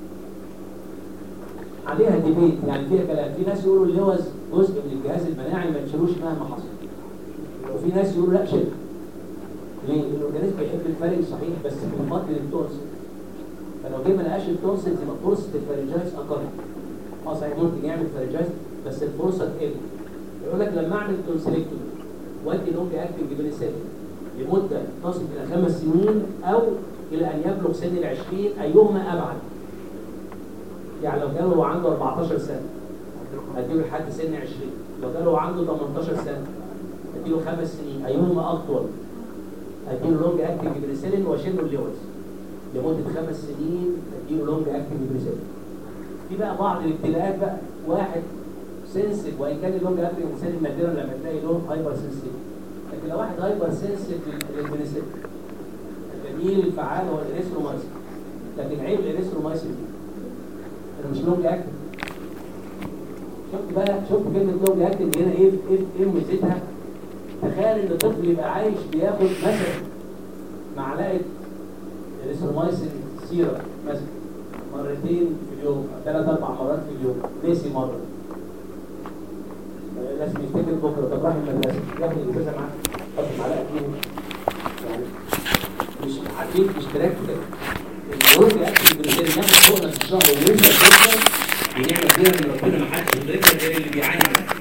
عليها ديبيت يعني فيها كلام في ناس يقولوا اللوز جزء من الجهاز المناعي ما تشيلوش مهما حصل وفي ناس يقولوا لا شيل ليه؟ الاورجانيزم بيحب الفرج صحيح بس بيفضل التونسل فلو جه ما لقاش التونسل يبقى فرصه الفرنجايز اقل اه صحيح ممكن يعمل فرنجايز بس الفرصه تقل يقول لك لما اعمل تونسلكتومي وادي لونج اكتنج بنسلين لمده تصل الى خمس سنين او الى ان يبلغ سن العشرين ايهما ابعد يعني لو جاله عنده 14 سنه اديله لحد سن 20 لو جاله عنده 18 سنه اديله خمس سنين ايهما اطول اديله لونج اكتنج بنسلين واشيل له اللوز لمده خمس سنين اديله لونج اكتنج بنسلين في بقى بعض الابتلاءات بقى واحد سنسيف وان كان اللونج اكتنج الانسان نادرا لما تلاقي له هايبر سنسيف لكن لو واحد هايبر سنسيف للبنسلين البديل الفعال هو الاريثرومايسين لكن عيب الاريثرومايسين انا مش لونج اكتنج شفت بقى شفت كلمه لونج اكتنج هنا ايه ايه ايه ميزتها تخيل ان طفل يبقى عايش بياخد مثلا معلقه الريثرومايسين سيرم مثلا مرتين في اليوم أو ثلاث اربع مرات في اليوم نسي مره آه، لازم يفتكر بكره طب راح المدرسه ياخد الازازه معاه يحط معلقه فيهم يعني مش عارفين مش براكتيكال الجروب ياكل بالليل ياخد حقنه في الشهر وينزل جدا ونعمه كبيره ان ربنا ما حدش يدركها غير اللي بيعاني منها